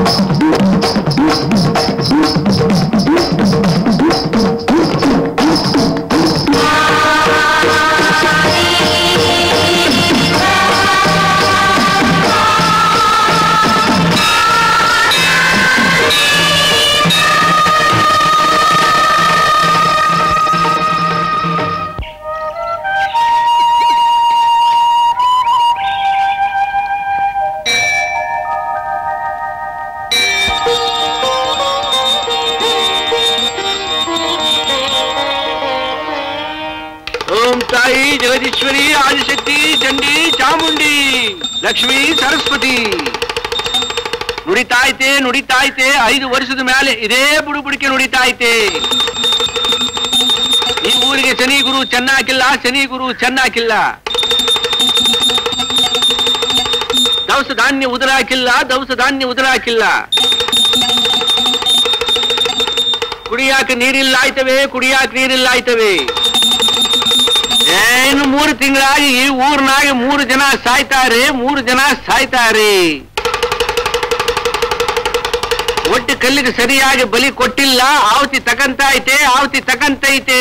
ಓಂ ತಾಯಿ ಜಗದೀಶ್ವರಿ ಆದಿಶಕ್ತಿ ಚಂಡಿ ಚಾಮುಂಡಿ ಲಕ್ಷ್ಮೀ ಸರಸ್ವತಿ ನುಡಿತಾಯ್ತೆ ನುಡಿತಾಯ್ತೆ ಐದು ವರ್ಷದ ಮೇಲೆ ಇದೇ ಬುಡುಬುಡಿಕೆ ನುಡಿತಾಯ್ತೆ ಈ ಊರಿಗೆ ಶನಿ ಗುರು ಚೆನ್ನಾಗಿಲ್ಲ ಶನಿ ಗುರು ಚೆನ್ನಾಗಿಲ್ಲ ದವಸ ಧಾನ್ಯ ಉದುರಾಕಿಲ್ಲ ದವಸ ಧಾನ್ಯ ಉದುರಾಕಿಲ್ಲ ಕುಡಿಯಾಕ ನೀರಿಲ್ಲ ಆಯ್ತವೆ ಕುಡಿಯಾಕ ನೀರಿಲ್ಲ ಆಯ್ತವೆ ಏನು ಮೂರು ತಿಂಗಳಾಗಿ ಈ ಊರ್ನಾಗ ಮೂರು ಜನ ಸಾಯ್ತಾರೆ ಮೂರು ಜನ ಸಾಯ್ತಾರೆ ಒಟ್ಟು ಕಲ್ಲಿಗೆ ಸರಿಯಾಗಿ ಬಲಿ ಕೊಟ್ಟಿಲ್ಲ ಆವತಿ ತಕಂತೈತೆ ಆವತಿ ತಕಂತೈತೆ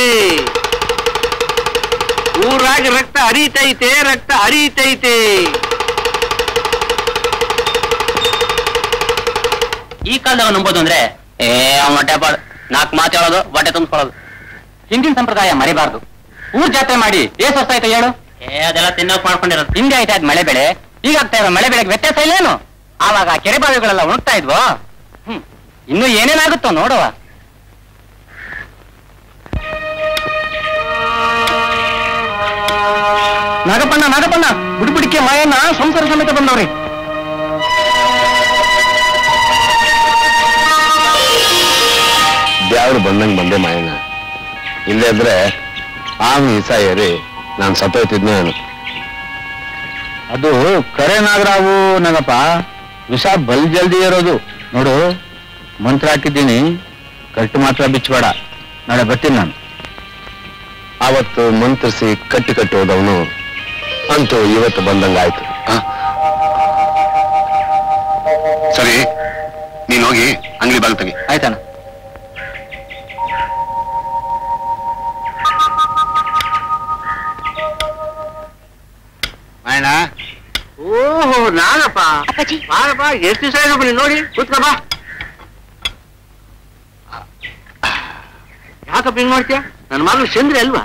ಊರಾಗ ರಕ್ತ ಹರಿತೈತೆ ರಕ್ತ ಹರಿತೈತೆ ಈ ಕಾಲದಾಗ ನಂಬೋದು ಅಂದ್ರೆ ಏ ಹೊಟ್ಟೆ ಪಾಡು ನಾಲ್ಕು ಮಾತು ಹೇಳೋದು ಹೊಟ್ಟೆ ತುಂಬಿಸ್ಕೊಳ್ಳೋದು ಹಿಂದಿನ ಸಂಪ್ರದಾಯ ಮರಿಬಾರ್ದು ಊರ್ ಜಾತ್ರೆ ಮಾಡಿ ಏಸ್ ವರ್ಷ ಆಯ್ತು ಹೇಳು ಏ ಅದೆಲ್ಲ ತಿನ್ನೋಕ್ ಮಾಡ್ಕೊಂಡಿರೋದು ಹಿಂದೆ ಆಯ್ತಾ ಅದ್ ಮಳೆ ಬೆಳೆ ಈಗ ಆಗ್ತಾ ಇರೋ ಮಳೆ ಬೆಳೆಗೆ ವ್ಯತ್ಯಾಸ ಇಲ್ಲೇನು ಆವಾಗ ಕೆರೆ ಬಾವಿಗಳೆಲ್ಲ ಉಣುಕ್ತಾ ಇದ್ವು ಹ್ಮ್ ಇನ್ನು ಏನೇನಾಗುತ್ತೋ ನೋಡುವ ನಾಗಪ್ಪಣ್ಣ ನಾಗಪ್ಪಣ್ಣ ಬುಡಿಬುಡಿಕೆ ಮಾಯಣ್ಣ ಸಂಸಾರ ಸಮೇತ ಬಂದವ್ರಿ ದ್ಯಾವ್ರು ಬಂದಂಗ್ ಬಂದೆ ಮಾಯಣ್ಣ ಇಲ್ಲೇ ಇದ್ರೆ ಆಮ್ ಈಸ ಏರಿ ನಾನು ಸತ್ತೋಯ್ತಿದ್ನ ನಾನು ಅದು ಕರೆ ನಾಗರಾವು ನಾಗಪ್ಪ ವಿಷ ಬಲ್ ಜಲ್ದಿ ಇರೋದು ನೋಡು ಮಂತ್ರ ಹಾಕಿದ್ದೀನಿ ಕಟ್ಟು ಮಾತ್ರ ಬಿಚ್ಚಬೇಡ ನಾಳೆ ಬರ್ತೀನಿ ನಾನು ಆವತ್ತು ಮಂತ್ರಿಸಿ ಕಟ್ಟಿ ಕಟ್ಟಿ ಹೋದವನು ಅಂತೂ ಇವತ್ತು ಬಂದಂಗಾಯ್ತು ಸರಿ ನೀನ್ ಹೋಗಿ ಅಂಗಡಿ ಬಾಗಿಲು ತೆಗಿ ಆಯ್ತಣ್ಣ ಮಾಯಣ್ಣ ಓಹೋ ನಾನಪ್ಪ ಅಪ್ಪಾಜಿ ಬಾರಪ್ಪ ಎಷ್ಟು ದಿವಸ ಆಯ್ತು ಬನ್ನಿ ನೋಡಿ ಕೂತ್ಕ ಬಾ ಯಾಕಪ್ಪ ಹಿಂಗ್ ಮಾಡ್ತೀಯ ನನ್ನ ಮಗಳು ಚಂದ್ರಿ ಅಲ್ವಾ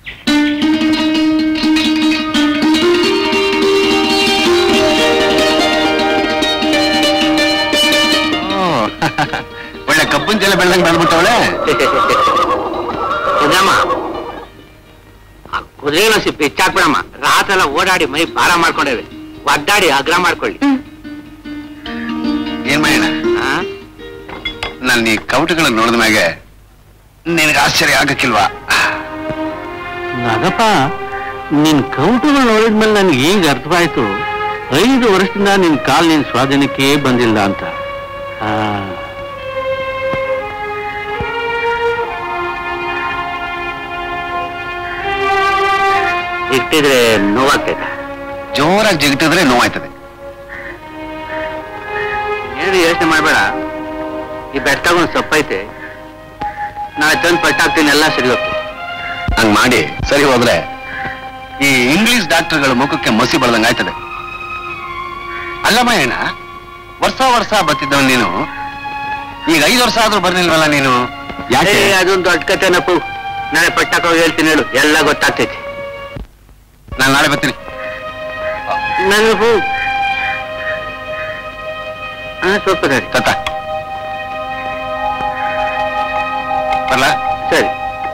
ಒಳ್ಳೆ ಕಬ್ಬನ್ ಜಲ ಬೆಳ್ದಂಗ್ ಬೆಳ್ಬಿಟ್ಟವಳೆ ಚಂದ್ರಮ್ಮ ಆ ಕುದುರೆನ ಸಿಪ್ಪಿ ಹೆಚ್ಚಾಕ್ಬಿಡಮ್ಮ ರಾತೆಲ್ಲ ಓಡಾಡಿ ಮೈ ಭಾರ ಮಾಡ್ಕೊಂಡೇವೆ ಒದ್ದಾಡಿ ಅಗ್ರ ಮಾಡ್ಕೊಳ್ಳಿ ಏನ್ ಮಾಡೋಣ ಆ? ನಾನು ಈ ಕವಟಗಳನ್ನ ನೋಡಿದ ಮ್ಯಾಗೆ ನಿನಗೆ ಆಶ್ಚರ್ಯ ಆಗಕ್ಕಿಲ್ವಾ ನಾಗಪ್ಪ ನಿನ್ ಕೌಟುಗಳು ನೋಡಿದ್ಮೇಲೆ ನನ್ಗೆ ಈಗ ಅರ್ಥವಾಯ್ತು ಐದು ವರ್ಷದಿಂದ ನಿನ್ ಕಾಲ್ ನಿನ್ ಸ್ವಾಧೀನಕ್ಕೆ ಬಂದಿಲ್ಲ ಅಂತ ಆ. ಇಟ್ಟಿದ್ರೆ ನೋವಾಗ್ತೈತ ಜೋರಾಗಿ ಜಿಗಿಟಿದ್ರೆ ನೋವಾಯ್ತದೆ ಏನು ಯೋಚನೆ ಮಾಡ್ಬೇಡ ಈ ಬೆಟ್ಟಗೊಂದು ಸೊಪ್ಪೈತೆ ನಾಳೆ ತಂದು ಪಟ್ಟಾಕ್ತೀನಿ ಎಲ್ಲ ಸರಿ ಹೋಗ್ತದೆ ಹಂಗ್ ಮಾಡಿ ಸರಿ ಹೋದ್ರೆ ಈ ಇಂಗ್ಲಿಷ್ ಡಾಕ್ಟರ್ಗಳ ಮುಖಕ್ಕೆ ಮಸಿ ಬಳ್ದಂಗ್ ಆಯ್ತದೆ ಅಲ್ಲ ಮಾಯಣ್ಣ ವರ್ಷ ವರ್ಷ ಬರ್ತಿದ್ದವ್ ನೀನು ಈಗ ಐದು ವರ್ಷ ಆದ್ರೂ ಬರ್ಲಿಲ್ವಲ್ಲ ನೀನು ಯಾಕೆ ಏ, ಅದೊಂದು ದೊಡ್ಡ ಕಥೆನಪ್ಪು ನಾಳೆ ಪಟ್ಟಾಕ ಹೋಗಿ ಹೇಳ್ತೀನಿ ಹೇಳು ಎಲ್ಲ ಗೊತ್ತಾಗ್ತೈತಿ ನಾನು ನಾಳೆ ಬರ್ತೀನಿ ನನಗೂ ಹಾ ಸ್ವಲ್ಪ ಸರಿ ತತ್ತ ಬರ್ಲಾ ಸರಿ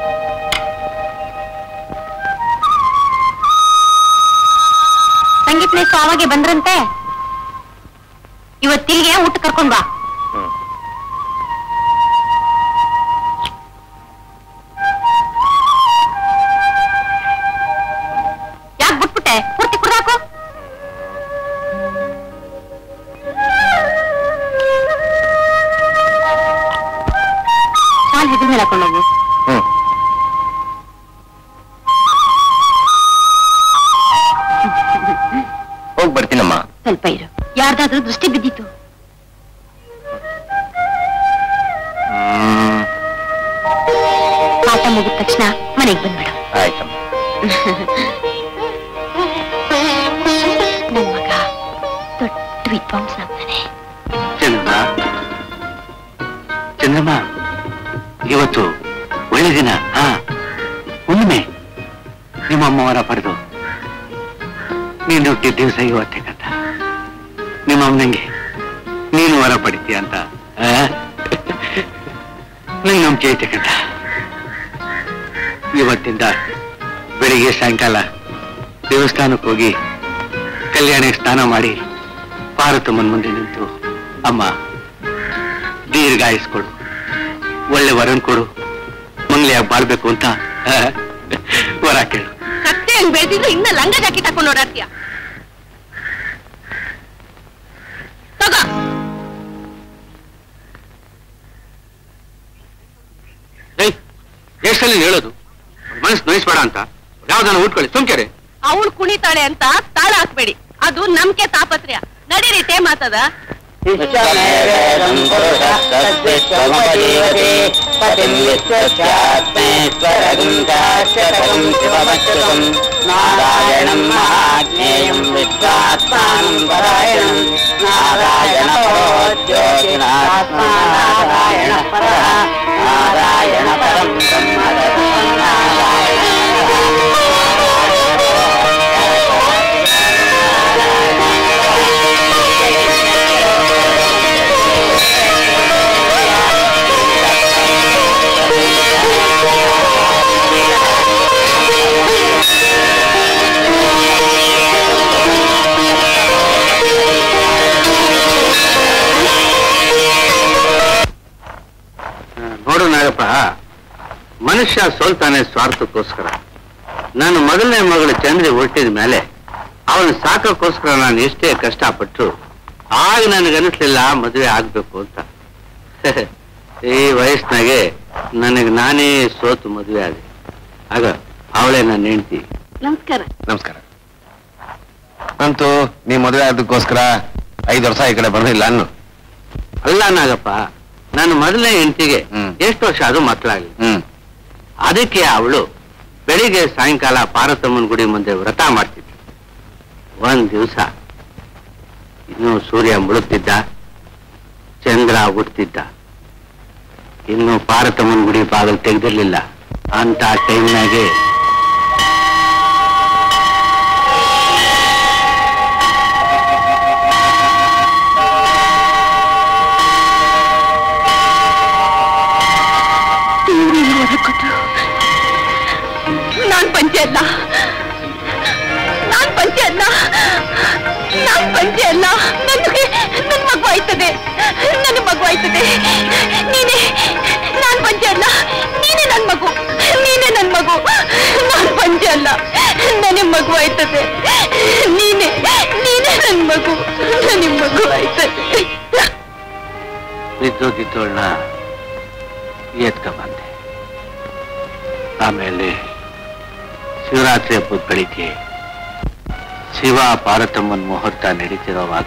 ಸಂಗೀತ ಮೇಷ್ಟ್ರು ಆವಾಗೆ ಬಂದ್ರಂತೆ ಇವತ್ತಿಲ್ಗೆ ಊಟ ಕರ್ಕೊಂಡ್ ಬಾ ಯಾಕೆ ಬಿಟ್ಬಿಟ್ಟೆ ಪೂರ್ತಿ ಕುಡ್ದಾಕು ಶಾಲ್ ಹೆಗಲ ಮೇಲೆ ಹಾಕೊಂಡೋಗು ಹ್ಮ್ ಹೋಗ್ ಬರ್ತೀನಮ್ಮ ಸ್ವಲ್ಪ ಇರು ಯಾರ್ದಾದ್ರೂ ದೃಷ್ಟಿ ಬಿದ್ದಿತ್ತು ತಕ್ಷಣ ಮನೆಗೆ ಬಂದ್ಬಿಡು ಆಯ್ತಮ್ಮ ನನ್ ಮಗ ದೊಡ್ಡ ವಿದ್ವಾಂಸನಾಗ್ತಾನೆ ಚಂದ್ರಮ್ಮ ಚಂದ್ರಮ್ಮ ಇವತ್ತು ಒಳ್ಳೆ ದಿನ ಹಾ ಹುಣ್ಣಿಮೆ ನಿಮ್ಮ ಅಮ್ಮವರ ಪಡೆದು ನೀನು ಹುಟ್ಟಿದ ದಿವಸ ಇವತ್ತೇ ಕಥ ನಿಮ್ಮ ಅಮ್ಮನಿಗೆ ನೀನು ವರ ಪಡಿತೀಯ ಅಂತ ಆ? ನಂಗೆ ನಂಬಿಕೆ ಐತೆ ಕಂಡ ಇವತ್ತಿಂದ ಬೆಳಿಗ್ಗೆ ಸಾಯಂಕಾಲ ದೇವಸ್ಥಾನಕ್ಕೆ ಹೋಗಿ ಕಲ್ಯಾಣಿಗೆ ಸ್ನಾನ ಮಾಡಿ ಪಾರ್ವತಮ್ಮನ ಮುಂದೆ ನಿಂತು ಅಮ್ಮ ದೀರ್ಘಾಯಿಸ್ಕೊಡು ಒಳ್ಳೆ ವರನ್ ಕೊಡು ಮಂಗ್ಲಿಯಾಗಿ ಬಾಳ್ಬೇಕು ಅಂತ ಆ, ವರ ಕೇಳು ಕತ್ತೆ ಹಂಗ್ ಬೆಳೆದಿದ್ರು ಇನ್ನ ಲಂಗ ಜಾಕೆಟ್ ಹಾಕೊಂಡು ಓಡಾಡ್ತೀಯ ತಗೋ ಏಯ್ ಎಷ್ಟಲ್ಲಿ ಹೇಳೋದು ಮನಸ್ಸು ನೋಯಿಸ್ಬೇಡ ಅಂತ ಯಾವ್ದಾನ ಉಟ್ಕೊಳ್ಳಿ ಸುಮ್ಕೆರೆ ಅವಳು ಕುಣಿತಾಳೆ ಅಂತ ತಾಳ ಹಾಕ್ಬೇಡಿ ಅದು ನಮ್ಕೆ ತಾಪತ್ರ್ಯ ನಡೀರಿ ಟೇ ಮಾತದ ನಾರಾಯಣಂ ಮಹಾಜ್ಞೇಯಂ ವಿಶ್ವಾತ್ಮಾನಂ ಪರಾಯಣಂ ನಾರಾಯಣ ನಾರಾಯಣ ಪರ ನಾರಾಯಣ ಪರಂ ಬ್ರಹ್ಮ ನೋಡು ನಾಗಪ್ಪ ಮನುಷ್ಯ ಸೋಲ್ತಾನೆ ಸ್ವಾರ್ಥಕ್ಕೋಸ್ಕರ ನನ್ನ ಮೊದಲನೇ ಮಗಳು ಚಂದ್ರಿ ಹುಟ್ಟಿದ ಮೇಲೆ ಅವನ ಸಾಕಕ್ಕೋಸ್ಕರ ನಾನು ಎಷ್ಟೇ ಕಷ್ಟಪಟ್ಟರು ಆಗ ನನಗನ್ನಿಸ್ಲಿಲ್ಲ ಮದುವೆ ಆಗ್ಬೇಕು ಅಂತ ಈ ವಯಸ್ಸಿನಾಗೆ ನನಗೆ ನಾನೇ ಸೋತು ಮದುವೆ ಆದೆ ಆಗ ಅವಳೇ ನನ್ನ ಹೆಂಡತಿ ನಮಸ್ಕಾರ ನಮಸ್ಕಾರ ಅಂತೂ ನೀ ಮದುವೆ ಆದಕ್ಕೋಸ್ಕರ ಐದು ವರ್ಷ ಈ ಕಡೆ ಬರಲಿಲ್ಲ ಅನ್ನು ಅಲ್ಲ ನಾಗಪ್ಪ ನನ್ನ ಮೊದಲನೇ ಹೆಂಡತಿಗೆ ಹ್ಮ್. ಎಷ್ಟು ವರ್ಷ ಅದು ಮಕ್ಕಳಾಗಲಿ ಹ್ಮ್ ಅದಕ್ಕೆ ಅವಳು ಬೆಳಿಗ್ಗೆ ಸಾಯಂಕಾಲ ಪಾರ್ವತಮ್ಮನ ಗುಡಿ ಮುಂದೆ ವ್ರತ ಮಾಡ್ತಿದ್ಳು ಒಂದ್ ದಿವಸ ಇನ್ನು ಸೂರ್ಯ ಮುಳುಗ್ತಿದ್ದ ಚಂದ್ರ ಹುಡ್ತಿದ್ದ ಇನ್ನು ಪಾರ್ವತಮ್ಮನ ಗುಡಿ ಬಾಗಿಲು ತೆಗೆದಿರ್ಲಿಲ್ಲ ಅಂತ ಟೈಮ್ನಾಗೆ ನಾನ್ ಪಂಚೆ ಅಲ್ಲ ನಾನ್ ಪಂಚೆ ಅಲ್ಲ ನಾನ್ ಪಂಚೆ ಅಲ್ಲ ನನಗೆ ನನ್ ಮಗು ಆಯ್ತದೆ ನನ್ನ ಮಗು ಆಯ್ತದೆ ನೀನೇ ನಾನ್ ಪಂಚೆ ಅಲ್ಲ ನೀನೇ ನನ್ ಮಗು ನೀನೇ ನನ್ ಮಗು ನಾನ್ ಪಂಚೆ ಅಲ್ಲ ನನಗೆ ಮಗು ಆಯ್ತದೆ ನೀನೇ ನೀನೇ ನನ್ ಮಗು ನನಗೆ ಮಗು ಆಯ್ತದೆ ಬಿದ್ದೋಗಿದ್ದೋಳ್ನ ಎತ್ಕ ಬಂದೆ ಆಮೇಲೆ ಶಿವರಾತ್ರಿ ಹಬ್ಬದ ಬೆಳಿಗ್ಗೆ ಶಿವ ಪಾರ್ವತಮ್ಮನ ಮುಹೂರ್ತ ನಡೀತಿರೋವಾಗ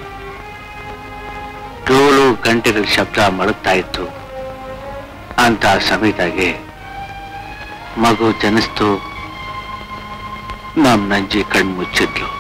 ಡೋಲು ಗಂಟೆಗಳ ಶಬ್ದ ಮಳುಗ್ತಾ ಇತ್ತು ಅಂತ ಸಮಯದಾಗೆ ಮಗು ಜನಿಸ್ತು ನಮ್ ನಂಜಿ ಕಣ್ ಮುಚ್ಚಿದ್ಲು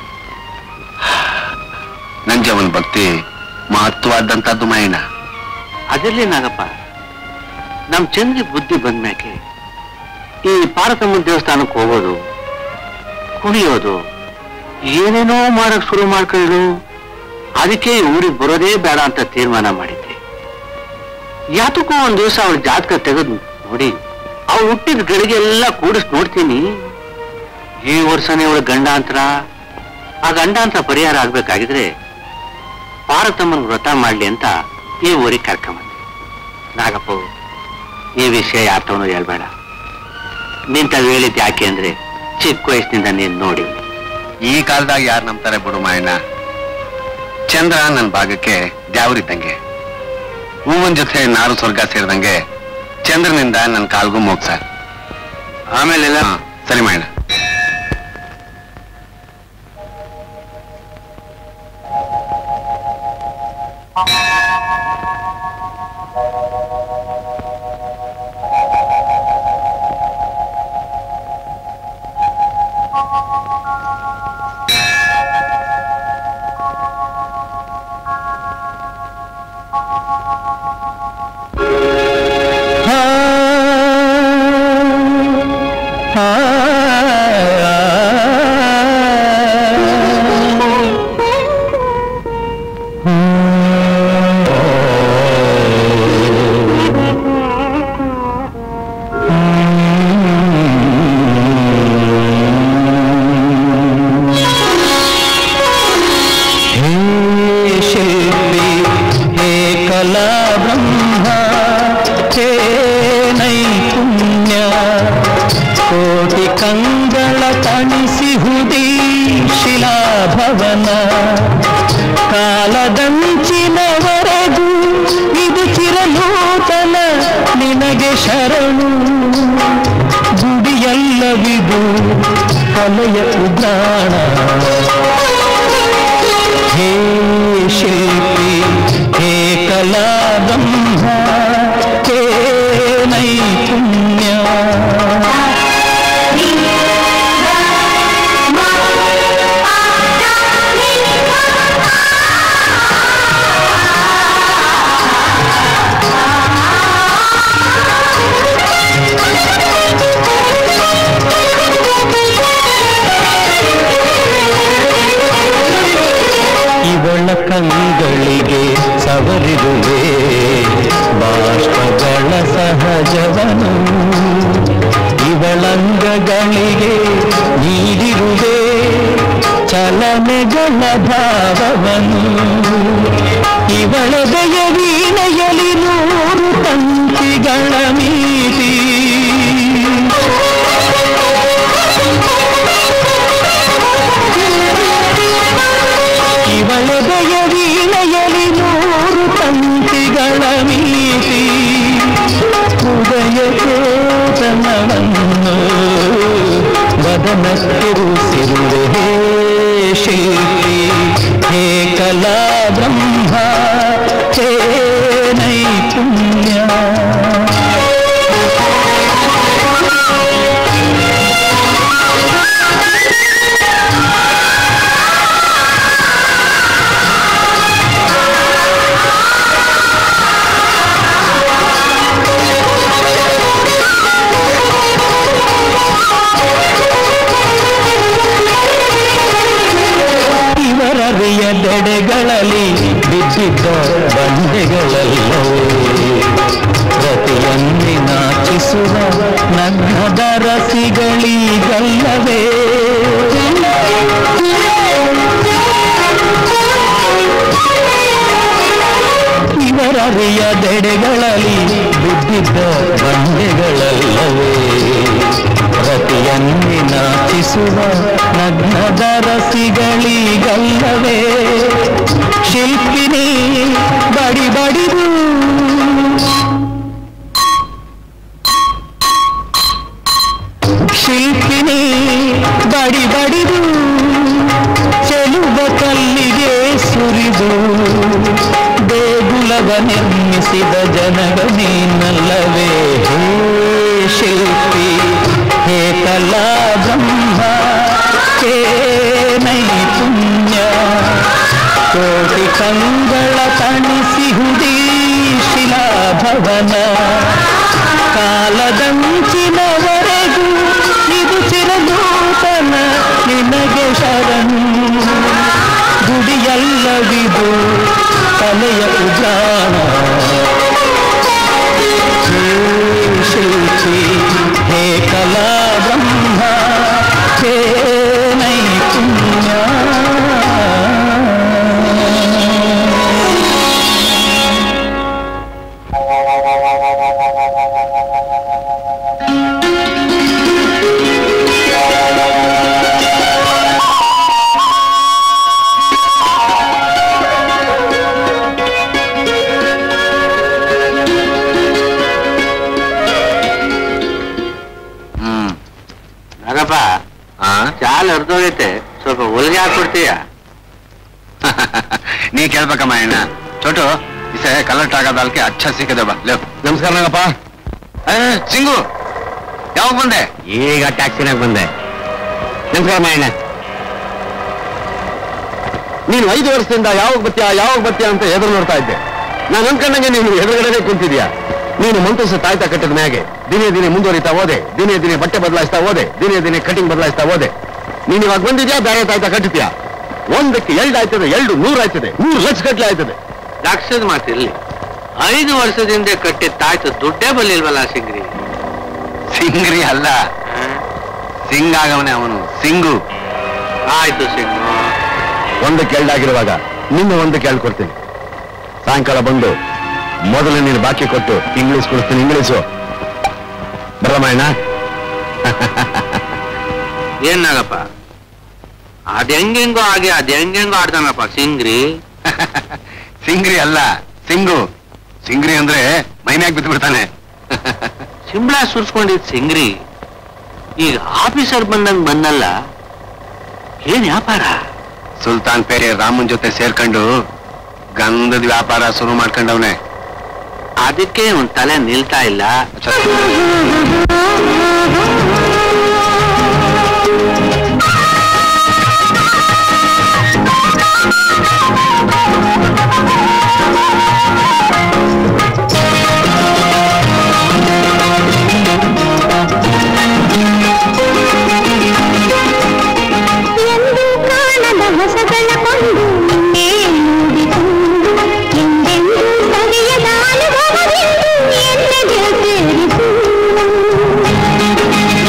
ನಂಜವನ್ ಭಕ್ತಿ ಮಹತ್ವವಾದಂತದ್ದು ಮಾಯಣ ಅದಿರ್ಲಿ ನಾಗಪ್ಪ ನಮ್ ಚಂದ್ರಿ ಬುದ್ಧಿ ಬಂದ್ಮ್ಯಾಕೆ ಈ ಪಾರ್ವತಮ್ಮನ ದೇವಸ್ಥಾನಕ್ಕೆ ಹೋಗೋದು ಕುಣಿಯೋದು ಏನೇನೋ ಮಾಡಕ್ ಶುರು ಮಾಡ್ಕೊಳ್ಳು ಅದಕ್ಕೆ ಈ ಊರಿಗೆ ಬರೋದೇ ಬೇಡ ಅಂತ ತೀರ್ಮಾನ ಮಾಡಿದ್ದೆ ಯಾತಕ್ಕೂ ಒಂದ್ ದಿವಸ ಅವಳ ಜಾತಕ ತೆಗೆದು ನೋಡಿ ಅವಳು ಹುಟ್ಟಿದ ಗಳಿಗೆ ಎಲ್ಲ ಕೂಡಿಸ್ ನೋಡ್ತೀನಿ ಈ ವರ್ಷನೇ ಅವಳ ಗಂಡಾಂತರ ಆ ಗಂಡಾಂತರ ಪರಿಹಾರ ಆಗ್ಬೇಕಾಗಿದ್ರೆ ಪಾರ್ವತಮ್ಮನ ವ್ರತ ಮಾಡ್ಲಿ ಅಂತ ಈ ಊರಿಗೆ ಕರ್ಕೊಂಬಂದೆ ನಾಗಪ್ಪ ಈ ವಿಷಯ ಯಾತವನು ಹೇಳ್ಬೇಡ ನಿಂತ ಹೇಳಿದ್ ಯಾಕೆ ಅಂದ್ರೆ ಚಿಕ್ಕ ವಯಸ್ಸಿನಿಂದ ನೀನ್ ನೋಡಿ ಈ ಕಾಲದಾಗ ಯಾರು ನಂಬ್ತಾರೆ ಬಿಡು ಮಾಯಣ್ಣ ಚಂದ್ರ ನನ್ನ ಭಾಗಕ್ಕೆ ದ್ಯಾವ್ರಿದ್ದಂಗೆ ಹೂವನ್ ಜೊತೆ ನಾರು ಸ್ವರ್ಗ ಸೇರಿದಂಗೆ ಚಂದ್ರನಿಂದ ನನ್ನ ಕಾಲ್ಗೂ ಮೋಕ್ಷ ಆಮೇಲೆಲ್ಲ ಹಾ, ಸರಿ ಮಾಯಣ್ಣ ಹೇ ಶಿಲ್ಪಿ ಹೇ ಕಲಾ ಬ್ರಹ್ಮ ಹೇ ನೈಪುಣ್ಯ ಕೋಟಿ ಕಂಗಳ ತಣಿಸಿಹುದೀ ಶಿಲಾಭವನ ಕಾಲದಂಚಿನವರೆಗೂ ಇದು ಚಿರನೂತನ ನಿನಗೆ ಶರಣು ಗುಡಿಯಲ್ಲವಿದು ಕಲೆಯ ಉಗ್ರಾಣ ಹೇ ಶಿಲ್ಪಿ ಹೇ ಕಲಾ ಬ್ರಹ್ಮ ಹೇ ನೈಪುಣ್ಯ ಇವಳ ಕಂಗಳಿಗೆ ಸವರಿರುವೆ ಬಾಷ್ಪಗಳ ಸಹಜವನು ಇವಳಂಗಗಳಿಗೆ ನೀಡಿರುವೆ ಚಲನೆಗಳ ಭಾವವನು ಇವಳ ದಯ ವೀಣೆಯಲಿ ನೂರು ತಂತಿಗಳ ಮೀರಿ ಇವಳ ದಯ ವೀಣೆಯಲಿ ನೂರು ತಂತಿಗಳ ಮೀರಿ ಹೃದಯ ಚೇತನವನ್ನು ವದನಕ್ಕಿರುಸಿರುವೆ ಹೇ ಶಿಲ್ಪಿ ಹೇ ಕಲಾ ಬ್ರಹ್ಮ ಹೇ ನೈಪುಣ್ಯ ಇವರರಿಯದೆಡೆಗಳಲ್ಲಿ ಬಿದ್ದಿದ್ದ ಬಂಡೆಗಳಲ್ಲವೇ ಪ್ರತಿಯನ್ನೇ ನಾಚಿಸುವ ನನ್ನದ ರಸಿಗಳಿಗಲ್ಲವೇ ಇವರರಿಯದೆಡೆಗಳಲ್ಲಿ ಬಿದ್ದಿದ್ದ ಬಂಡೆಗಳಲ್ಲವೇ ಪ್ರತಿಯನ್ನೇ ನಾಚಿಸುವ ನಗ್ನದ ರಸಿಗಳಿಗಲ್ಲವೇ ಶಿಲ್ಪಿನಿ ಬಡಿ ಬಡಿದು ಶಿಲ್ಪಿನಿ ಬಡಿ ಬಡಿದು ಚೆಲುವ ಕಲ್ಲಿಗೆ ಸುರಿದು ದೇಗುಲವ ನಿರ್ಮಿಸಿದ ಜನಗ ನೀನಲ್ಲವೇ ಹೇ ಶಿಲ್ಪಿ ಹೇ ಕಲಾ ಬ್ರಹ್ಮ ಹೇ ನೈಪುಣ್ಯ ಕೋಟಿ ಕಂಗಳ ತಣಿಸಿಹುದೀ ಶಿಲಾಭವನ ಕಾಲದಂಚಿನವರೆಗೂ ಇದು ಚಿರನೂತನ ನಿನಗೆ ಶರಣು ಗುಡಿಯಲ್ಲವಿದು ಕಲೆಯ ಉಜಾಣ ಹೇ ಶಿಲ್ಪಿ ಹೇ ಕಲಾ ಬ್ರಹ್ಮ ಹೇ ನೈಪುಣ್ಯ ಹ್ಮ್ ನಾಗಪ್ಪ ಆ ಚಾಲ್ ಹರಿದೋಗೈತೆ ಸ್ವಲ್ಪ ಹೊಲಿಗೆ ಹಾಕ್ಬಿಡ್ತೀಯ ನೀ ಕೇಳ್ಬೇಕಮ್ಮ ಅಣ್ಣ ಚೋಟು ಇಸೆ ಕಲರ್ಟ್ ಆಗೋದಲ್ಕೆ ಅಚ್ಚ ಸಿಕ್ಕದೆ ಬಾ ಲೇವ್ ನಮಸ್ಕಾರ ನಾಗಪ್ಪ ಏ, ಸಿಂಗು ಯಾವಾಗ ಬಂದೆ ಈಗ ಟ್ಯಾಕ್ಸಿನಾಗ ಬಂದೆ ನಮಸ್ಕಾರ ಮಾಯಣ್ಣ ನೀನು ಐದು ವರ್ಷದಿಂದ ಯಾವಾಗ ಬರ್ತೀಯಾ ಯಾವಾಗ ಬರ್ತೀಯಾ ಅಂತ ಎದುರು ನೋಡ್ತಾ ಇದ್ದೆ ನಾನು ಅನ್ಕೊಂಡಂಗೆ ನೀನು ಎದುರುಗಡೆನೆ ಕುಂತಿದ್ಯಾ ನೀನು ಮಂತಸ ತಾಯ್ತಾ ಕಟ್ಟಿದ ಮ್ಯಾಗೆ ದಿನೇ ದಿನೇ ಮುಂದುವರಿತಾ ಹೋದೆ ದಿನೇ ದಿನೇ ಬಟ್ಟೆ ಬದಲಾಯಿಸ್ತಾ ಹೋದೆ ದಿನೇ ದಿನೇ ಕಟಿಂಗ್ ಬದಲಾಯಿಸ್ತಾ ಹೋದೆ ನೀನು ಇವಾಗ ಬಂದಿದ್ಯಾ ಬೇರೆ ತಾಯ್ತಾ ಕಟ್ಟಿದ್ಯಾ ಒಂದಕ್ಕೆ ಎರಡು ಆಯ್ತದೆ ಎರಡು ನೂರು ಆಯ್ತದೆ ನೂರು ಲಕ್ಷ ಗಟ್ಲೆ ಆಯ್ತದೆ ಲಕ್ಷದ ಮಾತಿರ್ಲಿ ಐದು ವರ್ಷದಿಂದ ಕಟ್ಟಿದ ತಾಯ್ತು ದುಡ್ಡೇ ಬಲ್ಲಿಲ್ವಲ್ಲ ಸಿಂಗ್ರಿ ಸಿಂಗ್ರಿ ಅಲ್ಲ ಸಿಂಗ್ ಆಗವನೇ ಅವನು ಸಿಂಗು ಆಯ್ತು ಸಿಂಗು ಒಂದಕ್ಕೆ ಎರಡಾಗಿರುವಾಗ ನಿನ್ನ ಒಂದಕ್ಕೆ ಎರಡು ಕೊಡ್ತೀನಿ ಸಾಯಂಕಾಲ ಬಂದು ಮೊದಲು ನೀನು ಬಾಕಿ ಕೊಟ್ಟು ಇಂಗ್ಲಿಷ್ ಕೊಡ್ತೀನಿ ಇಂಗ್ಲಿಷು ಬರಮಾಯಣ ಏನ್ ನಾಗಪ್ಪ ಅದ್ ಹೆಂಗೆಂಗೋ ಹಾಗೆ ಅದ್ ಹೆಂಗೆಂಗೋ ಆಡ್ತಾನಪ್ಪ ಸಿಂಗ್ರಿ ಸಿಂಗ್ರಿ ಅಲ್ಲ ಸಿಂಗು ಸಿಂಗ್ರಿ ಅಂದ್ರೆ ಮೈನ್ಯಾಗ ಬಿದ್ದು ಬಿಡ್ತಾನೆ ಸಿಂಬಳ ಸುರ್ಸ್ಕೊಂಡಿದ್ ಸಿಂಗ್ರಿ ಈಗ ಆಫೀಸರ್ ಬಂದಂಗ್ ಬಂದಲ್ಲ ಏನ್ ವ್ಯಾಪಾರ ಸುಲ್ತಾನ್ ಪೇಟೆ ರಾಮನ್ ಜೊತೆ ಸೇರ್ಕೊಂಡು ಗಂಧದ ವ್ಯಾಪಾರ ಶುರು ಮಾಡ್ಕೊಂಡವನೆ ಅದಕ್ಕೆ ಒಂದ್ ತಲೆ ನಿಲ್ತಾ ಇಲ್ಲ ಎಂದು ಕಾಣದ ಹೊಸಗಳ ಕೊಂಡು ನಿನ್ನೆ ಮೂಡಿಕೊಂಡು ಎಂದೆಂದೂ ಸವಿಯದ ಅನುಭವವೆಂದು ಎನ್ನೆಗೆ ಸೇರಿತು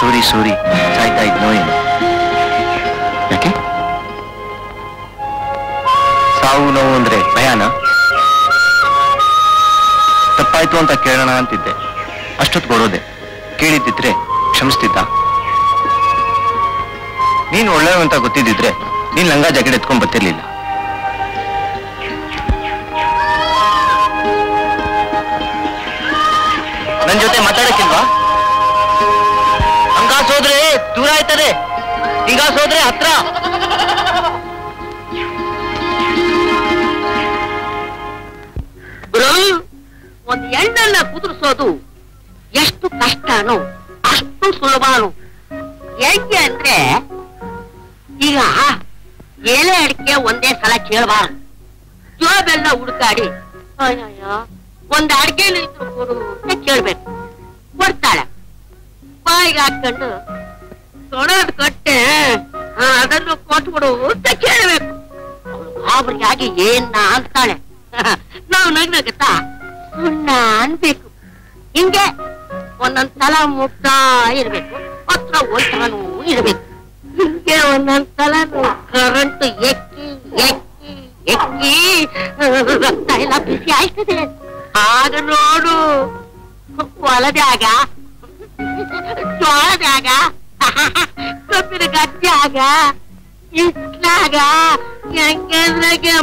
ಸೋರಿ ಸೋರಿ ಸಾಯ್ತಾ ಇದ್ನೋ ಏನು ಯಾಕೆ ಸಾವು ನೋವು ಅಂದ್ರೆ ಭಯಾನ ತಪ್ಪಾಯ್ತು ಅಂತ ಕೇಳೋಣ ಅಂತಿದ್ದೆ ಅಷ್ಟೊತ್ತು ಕೊಡೋದೆ ಕೇಳಿದ್ದಿದ್ರೆ ಕ್ಷಮಿಸ್ತಿದ್ದ ನೀನು ಒಳ್ಳೆಯವ ಅಂತ ಗೊತ್ತಿದ್ದಿದ್ರೆ ನೀನ್ ಲಂಗ ಜಾಕೆಟ್ ಎತ್ಕೊಂಡ್ ಬರ್ತಿರ್ಲಿಲ್ಲ ನನ್ ಜೊತೆ ಮಾತಾಡಕ್ಕಿಲ್ವಾ ಹಂಗಾಸ್ ಹೋದ್ರೆ ದೂರ ಆಯ್ತದೆ ಹಿಂಗಾಸ್ ಹೋದ್ರೆ ಹತ್ರ ಗುರು ಒಂದ್ ಎಣ್ಣನ್ನ ಕುದುರಿಸೋದು ಎಷ್ಟು ಕಷ್ಟನೋ ಅಷ್ಟು ಸುಲಭನು ಹೆಂಗೆ ಅಂದ್ರೆ ಈಗ ಎಲೆ ಅಡಿಕೆ ಒಂದೇ ಸಲ ಕೇಳಬಾರ್ದು ಜೋಬೆಲ್ಲ ಹುಡುಕಾಡಿ ಅಯ್ಯಯ್ಯೋ ಒಂದ್ ಅಡಿಕೆ ಇದ್ರು ಕೊಡು ಅಂತ ಕೇಳ್ಬೇಕು ಕೊಡ್ತಾಳೆ ಬಾಯಿಗೆ ಹಾಕೊಂಡು ತೊಡೋದ್ ಕೊಟ್ಟೆ ಆ, ಅದನ್ನು ಕೊಟ್ಬಿಡು ಅಂತ ಕೇಳ್ಬೇಕು ಅವ್ರಿಗಾಗಿ ಏನ ಅಂತಾಳೆ ನಾವು ನಗ್ನಗತ್ತಾ ಸುಣ್ಣ ಅನ್ಬೇಕು ಹಿಂಗೆ ಒಂದೊಂದ್ ಸಲ ಮುಟ್ತಾ ಇರ್ಬೇಕು ಹತ್ರ ಹೋಯ್ತಾನು ಇರ್ಬೇಕು ಹಿಂಗೆ ಒಂದೊಂದ್ ಸಲ ಕರೆಂಟ್ ಎಕ್ಕಿ ಎಕ್ಕಿ ಎಕ್ಕಿ ರಕ್ತ ಎಲ್ಲ ಬಿಸಿ ಆಯ್ತದೆ ಆಗ ನೋಡು ಹೊಲದಾಗ ಜೋಳದಾಗ ಕಬ್ಬಿನ ಗದ್ದಾಗ ಇಟ್ಲಾಗ ಹೆಂಗಂದ್ರಾಗೆ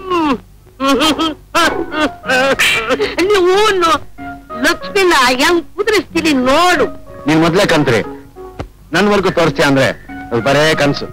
ನೀವು ಲಕ್ಷ್ಮಿನ ಹೆಂಗ್ ಕುದುರಿಸ್ತೀನಿ ನೋಡು ನೀನ್ ಮೊದ್ಲೇ ಕಂತ್ರಿ ನನ್ವರ್ಗು ತೋರಿಸ್ತೀಯ ಅಂದ್ರೆ ಅದು ಬರೇ ಕನ್ಸು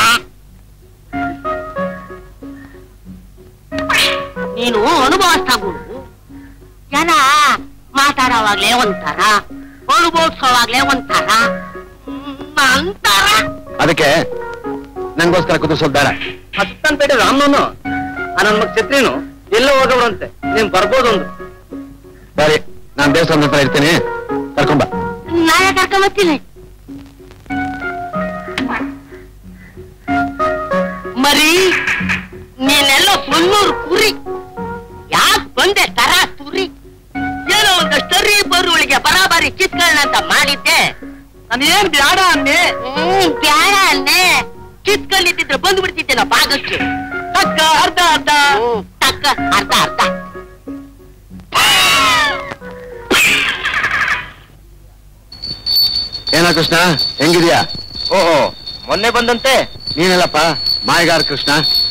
ನೀನು ಅನುಭವಿಸ್ತಾ ಗುರು ಜನ ಮಾತಾಡೋವಾಗ್ಲೇ ಒಂಥರ ಅನುಭವಿಸೋವಾಗ್ಲೇ ಒಂಥರ ಹ್ಮ್, ಅಂತಾರ ಅದಕ್ಕೆ ನಂಗೋಸ್ಕರ ಕುದುರ್ಸೋದ್ ಬೇಡ ಹತ್ತಂಪೇಟೆ ರಾಮನವನು ನನ್ನ ಮಗ ಛತ್ರಿನು ಎಲ್ಲೋ ಹೋಗವ್ರಂತೆ ನೀನ್ ಬರ್ಬೋದೊಂದು ಸರಿ ನಾನ್ ದೇವಸ್ಥಾನದ ಹತ್ರ ಇರ್ತೀನಿ ಕರ್ಕೊಂಬ ನಾಳೆ ಕರ್ಕೊಂಬರ್ತೀನಿ ಮರಿ ನೀನೆಲ್ಲೋ ಮುನ್ನೂರು ಕುರಿ ಯಾಕ್ ಬಂದೆ ತರ ತುರಿ ಏನೋ ಒಂದು ಸರಿ ಬರುವಳಿಗೆ ಬರಾಬರಿ ಕಿತ್ಕೊಳ್ಳ ಅಂತ ಮಾಡಿದ್ದೆ ನಾನೇನ್ ಬ್ಯಾಡ ಅನ್ನೆ ಹ್ಮ್ ಬ್ಯಾಡ ಅನ್ನೆ ಕಿತ್ಕೊಂಡಿದ್ದಿದ್ರೆ ಬಂದು ಬಿಡ್ತಿದ್ದೆ ನಾ ಭಾಗಕ್ಕೆ ಅಕ್ಕ ಅರ್ಧ ಅರ್ಧ ಹ್ಮ್, ತಕ್ಕ ಅರ್ಧ ಅರ್ಧ ಏನ ಕೃಷ್ಣ ಹೆಂಗಿದ್ಯಾ ಓಹೋ ಮೊನ್ನೆ ಬಂದಂತೆ ನೀನೆಲ್ಲಪ್ಪ ಮಾಯಗಾರ ಕೃಷ್ಣ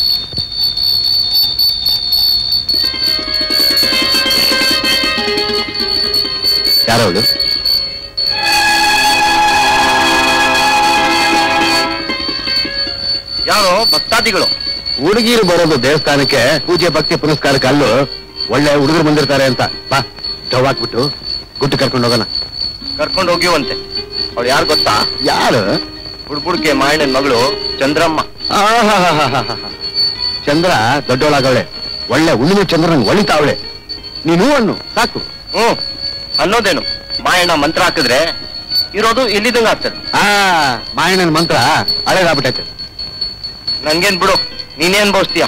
ಯಾರವಳು ಯಾರೋ ಭಕ್ತಾದಿಗಳು ಹುಡುಗಿರು ಬರೋದು ದೇವಸ್ಥಾನಕ್ಕೆ ಪೂಜೆ ಭಕ್ತಿ ಪುನಸ್ಕಾರಕ್ಕೆ ಅಲ್ಲೂ ಒಳ್ಳೆ ಹುಡುಗರು ಬಂದಿರ್ತಾರೆ ಅಂತ ಬಾ ಡವ್ ಹಾಕ್ಬಿಟ್ಟು ಗುಟ್ಟು ಕರ್ಕೊಂಡು ಹೋಗೋಣ ಕರ್ಕೊಂಡು ಹೋಗಿವಂತೆ ಅವ್ಳು ಯಾರು ಗೊತ್ತಾ ಯಾರು ಬುಡ್ಬುಡ್ಕೆ ಮಾಯಣ್ಣನ ಮಗಳು ಚಂದ್ರಮ್ಮ ಆಹಾಹಾಹಾಹಾಹಾ. ಚಂದ್ರ ದೊಡ್ಡವಳಾಗವಳೆ ಒಳ್ಳೆ ಹುಣ್ಣಿಮೆ ಚಂದ್ರನ್ ಒಳಿತಾವಳೆ ನೀನು ಅನ್ನು ಸಾಕು ಹ್ಮ್ ಅನ್ನೋದೇನು ಮಾಯಣ್ಣ ಮಂತ್ರ ಹಾಕಿದ್ರೆ ಇರೋದು ಇಲ್ಲಿದಂಗ ಆಗ್ತದೆ ಆ ಮಾಯಣ್ಣನ ಮಂತ್ರ ಹಳೇದಾಗ್ಬಿಟ್ಟೈತೆ ನನ್ಗೇನ್ ಬಿಡು ನೀನೇನ್ ಬೋಸ್ತೀಯ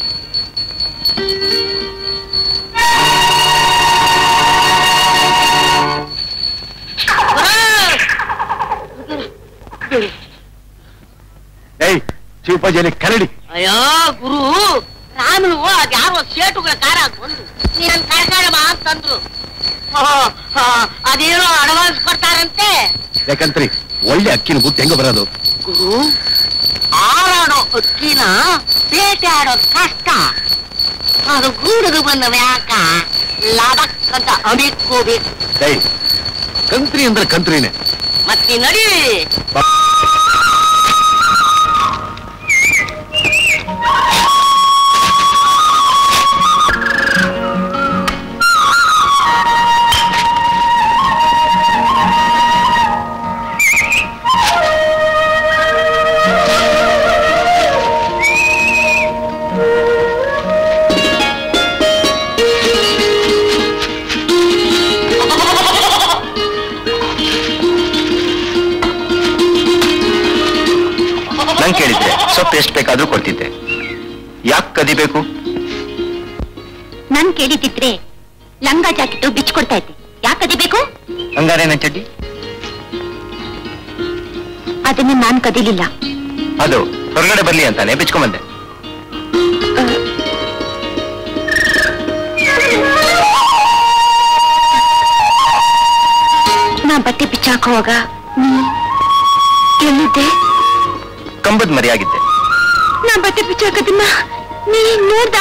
ಏಯ್ ಶಿವಪೂಜೆಲಿ ಕರಡಿ ಅಯ್ಯೋ ಗುರು ರಾಮನು ಅದ್ಯಾರೋ ಸೇಟುಗಳ ಕಾರ ಬಂದು ನೀನ್ ಕರ್ಕೊಂಡಮ್ಮ ಅಂತಂದ್ರು ಆ, ಆ, ಅದೇನೋ ಅಡ್ವಾನ್ಸ್ ಕೊಡ್ತಾರಂತೆ ಯಾಕಂತ್ರಿ ಒಳ್ಳೆ ಅಕ್ಕಿನ ಗುಟ್ಟು ಹೆಂಗ ಬರೋದು ಗುರು ಆರಾಡೋ ಅಕ್ಕಿನ ಬೇಟೆ ಆಡೋದ್ ಕಷ್ಟ ಅದು ಗೂಡಿಗೆ ಬಂದ ಯಾಕ ಲಾಭಕ್ಕಂತ ಅಮಿಕ್ಕೋಬೇಕು ಏಯ್ ಕಂತ್ರಿ ಅಂದ್ರೆ ಕಂತ್ರಿನೇ ಮತ್ತೆ ನಡಿ ನಂಗೆ ಕೇಳಿದ್ರೆ ಸೊಪ್ಪು ಎಷ್ಟು ಬೇಕಾದ್ರೂ ಕೊಡ್ತಿದ್ದೆ ಯಾಕೆ ಕದಿಬೇಕು ನನ್ ಕೇಳಿದಿದ್ರೆ ಲಂಗ ಜಾಕೆಟ್ ಬಿಚ್ಕೊಡ್ತಾ ಇದ್ದೆ ಯಾಕದಿ ಬೇಕು ಹಂಗಾರೆ ನನ್ ಚಡ್ಡಿ ಅದನ್ನ ನಾನ್ ಕದಿಲಿಲ್ಲ ಅದು ಹೊರಗಡೆ ಬರ್ಲಿ ಅಂತಾನೆ ಬಿಚ್ಕೊಂಬಂದೆ ನಾ ಬಟ್ಟೆ ಬಿಚ್ಚಾಕುವಾಗ ನೀ ಎಲ್ಲಿದ್ದೆ ಕಂಬದ್ ಮರಿಯಾಗಿದ್ದೆ ನಾ ಬಟ್ಟೆ ಬಿಚ್ಚಾಕದನ್ನ ನೀ ನೋಡ್ದ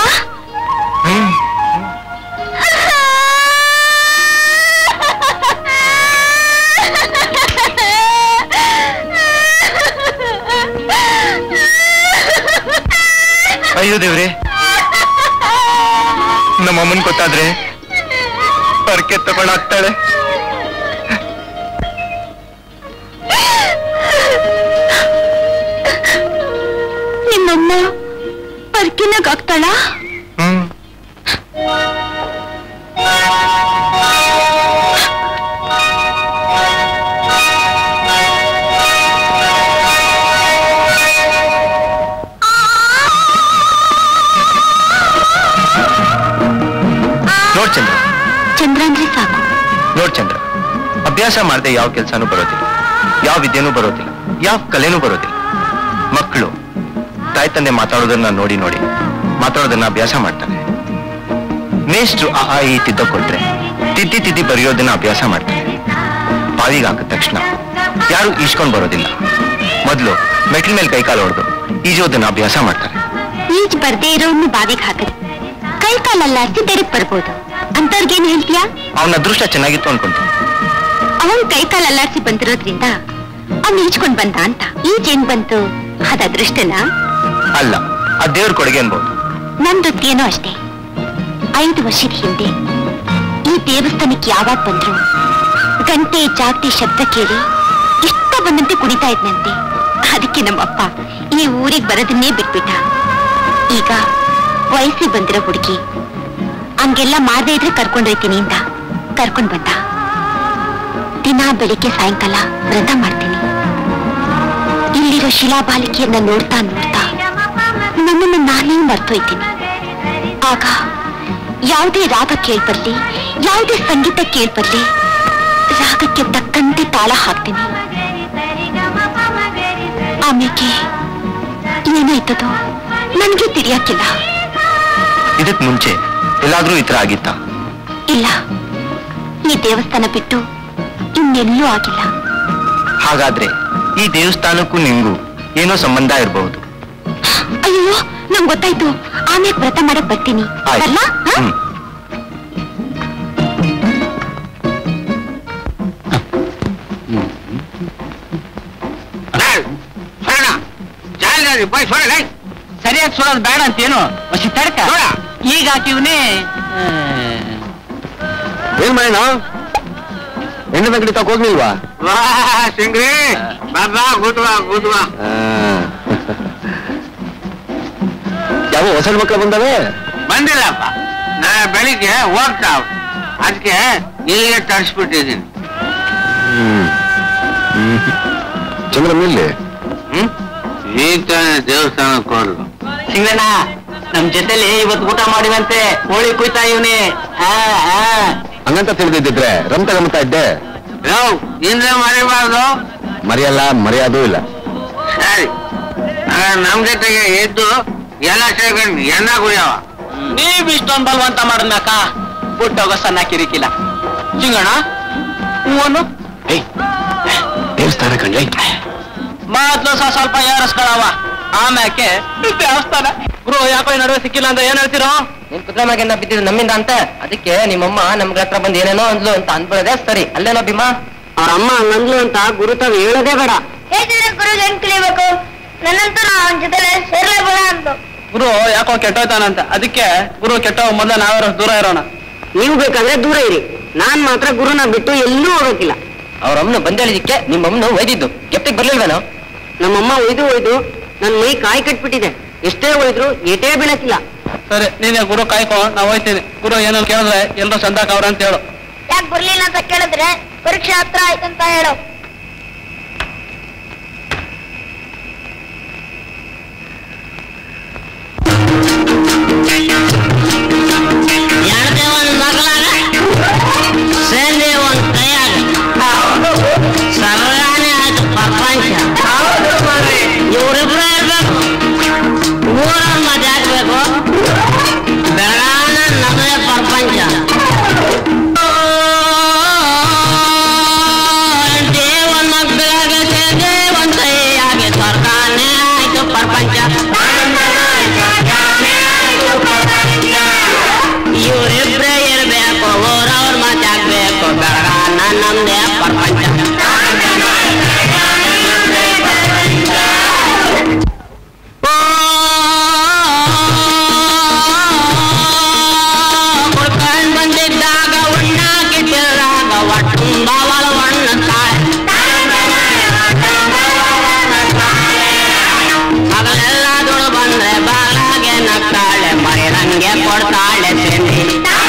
ಅಯ್ಯೋ ದೇವ್ರೆ ನಮ್ಮ ಅಮ್ಮನ್ ಗೊತ್ತಾದ್ರೆ ಪರ್ಕೆ ತಗೊಂಡ್ ಹಾಕ್ತಾಳೆ ನಿಮ್ಮಮ್ಮ ಪರ್ಕಿನಾಗ ಆಗ್ತಾಳ ಹ್ಮ್ ನೋಡ್ ಚಂದ್ರ ಚಂದ್ರ ಅಂದ್ರೆ ಸಾಕು ನೋಡ್ ಚಂದ್ರ ಅಭ್ಯಾಸ ಮಾಡದೆ ಯಾವ ಕೆಲಸನೂ ಬರೋದಿಲ್ಲ ಯಾವ ವಿದ್ಯೆನೂ ಬರೋದಿಲ್ಲ ಯಾವ ಕಲೆನೂ ಬರೋದಿಲ್ಲ ಮಕ್ಕಳು ತಾಯಿ ತಂದೆ ಮಾತಾಡೋದನ್ನ ನೋಡಿ ನೋಡಿ ಮಾತಾಡೋದನ್ನ ಅಭ್ಯಾಸ ಮಾಡ್ತಾರೆ ಮೇಷ್ಟ್ರು ಆ ಆ ಈ ತಿದ್ದ ಕೊಟ್ರೆ ತಿದ್ದಿ ತಿದ್ದಿ ಬರೆಯೋದನ್ನ ಅಭ್ಯಾಸ ಮಾಡ್ತಾರೆ ಬಾವಿಗೆ ಹಾಕಿದ ತಕ್ಷಣ ಯಾರು ಈಸ್ಕೊಂಡ್ ಬರೋದಿಲ್ಲ ಮೊದಲು ಮೆಟ್ಲ ಮೇಲೆ ಕೈಕಾಲು ಹೊಡೆದು ಈಜೋದನ್ನ ಅಭ್ಯಾಸ ಮಾಡ್ತಾರೆ ಈಜ್ ಬರ್ದೇ ಇರೋನ್ನು ಬಾವಿಗೆ ಹಾಕದ್ ಕೈ ಕಾಲಲ್ಲಾಡ್ಸಿ ತೆರೆಗ್ ಬರ್ಬೋದು ಅಂತವ್ರಿಗೇನ್ ಹೇಳ್ತೀಯಾ ಅವನ ಅದೃಷ್ಟ ಚೆನ್ನಾಗಿತ್ತು ಅನ್ಕೊಂತೀನಿ ಅವನ್ ಕೈ ಕಾಲ್ ಅಲ್ಲಾಡ್ಸಿ ಬಂದಿರೋದ್ರಿಂದ ಅವ್ನ್ ಈಜ್ಕೊಂಡ್ ಬಂದ ಅಂತ ಈಜ್ ಏನ್ ಬಂತು ಅದ ಅದೃಷ್ಟನ ಅಲ್ಲ ಆ ದೇವ್ರ ಕೊಡುಗೆ ಅನ್ಬೋದು ನನ್ ವೃತ್ತಿಯೇನೋ ಅಷ್ಟೇ ಐದು ವರ್ಷದ ಹಿಂದೆ ಈ ದೇವಸ್ಥಾನಕ್ಕೆ ಯಾವಾಗ ಬಂದ್ರು ಗಂಟೆ ಜಾಗಟೆ ಶಬ್ದ ಕೇಳಿ ಇಷ್ಟ ಬಂದಂತೆ ಕುಣಿತಾ ಇದ್ನಂತೆ ಅದಕ್ಕೆ ನಮ್ಮಪ್ಪ ಈ ಊರಿಗೆ ಬರೋದನ್ನೇ ಬಿಟ್ಬಿಟ್ಟ ಈಗ ವಯಸ್ಸಿಗೆ ಬಂದಿರೋ ಹುಡುಗಿ ಹಂಗೆಲ್ಲ ಮಾಡದೇ ಇದ್ರೆ ಕರ್ಕೊಂಡೊಯ್ತೀನಿ ಅಂತ ಕರ್ಕೊಂಡ್ ಬಂದ ದಿನ ಬೆಳಿಗ್ಗೆ ಸಾಯಂಕಾಲ ವ್ರತ ಮಾಡ್ತೀನಿ ಇಲ್ಲಿರೋ ಶಿಲಾಬಾಲಿಕೆಯನ್ನ ನೋಡ್ತಾ ನೋಡ್ತಾ ನನ್ನನ್ನು ನಾನೇ ಮರ್ತೋಯ್ತೀನಿ ಆಗ ಯಾವುದೇ ರಾಗ ಕೇಳ್ಬರ್ಲಿ ಯಾವುದೇ ಸಂಗೀತ ಕೇಳ್ಬರ್ಲಿ ರಾಗಕ್ಕೆ ತಕ್ಕಂತೆ ತಾಳ ಹಾಕ್ತೀನಿ ಆಮೇಲೆ ಏನಾಯ್ತದೋ ನನ್ಗೆ ತಿಳಿಯಕ್ಕಿಲ್ಲ ಇದಕ್ ಮುಂಚೆ ಎಲ್ಲಾದ್ರೂ ಈ ತರ ಆಗಿತ್ತಾ ಇಲ್ಲ ಈ ದೇವಸ್ಥಾನ ಬಿಟ್ಟು ಇನ್ನೆಲ್ಲೂ ಆಗಿಲ್ಲ ಹಾಗಾದ್ರೆ ಈ ದೇವಸ್ಥಾನಕ್ಕೂ ನಿಂಗೂ ಏನೋ ಸಂಬಂಧ ಇರಬಹುದು ಅಯ್ಯೋ ನಂಗ್ ಗೊತ್ತಾಯ್ತು ಆಮೇಲೆ ವ್ರತ ಮಾಡಕ್ ಬರ್ತೀನಿ ಬರ್ಲಾ ಹ? ಹ್ಮ್ ಸರಿಯಾಗಿ ಸುಡೋದು ಬೇಡ ಅಂತೇನು ವಸಿ ತಡ್ಕ ಈಗ ಹಾಕಿವ್ನಿ ಏನ್ ಮಾಡೋಣ ಹೆಣ್ಣು ಬಂಗಡಿ ತಕ ಹೋಗ್ಲಿಲ್ವಾ ಸಿಂಗ್ರಿ ಬಾಬಾ ಕೂತ್ವಾ ಕೂತ್ವಾ ಯಾವ ಹೊಸ ಮಕ್ಕಳು ಬಂದವೆ ಬಂದಿಲ್ಲಪ್ಪ ನಾಳೆ ಬೆಳಿಗ್ಗೆ ಹೋಗ್ತಾವ ಅದಕ್ಕೆ ಇಲ್ಲಿಗೆ ತರಿಸ್ಬಿಟ್ಟಿದ್ದೀನಿ ಚಂದ್ರ ಇಲ್ಲಿ ಹ್ಮ್ ಈಗ ತಾನೇ ದೇವಸ್ಥಾನಕ್ಕೆ ಹೋದ್ರು ಸಿಂಗಣ್ಣ ನಮ್ ಜೊತೆಲಿ ಇವತ್ತು ಊಟ ಮಾಡಿವಂತೆ ಕೋಳಿ ಕುಯ್ತಾ ಇವ್ನಿ ಆ, ಆ. ಹಂಗಂತ ತಿಳಿದಿದ್ರೆ ರಮ್ ತಗೊಂಬತ್ತಾ ಇದ್ದೆ ಯಾವ ಹಿಂದೆ ಮರಿಬಾರ್ದು ಮರೆಯಲ್ಲ ಮರೆಯೋದು ಇಲ್ಲ ಸರಿ ಹಾಗಾದ್ರೆ ನಮ್ ಜೊತೆಗೆ ಎದ್ದು ಎಲ್ಲ ಸೇರ್ಕೊಂಡು ಎಣ್ಣ ಕುಡಿಯವ ನೀವ್ ಇಷ್ಟೊಂದ್ ಬಲ್ವಂತ ಮಾಡದ್ನಾಕ ಬಿಟ್ಟೋಗೋ ಸಣ್ಣ ಕಿರಿಕಿಲ್ಲ ಸಿಂಗಣ್ಣ ಹೂವನು ದೇವಸ್ಥಾನ ಕಂಡ್ಲೆ ಮೊದ್ಲು ಸ ಸ್ವಲ್ಪ ಏರಿಸ್ಕೊಳವ ಆಮ್ಯಾಕೆ ದೇವಸ್ಥಾನ ಗುರು ಯಾಕೋ ಈ ನಡುವೆ ಸಿಕ್ಕಿಲ್ಲ ಅಂತ ಏನ್ ಹೇಳ್ತೀರೋ ನಿನ್ ಕುದುರೆ ಮ್ಯಾಗಿಂದ ಬಿದ್ದಿದ್ದು ನಮ್ಮಿಂದ ಅಂತ ಅದಕ್ಕೆ ನಿಮ್ಮಮ್ಮ ನಮ್ಗಳ ಹತ್ರ ಬಂದು ಏನೇನೋ ಅಂದ್ಲು ಅಂತ ಅಂದ್ಬಿಡದೆ ಸರಿ ಅಲ್ಲೇನೋ ಭೀಮಾ ಅವ್ರ ಅಮ್ಮ ಹಂಗಂದ್ಲು ಅಂತ ಗುರು ತಾವ್ ಹೇಳೋದೇ ಬೇಡ ಹೇಗಿದ್ರೆ ಗುರು ಏನ್ ಕಲಿಬೇಕು ನನ್ನಂತೂ ಅವನ ಜೊತೆ ಸೇರ್ಲೇಬೇಡ ಅಂತ ಗುರು ಯಾಕೋ ಕೆಟ್ಟೋಯ್ತಾನಂತ ಅದಕ್ಕೆ ಗುರು ಕೆಟ್ಟೋ ಮೊದಲ ನಾವ್ಯಾರು ದೂರ ಇರೋಣ ನೀವು ಬೇಕಾದ್ರೆ ದೂರ ಇರಿ ನಾನ್ ಮಾತ್ರ ಗುರುನ ಬಿಟ್ಟು ಎಲ್ಲೂ ಹೋಗಕ್ಕಿಲ್ಲ ಅವ್ರ ಅಮ್ಮನ ಬಂದೇಳಿದಕ್ಕೆ ನಿಮ್ಮಮ್ಮನ ಒಯ್ದಿದ್ದು ಗೆಪ್ಟಿಗೆ ಬರ್ಲಿಲ್ವೇನೋ ನಮ್ಮಮ್ಮ ಒಯ್ದು ಒಯ್ದು ನನ್ ಮೈ ಕಾಯಿ ಕಟ್ಬಿಟ್ಟಿದೆ ಎಷ್ಟೇ ಒಯ್ದ್ರು ಏಟೇ ಬೀಳಕ್ಕಿಲ್ಲ ಸರಿ ನೀನೇ ಗುರು ಕಾಯ್ಕೋ ನಾ ಹೋಯ್ತೀನಿ ಗುರು ಏನೋ ಕೇಳಿದ್ರೆ ಎಲ್ಲರೂ ಚಂದಾಕ್ ಅವ್ರ ಅಂತ ಹೇಳು ಯಾಕೆ ಬರ್ಲಿಲ್ಲ ಅಂತ ಕೇಳಿದ್ರೆ ಪರೀಕ್ಷೆ ಹತ್ರ ಆಯ್ತಂತ ಹೇಳು ಎಡದೆ ಒಂದ್ ಮಗಳಾಗ ಸೇರಿ ಒಂದ್ ಕೈಯಾಗ ಸರ್ವಾನೆ ಆಯ್ತು ಪ್ರಪಂಚ ಕೊಡ್ತಾಳೆ ತಿಂಡಿ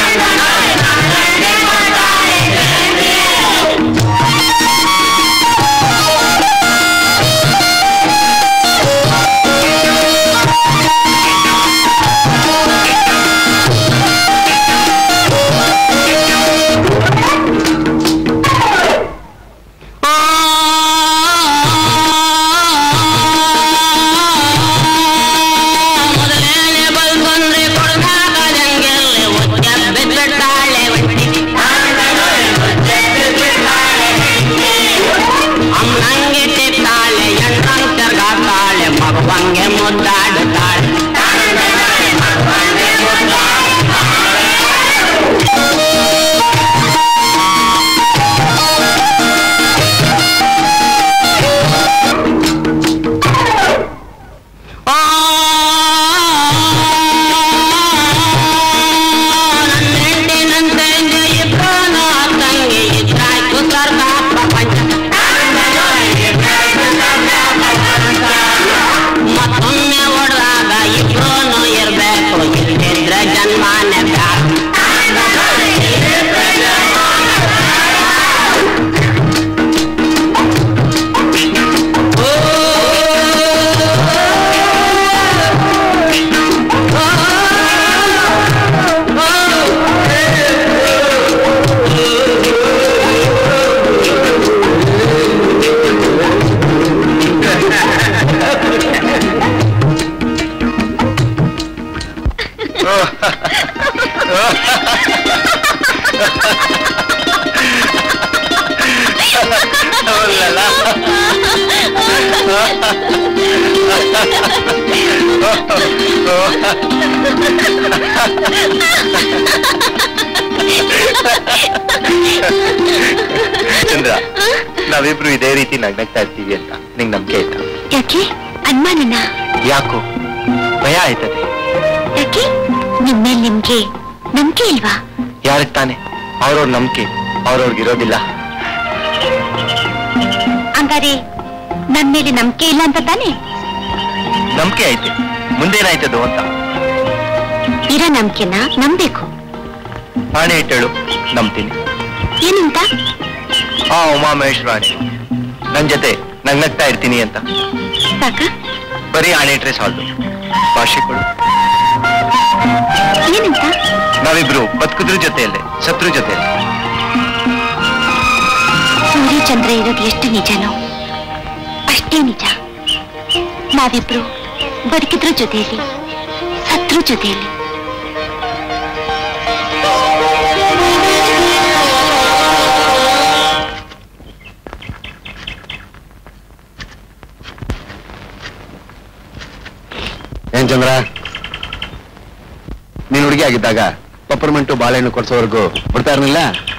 ಮೊದಲೇನೆ ಬಂದ್ರೆ ಕೊಡ್ದಾಗದಂಗೆಲ್ಲ ಒಚ್ಚ ಬಿದ್ಬಿಡ್ತಾಳೆ ಅಮ್ಮಂಗೆ ತಿತ್ತಾಳೆ ಎಣ್ಣಂಗ್ ತಿರ್ಗಾತಾಳೆ ಮಗುವಂಗೆ ಮುದ್ದಾಡುತ್ತಾಳೆ ಆ ನನ್ನ ಹೆಂಡಿನಂತೆ ಇಬ್ಬರು ತಂಗಿ ಇದ್ರಾಯ್ತು ಸ್ವರ್ಗ ಪ್ರಪಂಚ ಮತ್ತೊಮ್ಮೆ ಹೊಡೆದಾಗ ಇಬ್ರು ಇರ್ಬೇಕು ಇಲ್ದಿದ್ರೆ ಜನ್ಮಾನೆ ಬ್ಯಾಡ ಚಂದ್ರ ನಾವಿಬ್ರು ಇದೇ ರೀತಿ ನಗ್ನಗ್ತಾ ಇರ್ತೀವಿ ಅಂತ ನಿಂಗ್ ನಂಬಿಕೆ ಆಯ್ತಾ ಯಾಕೆ ಅನುಮಾನನ ಯಾಕೋ ಭಯ ಆಯ್ತದೆ ಯಾಕೆ ನಿಮ್ಮೇಲೆ ನಿಮ್ಗೆ ನಂಬಿಕೆ ಇಲ್ವಾ ಯಾರಿಗೆ ತಾನೆ ಅವ್ರವ್ರ ನಂಬಿಕೆ ಅವ್ರವ್ರಿಗೆ ಇರೋದಿಲ್ಲ ಹಂಗಾರೆ ನನ್ ಮೇಲೆ ನಂಬಿಕೆ ಇಲ್ಲ ಅಂತ ತಾನೆ ನಂಬಿಕೆ ಐತೆ ಮುಂದೇನಾಯ್ತದು ಅಂತ ಇರೋ ನಂಬಿಕೆನ ನಂಬೇಕು ನಾನೇ ಇಟ್ಟೇಳು ನಂಬ್ತೀನಿ ಏನಂತ ಆ ಉಮಾಮಹೇಶ್ವರಾಣಿ ನನ್ ಜೊತೆ ನಗ್ನಗ್ತಾ ಇರ್ತೀನಿ ಅಂತ ಸಾಕ ಬರೀ ಆಣೆ ಇಟ್ರೆ ಸಾಲದು ಭಾಷೆ ಕೊಡು ಏನಂತ ನಾವಿಬ್ರು ಬದುಕಿದ್ರ ಜೊತೆಯಲ್ಲೇ ಶತ್ರು ಜೊತೆಯಲ್ಲೇ ಸೂರ್ಯ ಚಂದ್ರ ಇರೋದು ಎಷ್ಟು ನಿಜನೋ ಅಷ್ಟೇ ನಿಜ ನಾವಿಬ್ರು ಬದುಕಿದ್ರ ಜೊತೆಯಲ್ಲಿ ಸತ್ರು ಜೊತೆಯಲ್ಲಿ ಏನ್ ಚಂದ್ರ ನೀನ್ ಹುಡುಗಿ ಆಗಿದ್ದಾಗ ಪಪ್ಪರ್ಮೆಂಟು ಬಾಳೆಹಣ್ಣು ಕೊಡ್ಸೋವರೆಗೂ ಬಿಡ್ತಾ ಇರ್ಲಿಲ್ಲ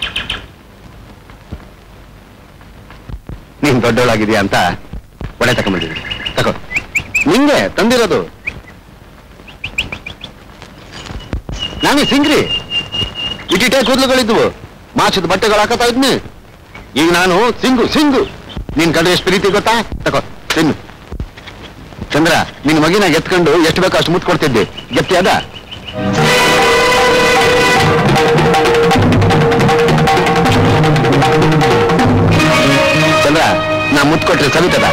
ನೀನ್ ದೊಡ್ಡವಳಾಗಿದ್ಯಾ ಅಂತ ಒಡೆ ತಗೊಂಡ್ಬಿಟ್ಟಿದ್ದೀನಿ ತಗೋ ನಿಂಗೆ ತಂದಿರೋದು ನಾನೇ ಸಿಂಗ್ರಿ ಇಟಿಟೆ ಕೂದಲುಗಳಿದ್ವು ಮಾಸದ ಬಟ್ಟೆಗಳು ಹಾಕತಾ ಇದ್ನಿ ಈಗ ನಾನು ಸಿಂಗು ಸಿಂಗು ನೀನ್ ಕಂಡ್ರೆ ಎಷ್ಟು ಪ್ರೀತಿ ಗೊತ್ತಾ ತಗೋ ತಿನ್ನು ಚಂದ್ರ ನಿನ್ ಮಗಿನ ಎತ್ಕೊಂಡು ಎಷ್ಟು ಬೇಕೋ ಅಷ್ಟು ಮುತ್ ಕೊಡ್ತಿದ್ದೆ ಗೆತ್ತಿ ಅದ ಚಂದ್ರ ನಾ ಮುತ್ ಕೊಟ್ರೆ ಸವಿತದ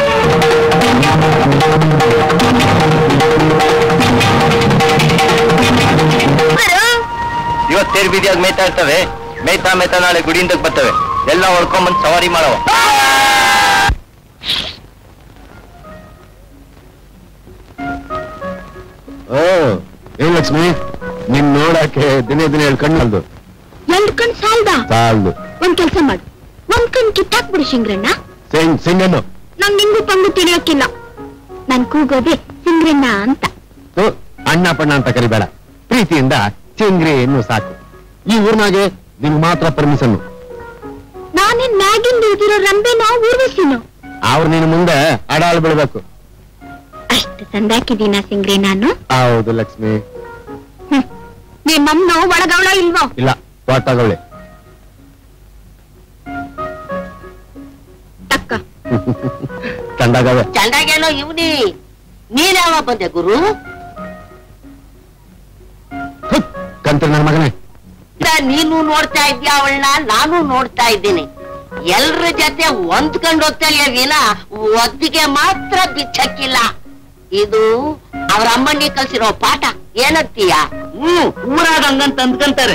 ಇವತ್ ತೇರ್ ಬೀದಿಯಾಗ ಮೇಯ್ತಾ ಇರ್ತವೆ ಮೇಯ್ತಾ ಮೇಯ್ತಾ ನಾಳೆ ಗುಡಿಯಿಂದ ಬರ್ತವೆ ಎಲ್ಲ ಹೊಡ್ಕೊಂಬಂದ್ ಸವಾರಿ ಮಾಡವ ಓ ಏನ್ ಲಕ್ಷ್ಮಿ ನಿನ್ ನೋಡಕ್ಕೆ ದಿನೇ ದಿನೇ ಹೇಳಿ ಕಣ್ಣು ಅಲ್ದು ಎರಡು ಕಣ್ ಸಾಲ್ದ ಸಾಲ್ದು ಒಂದ್ ಕೆಲ್ಸ ಮಾಡು ಒಂದ್ ಕಣ್ ಕಿತ್ತಾಕ್ಬಿಡು ಶಿಂಗ್ರಣ್ಣ ಸಿಂಗ್ ಸಿಂಗನ್ನು ನಂಗ್ ನಿಂಗು ಪಂಗು ತಿಳಿಯೋಕಿಲ್ಲ ನನ್ ಕೂಗೋದೆ ಸಿಂಗ್ರಣ್ಣ ಅಂತ ಓ, ಅಣ್ಣ ಪಣ್ಣ ಅಂತ ಕರಿಬೇಡ ಪ್ರೀತಿಯಿಂದ ಚಿಂಗ್ರಿ ಎನ್ನು ಸಾಕು ಈ ಊರ್ನಾಗೆ ನಿಂಗ್ ಮಾತ್ರ ಪರ್ಮಿಷನ್ ನಾನೇನ್ ಮ್ಯಾಗಿಂದ ಇದಿರೋ ರಂಬೆನೋ ಊರ್ವಶಿನೋ ಅವ್ರು ನಿನ್ ಮುಂದೆ ಅಡಾಳ್ ಬಿಡ್ಬೇಕು ಅಷ್ಟು ಸಂದಾಕಿದೀನ ಸಿಂಗ್ರಿ ನಾನು ಹೌದು ಲಕ್ಷ್ಮಿ ಹ್ಮ್. ನಿಮ್ಮಮ್ಮನೋ ಒಳಗವಳ ಇಲ್ವೋ ಇಲ್ಲ ತೋಟಗಳೇ ತಕ್ಕ ಕಂಡಾಗವೆ ಚಂದಾಗೇನೋ ಇವನಿ ನೀನ್ ಯಾವ ಬಂದೆ ಗುರು ಥುತ್, ನನ್ನ ಮಗನೇ ನೀನು ನೋಡ್ತಾ ಇದ್ಯಾ ಅವಳನ್ನ ನಾನು ನೋಡ್ತಾ ಇದ್ದೀನಿ ಎಲ್ರ ಜೊತೆ ಹೊಂದ್ಕೊಂಡು ಹೋಗ್ತಾಳೆ ವಿನ ಒತ್ತಿಗೆ ಮಾತ್ರ ಬಿಚ್ಚಕ್ಕಿಲ್ಲ ಇದು ಅವ್ರ ಅಮ್ಮಣ್ಣಿ ಕಲ್ಸಿರೋ ಪಾಠ ಏನತ್ತೀಯ ಹ್ಮ್ ಊರಾಗ ಹಂಗಂತ ಅಂದ್ಕಂತಾರೆ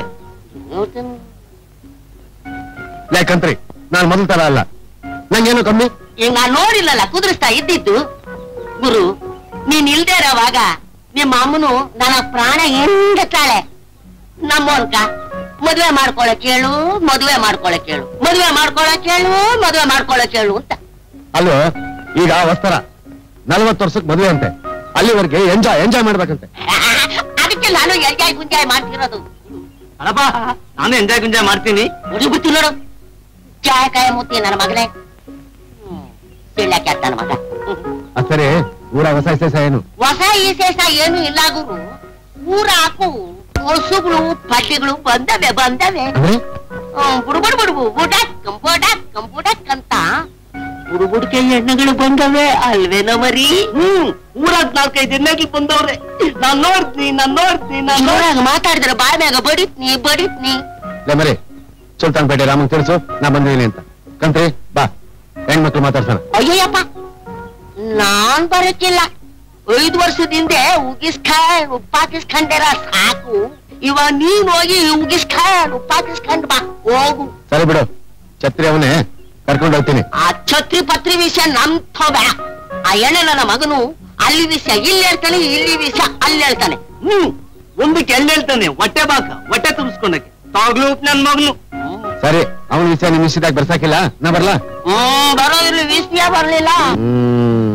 ಯಾಕಂತ್ರಿ ನಾನು ಮೊದಲ ತರ ಅಲ್ಲ ನಂಗೇನು ಕಮ್ಮಿ ಈಗ ನಾನ್ ನೋಡಿಲ್ಲಲ್ಲ ಕುದುರಿಸ್ತಾ ಇದ್ದಿತ್ತು ಗುರು ನೀನ್ ಇಲ್ದೇ ಇರೋವಾಗ ನಿಮ್ಮ ಅಮ್ಮನು ನನ್ನ ಪ್ರಾಣ ಹೆಂಗತ್ತಾಳೆ ನಮ್ಮೋನ್ಕ ಮದ್ವೆ ಮಾಡ್ಕೊಳಕ್ ಹೇಳು ಮದ್ವೆ ಮಾಡ್ಕೊಳಕ್ ಹೇಳು ಮದ್ವೆ ಮಾಡ್ಕೊಳಕ್ ಹೇಳು ಮದ್ವೆ ಮಾಡ್ಕೊಳಕ್ ಹೇಳು ಅಂತ ಅಲ್ವೋ ಈಗ ವಸ್ತರ ನಲ್ವತ್ತು ವರ್ಷಕ್ಕೆ ಮದುವೆ ಅಂತೆ ಅಲ್ಲಿವರೆಗೆ ಎಂಜಾಯ್ ಎಂಜಾಯ್ ಮಾಡ್ಬೇಕಂತೆ ಅದಕ್ಕೆ ನಾನು ಎಂಜಾಯ್ ಗುಂಜಾಯ್ ಮಾಡ್ತಿರೋದು ಅಲ್ಲಪ್ಪ ನಾನು ಎಂಜಾಯ್ ಗುಂಜಾಯ್ ಮಾಡ್ತೀನಿ ಹುಡುಗಿ ಬಿಟ್ಟು ನೋಡು ಚಾಯ ಕಾಯ ಮುತ್ತಿ ನನ್ನ ಮಗನೇ ಸಿಳ್ಳಕ್ಕೆ ನನ್ನ ಮಗ ಅದ್ ಸರಿ ಊರ ಹೊಸ ವಿಶೇಷ ಏನು ಹೊಸ ವಿಶೇಷ ಏನು ಇಲ್ಲ ಗುರು ಊರ ಹಾಕು ಹೊಸುಗಳು ಪಟ್ಟಿಗಳು ಬಂದವೆ ಬಂದವೆ ಅಂದ್ರೆ ಹ್ಮ್, ಬುಡುಬುಡು ಬುಡುಬು ಬುಡಕ್ ಕಂಪೋಟಕ್ ಕಂಪೋಟಕ್ ಅಂತ ಬುಡುಬುಡ್ಕೆ ಹೆಣ್ಣುಗಳು ಬಂದವೆ ಅಲ್ವೇನ ಮರಿ ಹ್ಮ್ ಊರಾಗ್ ನಾಲ್ಕೈದು ಎಣ್ಣೆಗೆ ಬಂದವ್ರೆ ನಾನ್ ನೋಡ್ತೀನಿ ನಾನ್ ನೋಡ್ತೀನಿ ನಾನ್ ನೋಡ್ ಜೋರಾಗಿ ಮಾತಾಡಿದ್ರೆ ಬಾಯ್ ಮ್ಯಾಗ ಬಡಿತ್ನಿ ಬಡಿತ್ನಿ ಲೇ ಮರಿ ಸುಲ್ತಾನ್ ಪೇಟೆ ರಾಮನ್ ತಿಳಿಸು ನಾ ಬಂದಿದ್ದೀನಿ ಅಂತ ಕಂತ್ರಿ ಬಾ ಹೆಣ್ಮಕ್ಳು ಮಾತಾಡ್ಸೋಣ ಅಯ್ಯಯ್ಯಪ್ಪ ನಾನ್ ಬರಕ್ಕಿಲ್ಲ ಐದು ವರ್ಷದ ಹಿಂದೆ ಉಗಿಸ್ಕೊಂಡ್ ಉಪ್ಪಾಕಿಸ್ಕೊಂಡಿರ ಸಾಕು ಇವ ನೀನ್ ಹೋಗಿ ಉಗಿಸ್ಕೊಂಡ್ ಉಪ್ಪಾಕಿಸ್ಕೊಂಡ್ ಬಾ ಹೋಗು ಸರಿ ಬಿಡು ಛತ್ರಿ ಅವನೇ ಕರ್ಕೊಂಡು ಹೋಗ್ತೀನಿ ಆ ಛತ್ರಿ ಪತ್ರಿ ವಿಷಯ ನಮ್ ಬೇಡ ಆ ಎಣ್ಣೆ ನನ್ನ ಮಗನು ಅಲ್ಲಿ ವಿಷಯ ಇಲ್ಲಿ ಹೇಳ್ತಾನೆ ಇಲ್ಲಿ ವಿಷಯ ಅಲ್ಲಿ ಹೇಳ್ತಾನೆ ಹ್ಮ್ ಒಂದಕ್ಕೆ ಎಣ್ಣೆ ಹೇಳ್ತಾನೆ ಹೊಟ್ಟೆ ಬಾಕ ಹೊಟ್ಟೆ ತುಂಬಿಸ್ಕೊಂಡಕ್ಕೆ ತಾಗ್ಲು ನನ್ ಮಗನು ಸರಿ ಅವನ ವಿಷಯ ನಿಮ್ ವಿಷಯದಾಗ ಬರ್ಸಾಕಿಲ್ಲ ನಾ ಬರ್ಲಾ ಹ್ಮ್ ಬರೋ ಇಲ್ಲಿ ವಿಷಯ ಬರ್ಲಿಲ್ಲ ಹ್ಮ್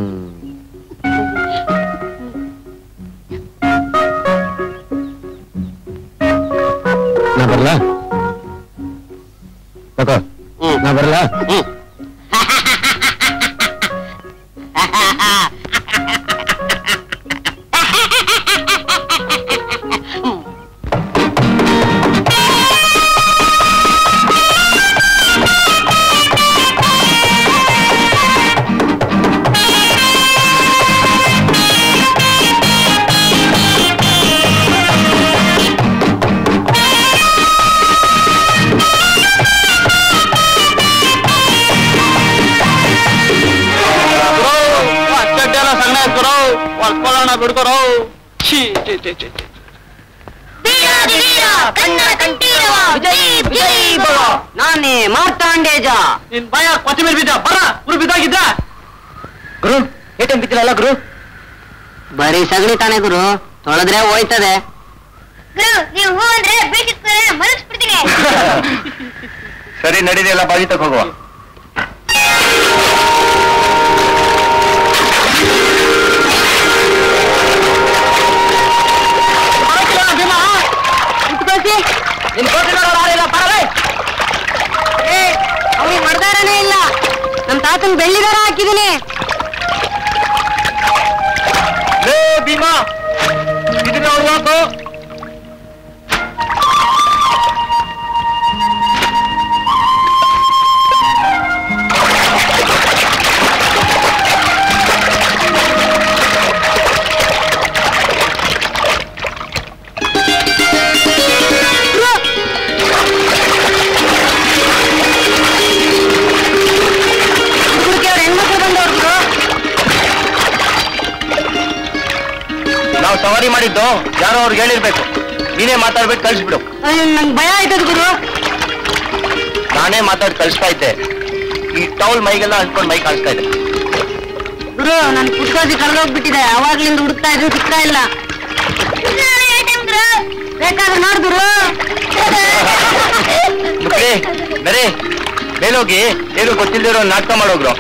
ನಾ ಬರ್ಲಾ ತಗೋ ಹ್ಮ್. ನಾ ಬರ್ಲಾ ಹ್ಮ್ ಅಚ್ಚಡ್ಡೆ ಎಲ್ಲ ಸಣ್ಣ ಎತ್ಕೊರೋ ಹೊಲ್ಕೊಳ್ಳೋಣ ಬಿಡ್ಕೊರೋ ಛೀ ಛೀ ಛೀ ಛೀ ಛೀ. ನಾನೇ ಮಾರ್ತಾಂಡೇಜ ನಿನ್ ಭಯ ಕೊತ್ತಿಮೀರ್ ಬಿದ್ದ ಬರ ಗುರು ಬಿದ್ದಾಗಿದ್ದ ಗುರು ಏಟನ್ ಬಿದ್ದಿರಲ್ಲ ಗುರು ಬರೀ ಸಗಣಿ ತಾನೆ ಗುರು ತೊಳೆದ್ರೆ ಹೋಯ್ತದೆ ಗುರು ನೀವು ಹೂ ಅಂದ್ರೆ ಬೇಕಿತ್ತು ಮಲಗಿಸ್ಬಿಡ್ತೀನಿ ಸರಿ ನಡೀದೆಲ್ಲ ಬಾಗಿ ಹೋಗುವ ನಿನ್ ಅವನಿಗೆ ಮಡ್ದಾರನೇ ಇಲ್ಲ ನಮ್ ತಾತನ್ ಬೆಳ್ಳಿದಾರ ಹಾಕಿದೀನಿ ಲೇ ಭೀಮಾ ಇದನ್ನ ಹೊಡ್ದಾಕು ಹುಡುಗಿ ಅವ್ರ ಹೆಣ್ಮಕ್ಳು ಬಂದವ್ರು ನಾವು ಸವಾರಿ ಮಾಡಿದ್ದು ಯಾರೋ ಅವ್ರಿಗೆ ಹೇಳಿರ್ಬೇಕು ನೀನೇ ಮಾತಾಡ್ಬಿಟ್ಟು ಕಳ್ಸ್ಬಿಡು ನಂಗ್ ಭಯ ಆಯ್ತದ ಗುರು ನಾನೇ ಮಾತಾಡಿ ಕಳಿಸ್ತಾ ಇದ್ದೆ ಈ ಟೌಲ್ ಮೈಗೆಲ್ಲ ಅಂಟ್ಕೊಂಡು ಮೈ ಕಾಣಿಸ್ತಾ ಇದೆ ಗುರು ನನ್ ಪುಟ್ಕೋಸಿ ಕಳೆದೋಗ್ಬಿಟ್ಟಿದೆ ಅವಾಗ್ಲಿಂದ ಹುಡುಕ್ತಾ ಇದ್ರು ಸಿಗ್ತಾ ಇಲ್ಲ ಬೇಕಾದ್ರೆ ನೋಡಿದ್ರು ಮುಕ್ರಿ ಬರೀ ಮೇಲೋಗಿ ಏನು ಗೊತ್ತಿಲ್ದಿರೋ ನಾಟಕ ಮಾಡೋಗ್ರು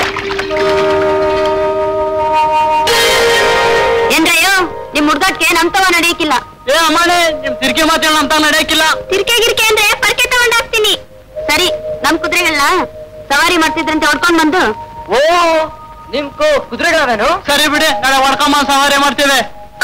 ಏನ್ರಯ್ಯೋ ನಿಮ್ ಹುಡ್ಗಾಟ್ಗೆ ನಮ್ತವ ನಡೆಯಕ್ಕಿಲ್ಲ ಏ ಅಮ್ಮನೆ ನಿಮ್ ತಿರ್ಗಿ ಮಾತೇಳ ಅಂತ ನಡೆಯಕ್ಕಿಲ್ಲ ತಿರ್ಕೆ ಗಿರ್ಕೆ ಅಂದ್ರೆ ಪರ್ಕೆ ತಗೊಂಡಾಕ್ತೀನಿ ಸರಿ ನಮ್ ಕುದುರೆಗಳನ್ನ ಸವಾರಿ ಮಾಡ್ತಿದ್ರಂತೆ ಹೊಡ್ಕೊಂಡ್ ಬಂದು ಓ ನಿಮ್ಕು ಕುದುರೆಗಳವೇನು ಸರಿ ಬಿಡಿ ನಾಳೆ ಹೊಡ್ಕೊಂಬ ಸವಾರಿ ಮಾಡ್ತೇವೆ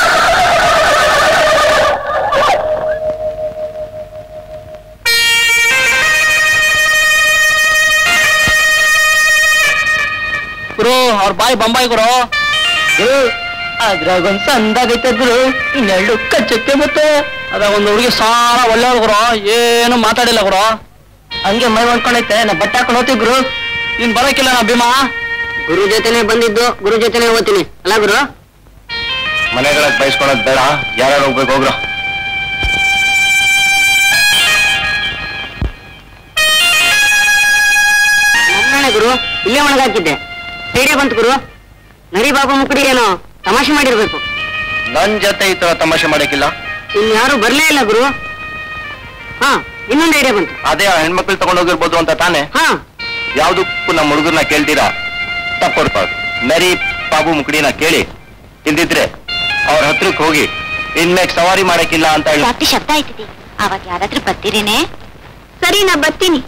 ಗುರು ಅವ್ರ ಬಾಯಿ ಬೊಂಬಾಯಿ ಗುರು ಅದ್ರಾಗ ಒಂದ್ ಸಂದಾಗೈತೆ ಗುರು ಇನ್ನೆರಡು ಕಚ್ಚಕ್ಕೆ ಮತ್ತೆ ಅದ ಒಂದು ಹುಡುಗಿ ಸಾಲ ಒಳ್ಳೆಯವ್ರು ಗುರು ಏನು ಮಾತಾಡಿಲ್ಲ ಗುರು ಹಂಗೆ ಮೈ ಹೊಂದ್ಕೊಂಡೈತೆ ನಾ ಬಟ್ಟೆ ಹಾಕೊಂಡು ಹೋಗ್ತೀವಿ ಗುರು ನೀನ್ ಬರಕ್ಕಿಲ್ಲ ನಾ ಭೀಮಾ ಗುರು ಜೊತೆನೆ ಬಂದಿದ್ದು ಗುರು ಜೊತೆನೆ ಓದ್ತೀನಿ ಅಲ್ಲ ಗುರು ಮನೆಗಳಿಗೆ ಬಯಸ್ಕೊಳೋದ್ ಬೇಡ ಯಾರು ಹೋಗ್ಬೇಕು ಹೋಗ್ರ ನಮ್ಮನೆ ಗುರು ಇಲ್ಲೇ ಒಣಗಾಕಿದ್ದೆ ಸೈಡೇ ಬಂತು ಗುರು ನರಿ ಬಾಬು ಮುಕುಡಿ ಏನೋ ತಮಾಷೆ ಮಾಡಿರ್ಬೇಕು ನನ್ ಜೊತೆ ಈ ತರ ತಮಾಷೆ ಮಾಡಕ್ಕಿಲ್ಲ ಇನ್ಯಾರು ಬರ್ಲೇ ಇಲ್ಲ ಗುರು ಹಾ ಇನ್ನೊಂದು ಐಡಿಯಾ ಬಂತು ಅದೇ ಆ ಹೆಣ್ಮಕ್ಳು ತಗೊಂಡೋಗಿರ್ಬೋದು ಅಂತ ತಾನೇ ಹಾ ಯಾವ್ದಕ್ಕೂ ನಮ್ಮ ಹುಡುಗರ್ನ ಕೇಳ್ತೀರಾ ತಪ್ಪೊಡ್ಬಾರ್ದು ನರಿ ಬಾಬು ಮುಕುಡಿನ ಕೇಳಿ ಇಲ್ದಿದ್ರೆ ಅವ್ರ ಹತ್ರಕ್ಕೆ ಹೋಗಿ ಇನ್ಮೇಲೆ ಸವಾರಿ ಮಾಡಕ್ಕಿಲ್ಲ ಅಂತ ಹೇಳಿ ಜಾಸ್ತಿ ಶಬ್ದ ಆಯ್ತದೆ ಅವಾಗ ಯಾರಾದ್ರೂ ಬರ್ತೀರೇನೆ ಸರಿ ನಾ ಬರ್ತೀನಿ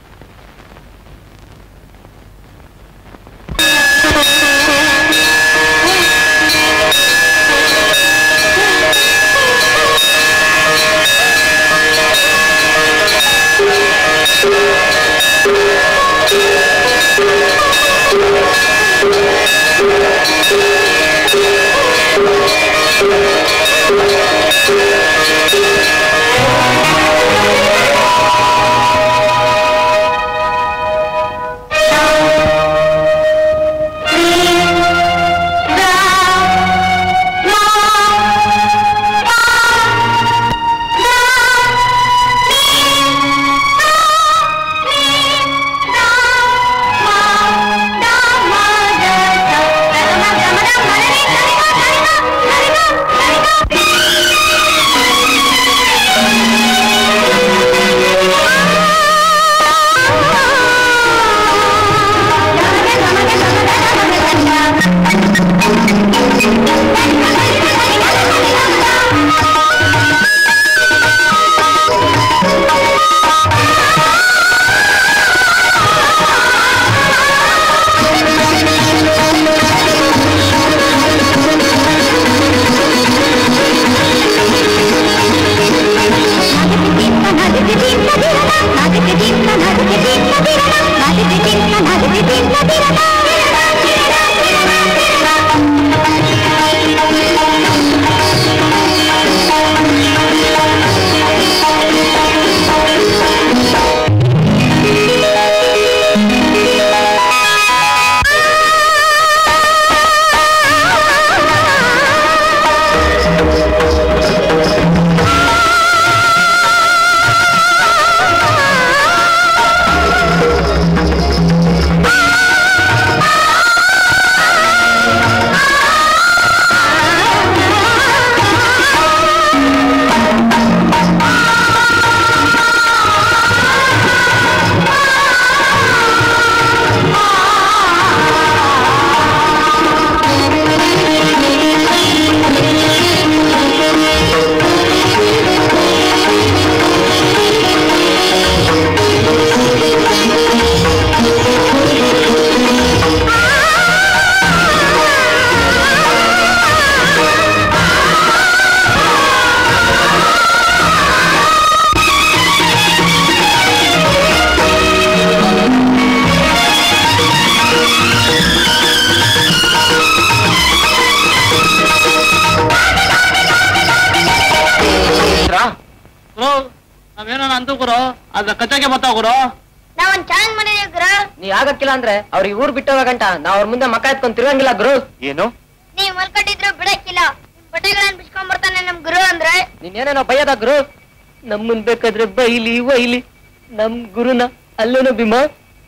ಗುರು ನಾವೇನೋ ಅಂತು ಗುರು ಅದ್ರ ಕತೆಗೆ ಬರ್ತಾವ ಗುರು ನಾವೊಂದ್ ಚಾಲೆಂಜ್ ಮಾಡಿದೀವಿ ಗುರು ನೀ ಆಗಕ್ಕಿಲ್ಲ ಅಂದ್ರೆ ಅವ್ರಿಗೆ ಊರ್ ಬಿಟ್ಟೋಗ ಗಂಟ ನಾವ್ ಅವ್ರ ಮುಂದೆ ಮಕ್ಕ ಎತ್ಕೊಂಡ್ ತಿರುಗಂಗಿಲ್ಲ ಗುರು ಏನು ನೀವ್ ಮಲ್ಕೊಂಡಿದ್ರು ಬಿಡಕ್ಕಿಲ್ಲ ನಿಮ್ ಬಟ್ಟೆಗಳನ್ನ ಬಿಚ್ಕೊಂಡ್ ಬರ್ತಾನೆ ನಮ್ ಗುರು ಅಂದ್ರೆ ನೀನ್ ಏನೇನೋ ಬೈಯದ ಗುರು ನಮ್ಮನ್ ಬೇಕಾದ್ರೆ ಬೈಲಿ ವೈಲಿ ನಮ್ ಗುರುನ ಅಲ್ಲೇನೋ ಭೀಮಾ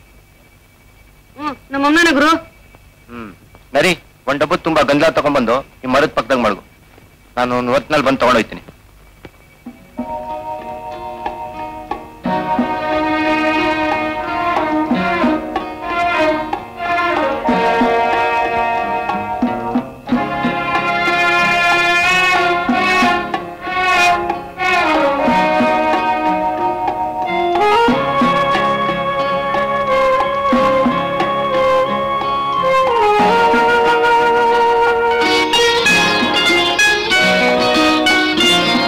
ಹ್ಮ್ ನಮ್ಮ ಅಮ್ಮನೇ ಗುರು ಹ್ಮ್ ನರಿ ಒಂದ್ ಡಬ್ಬ ತುಂಬಾ ಗಂಜಲ ತಗೊಂಡ್ಬಂದು ಈ ಮರದ ಪಕ್ಕದಾಗ ಮಡಗು ನಾನು ಒಂದು ಹೊತ್ನಲ್ಲಿ ಬಂದು ತಗೊಂಡೋಗ್ತೀನಿ ಆ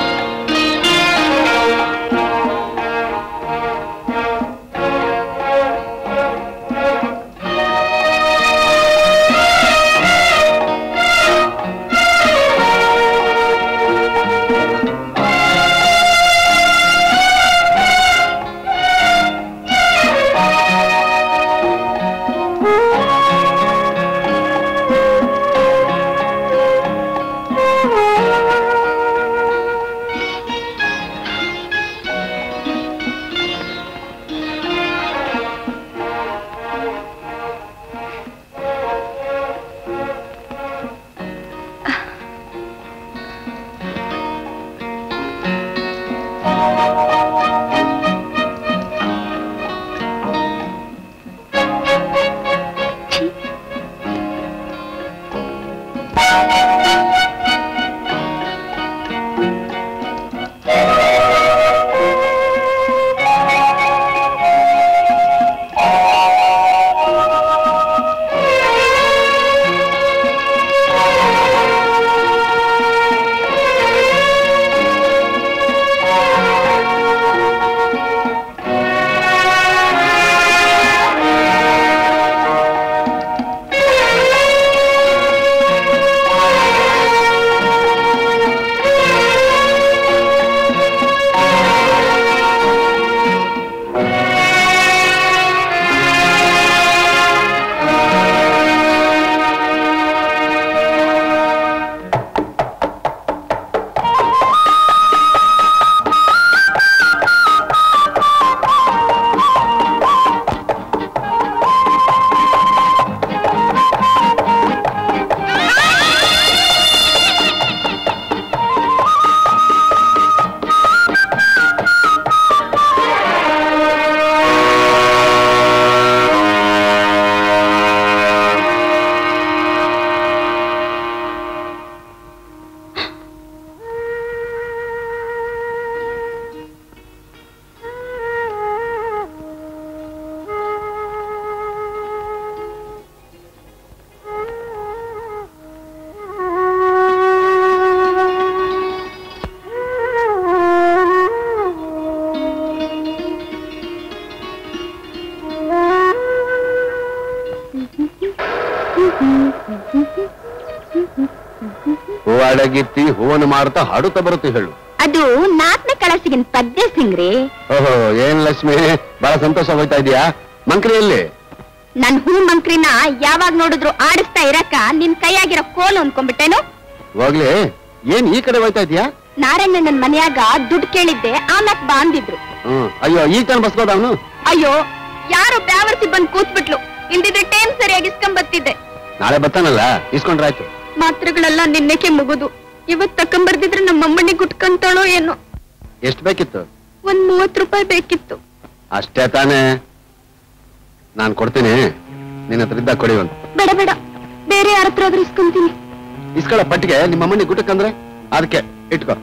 ಹೂವಾಡಗಿತ್ತಿ ಹೂವನ್ನು ಮಾರುತ್ತಾ ಹಾಡುತ್ತಾ ಬರುತ್ತೆ ಹೇಳು ಅದು ನಾಲ್ಕನೇ ಕಳಸಿಗಿನ ಪದ್ಯ ಸಿಂಗ್ರಿ ಓಹೋ ಏನ್ ಲಕ್ಷ್ಮಿ ಬಹಳ ಸಂತೋಷ ಹೋಗ್ತಾ ಇದೀಯಾ ಮಂಕ್ರಿಯಲ್ಲಿ ನನ್ ಹೂ ಮಂಕ್ರಿನ ಯಾವಾಗ ನೋಡಿದ್ರು ಆಡಿಸ್ತಾ ಇರಕ ನಿನ್ ಕೈಯಾಗಿರೋ ಕೋಲು ಅನ್ಕೊಂಡ್ಬಿಟ್ಟೇನು ಹೋಗ್ಲಿ ಏನ್ ಈ ಕಡೆ ಹೋಯ್ತಾ ಇದೀಯಾ ನಾರಾಯಣನ್ ಮನ್ಯಾಗ ದುಡ್ಡು ಕೇಳಿದ್ದೆ ಆಮ್ಯಾಕ್ ಬಾ ಅಂದಿದ್ರು ಹ್ಮ್ ಅಯ್ಯೋ ಈಗ ತಾನು ಬಸ್ಕೋದ ಅವನು ಅಯ್ಯೋ ಯಾರು ಬ್ಯಾವರ್ಸಿ ಬಂದ್ ಕೂತ್ಬಿಟ್ಲು ಇಲ್ದಿದ್ರೆ ಟೈಮ್ ಸರಿಯಾಗಿ ಇಸ್ಕೊಂಡ್ ಬರ್ತಿದ್ದೆ ನಾಳೆ ಬರ್ತಾನಲ್ಲ ಇಸ್ಕೊಂಡ್ರಾಯ್ತು ಮಾತ್ರೆಗಳೆಲ್ಲ ನಿನ್ನೆಕೆ ಮುಗುದು ಇವತ್ ತಕೊಂಬರ್ದಿದ್ರೆ ನಮ್ಮ ಅಮ್ಮನಿಗೆ ಗುಟ್ಕಂತಾಳೋ ಏನೋ ಎಷ್ಟು ಬೇಕಿತ್ತು ಒಂದ್ ಮೂವತ್ ರೂಪಾಯಿ ಬೇಕಿತ್ತು ಅಷ್ಟೇ ತಾನೇ ನಾನ್ ಕೊಡ್ತೀನಿ ನಿನ್ನ ಹತ್ರ ಇದ್ದಾಗ ಕೊಡಿ ಒಂದು ಬೇಡ ಬೇಡ ಬೇರೆ ಯಾರ ಹತ್ರ ಆದ್ರೂ ಇಸ್ಕೊಂತೀನಿ ಇಸ್ಕೊಳ ಪಟ್ಟಿಗೆ ನಿಮ್ಮ ಅಮ್ಮನಿಗೆ ಗುಟಕ್ಕಂದ್ರೆ ಅದಕ್ಕೆ ಇಟ್ಕೋ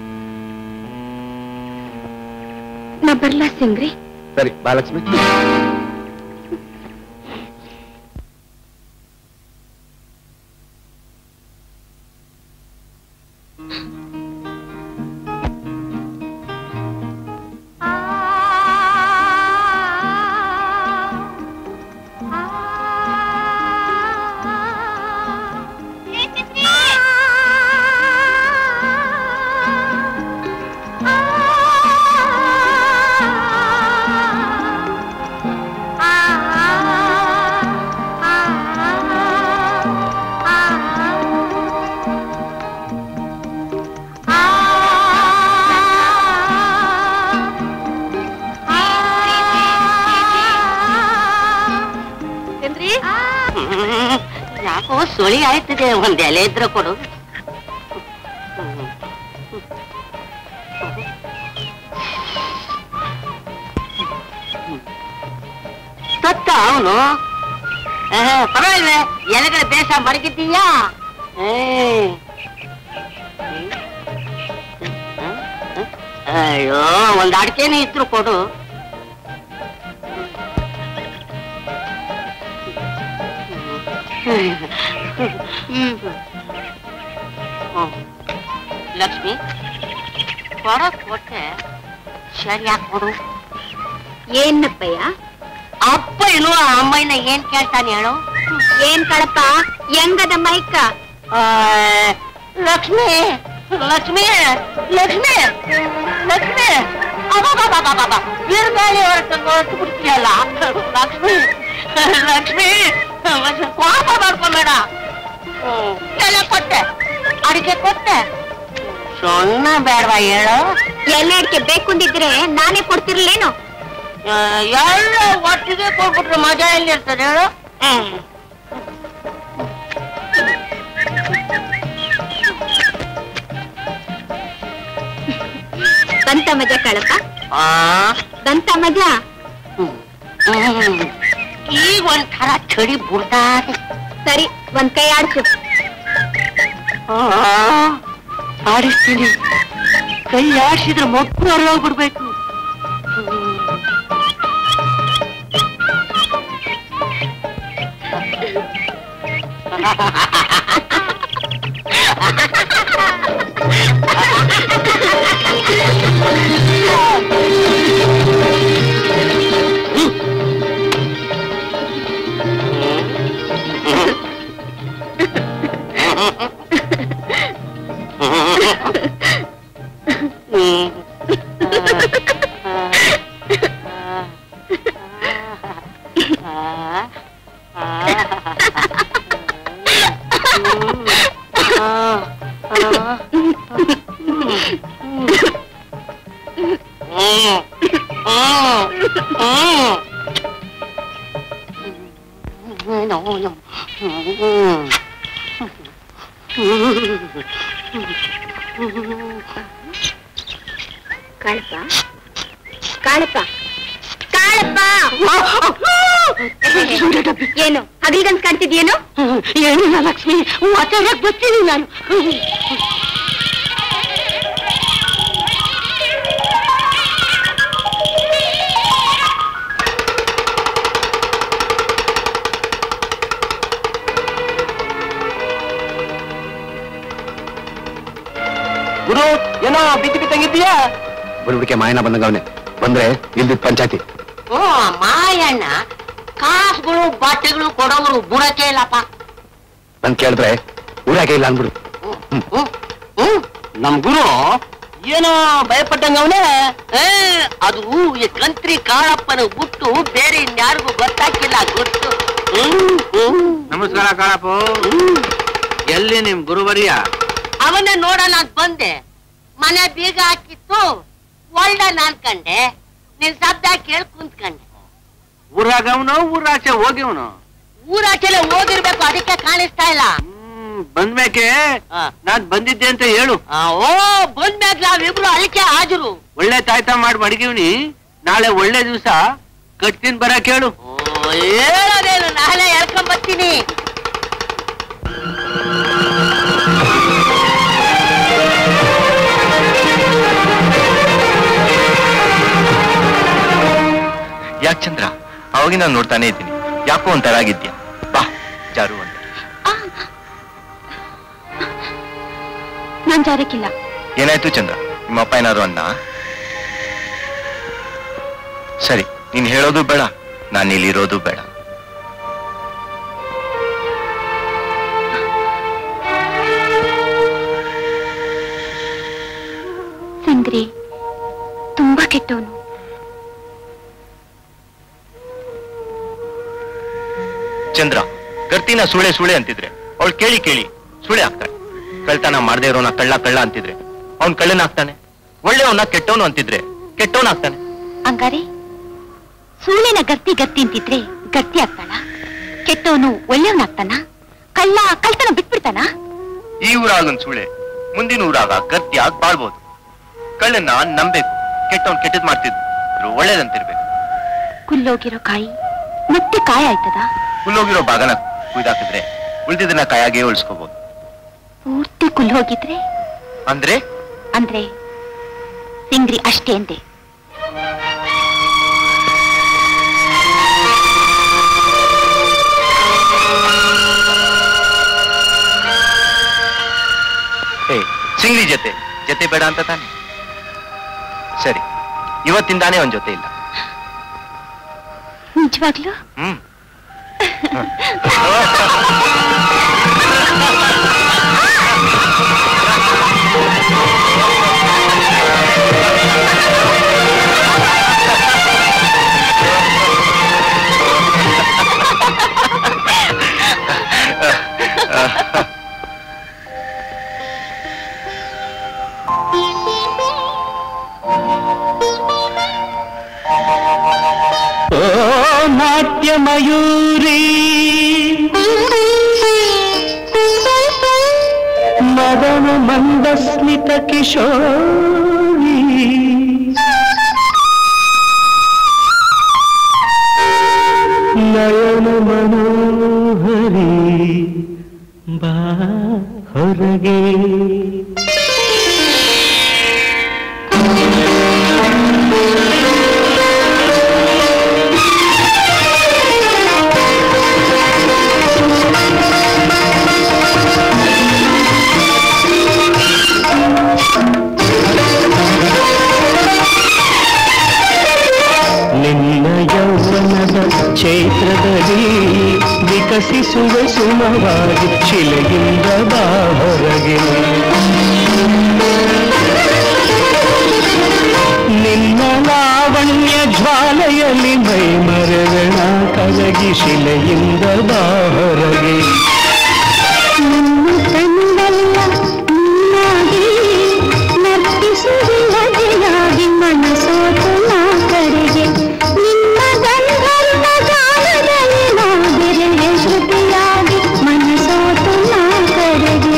ನಾ ಬರ್ಲಾ ಸಿಂಗ್ರಿ ಸರಿ ಬಾಲಕ್ಷ್ಮಿ ಯಾಕೋ ಸುಳಿ ಆಯ್ತಿದೆ ಒಂದ್ ಎಲೆ ಇದ್ರೆ ಕೊಡು ಸತ್ತ ಅವನು ಪರವಾಗಿಲ್ಲ ಎಲೆಗಳ ಬೇಸ ಮಡಗಿದ್ದೀಯಾ ಏ. ಅಯ್ಯೋ ಒಂದ್ ಅಡಿಕೆನೇ ಇದ್ರು ಕೊಡು ಹ್ಮ್. ಹ್ಮ್. ಲಕ್ಷ್ಮಿ ಕೊಡ ಕೊಟ್ಟೆ ಸರಿಯಾಗಿ ಕೊಡು ಏನಪ್ಪಯ್ಯ ಅಪ್ಪ ಏನು ಅಮ್ಮಯ್ಯನ ಏನ್ ಕೇಳ್ತಾನೆ ಹೇಳು ಏನ್ ಕಳಪ ಹೆಂಗದ ಮೈಕ ಆ, ಲಕ್ಷ್ಮಿ ಲಕ್ಷ್ಮಿ ಲಕ್ಷ್ಮಿ ಲಕ್ಷ್ಮಿ ಅಬ್ಬಬ್ಬಬ್ಬಬ್ಬಬ್ಬ. ಬಿರುಗಾಳಿ ಹೊರಟು ಹೊರಟು ಬಿಡ್ತೀಯಲ್ಲ ಲಕ್ಷ್ಮಿ ಲಕ್ಷ್ಮಿ ಕೋಪ ಮಾಡ್ಕೊಬೇಡ ಹ್ಮ್. ಎಲ್ಲ ಕೊಟ್ಟೆ ಅಡಿಗೆ ಕೊಟ್ಟೆ ಸೊನ್ನ ಬೇಡವಾ ಹೇಳು ಎಣ್ಣೆ ಅಡಿಕೆ ಬೇಕು ಅಂದಿದ್ರೆ ನಾನೇ ಕೊಡ್ತಿರ್ಲೇನು ಆ, ಎಲ್ಲ ಒಟ್ಟಿಗೆ ಕೊಟ್ಬಿಟ್ರೆ ಮಜಾ ಎಲ್ಲಿರ್ತದೆ ಹೇಳು ಹ್ಮ್ ಬಂತ ಮಜಾ ಕಳಪ ಆ ಬಂತ ಮಜಾ ಹ್ಮ್. ಈಗ ಒಂಥರ ಚಳಿ ಬುಡ್ತಾ ಇದೆ ಸರಿ ಒಂದ್ ಕೈ ಆಡ್ಸು ಆ, ಆಡಿಸ್ತೀನಿ ಕೈ ಆಡಿಸಿದ್ರೆ ಮಕ್ಕಳು ಅರಿವಾಗ್ಬಿಡ್ಬೇಕು ಕಾಳಪ್ಪ ಕಾಳಪ್ಪ ಕಾಳಪ್ಪ ಏನು ಹಗಲ್ಗನ್ಸ್ ಕಾಣ್ತಿದ್ಯೇನು ಏನಿಲ್ಲ ಲಕ್ಷ್ಮಿ ಮಾತಾಡಕ್ ಬರ್ತೀನಿ ನಾನು ಗುರು ಏನೋ ಬಿದ್ದು ಬಿದ್ದಂಗಿದ್ದೀಯಾ ಬುಡುಬಿಡಿಕೆ ಮಾಯನ ಬಂದಂಗವನೆ ಬಂದ್ರೆ ಇಲ್ದಿದ್ ಪಂಚಾಯತಿ ಓ ಮಾಯಣ್ಣ ಕಾಸುಗಳು ಬಟ್ಟೆಗಳು ಕೊಡೋರು ಬುಡಕ್ಕೆ ಇಲ್ಲಪ್ಪ ಬಂದ್ ಕೇಳಿದ್ರೆ ಊರಾಗೆ ಇಲ್ಲ ಅಂದ್ಬಿಡು ನಮ್ ಗುರು ಏನೋ ಭಯಪಟ್ಟಂಗ ಅವನೇ ಅದು ಈ ಕಂತ್ರಿ ಕಾಳಪ್ಪನ ಗುಟ್ಟು ಬೇರೆ ಇನ್ಯಾರಿಗೂ ಗೊತ್ತಾಗಿಲ್ಲ ಗೊತ್ತು ಹ್ಮ್, ಹ್ಮ್. ನಮಸ್ಕಾರ ಕಾಳಪ್ಪ ಎಲ್ಲಿ ನಿಮ್ ಗುರುವರಿಯ ಅವನ್ನ ನೋಡೋಣ ಅಂತ ಬಂದೆ ಮನೆ ಬೀಗ ಹಾಕಿತ್ತು ಒಳ್ಳೆ ನಾನ್ಕಂಡೆ ನಿನ್ ಶಬ್ದ ಕೇಳಿ ಕುಂತ್ಕಂಡೆ ಊರಾಗವನು ಊರಾಚೆ ಹೋಗಿವನು ಊರಾಚೆಲ್ಲ ಹೋಗಿರ್ಬೇಕು ಅದಕ್ಕೆ ಕಾಣಿಸ್ತಾ ಇಲ್ಲ ಹ್ಮ್ ಬಂದ್ಮೇಕೆ ಆ. ನಾನ್ ಬಂದಿದ್ದೆ ಅಂತ ಹೇಳು ಆ, ಓ ಬಂದ್ಮ್ಯಾಗ ನಾವಿಬ್ರು ಅಳಿಕೆ ಹಾಜರು ಒಳ್ಳೆ ತಾಯ್ತ ಮಾಡಿ ಮಡಗಿವ್ನಿ ನಾಳೆ ಒಳ್ಳೆ ದಿವಸ ಕಟ್ತೀನಿ ಬರಕ್ ಹೇಳು ಓ, ಹೇಳೋದೇನು ನಾಳೆ ಹೇಳ್ಕೊಂಡ್ ಬರ್ತೀನಿ ಯಾಕೆ ಚಂದ್ರ ಅವಾಗಿಂದ ನಾನು ನೋಡ್ತಾನೆ ಇದ್ದೀನಿ ಯಾಕೋ ಒಂಥರ ಆಗಿದ್ಯಾ ಬಾ ಜಾರು ಅಂತ ನಾನ್ ಜಾರಕ್ಕಿಲ್ಲ ಏನಾಯ್ತು ಚಂದ್ರ ನಿಮ್ಮ ಅಪ್ಪ ಏನಾದ್ರು ಅನ್ನ ಸರಿ ನೀನ್ ಹೇಳೋದು ಬೇಡ ನಾನು ಇಲ್ಲಿರೋದು ಬೇಡ ಸಂಗ್ರಿ ತುಂಬಾ ಕೆಟ್ಟವನು ಚಂದ್ರ ಗರ್ತಿನ ಸುಳೆ ಸುಳೆ ಅಂತಿದ್ರೆ ಅವಳು ಕೇಳಿ ಕೇಳಿ ಸುಳೆ ಆಗ್ತಾಳೆ ಕಳ್ತನ ಮಾಡದೇ ಇರೋನ ಕಳ್ಳ ಕಳ್ಳ ಅಂತಿದ್ರೆ ಅವ್ನ್ ಕಳ್ಳನಾಗ್ತಾನೆ ಒಳ್ಳೆಯವನ್ನ ಕೆಟ್ಟವನು ಅಂತಿದ್ರೆ ಕೆಟ್ಟವನಾಗ್ತಾನೆ ಹಂಗಾರೆ ಸೂಳೆನ ಗರ್ತಿ ಗರ್ತಿ ಅಂತಿದ್ರೆ ಗರ್ತಿ ಆಗ್ತಾನ ಕೆಟ್ಟವನು ಒಳ್ಳೆಯವನಾಗ್ತಾನ ಕಳ್ಳ ಕಳ್ತನ ಬಿಟ್ಬಿಡ್ತಾನ ಈ ಊರಾಗನ್ ಸುಳೆ ಮುಂದಿನ ಊರಾಗ ಗಟ್ಟಿಯಾಗಿ ಬಾಳ್ಬೋದು ಕಳ್ಳನ್ನ ನಂಬೇಕು ಕೆಟ್ಟವನ್ ಕೆಟ್ಟದ್ ಮಾಡ್ತಿದ್ರು ಒಳ್ಳೇದಂತಿರ್ಬೇಕು ಕುಲ್ಲೋಗಿರೋ ಕಾಯಿ ಮತ್ತೆ ಕಾಯ ಆಯ್ತದ ಹುಲ್ಲೋಗಿರೋ ಭಾಗನ ಕುಯ್ದಾಕಿದ್ರೆ ಉಳಿದಿದ್ದನ್ನ ಕಾಯಾಗೆ ಉಳಿಸ್ಕೋಬಹುದು ಪೂರ್ತಿ ಕುಲ್ ಹೋಗಿದ್ರೆ ಅಂದ್ರೆ ಅಂದ್ರೆ ಸಿಂಗ್ರಿ ಅಷ್ಟೇ ಅಂದೆ ಏ ಸಿಂಗ್ಲಿ ಜೊತೆ ಜೊತೆ ಬೇಡ ಅಂತ ತಾನೆ ಸರಿ ಇವತ್ತಿಂದಾನೇ ಅವನ್ ಜೊತೆ ಇಲ್ಲ ನಿಜವಾಗ್ಲೂ ಹ್ಮ್ ಓ ನಾಟ್ಯ ಮಯೂರಿ ಮದನ ಮಂದಸ್ಮಿತ ಕಿಶೋರಿ ನಯನ ಮನೋಹರಿ ಬಾ ಹೊರಗೆ ನಿನ್ನ ಯೌವನದ ಚೈತ್ರದಲ್ಲಿ ವಿಕಸಿಸುವ ಸುಮವಾಗಿ ಶಿಲೆಯಿಂದ ಬಾ ಹೊರಗೆ ನಿನ್ನ ಲಾವಣ್ಯ ಜ್ವಾಲೆಯಲ್ಲಿ ಮೈ ಮರಗಳ ಕರಗಿ ಶಿಲೆಯಿಂದ ಬಾ ಹೊರಗೆ ತಂದಲ್ಲ ನೀನಾಗಿ ನರ್ತಿಸುವುದೆಯಾಗಿ ಮನಸೋತು ನಾ ಕಡೆಗೆ ನಿನ್ನ ಗಂಧರ್ವ ಗಾನದಲ್ಲಿ ನಾ ಬೆರೆಗೆ ಶ್ರುತಿಯಾಗಿ ಮನಸೋತು ನಾ ಕಡೆಗೆ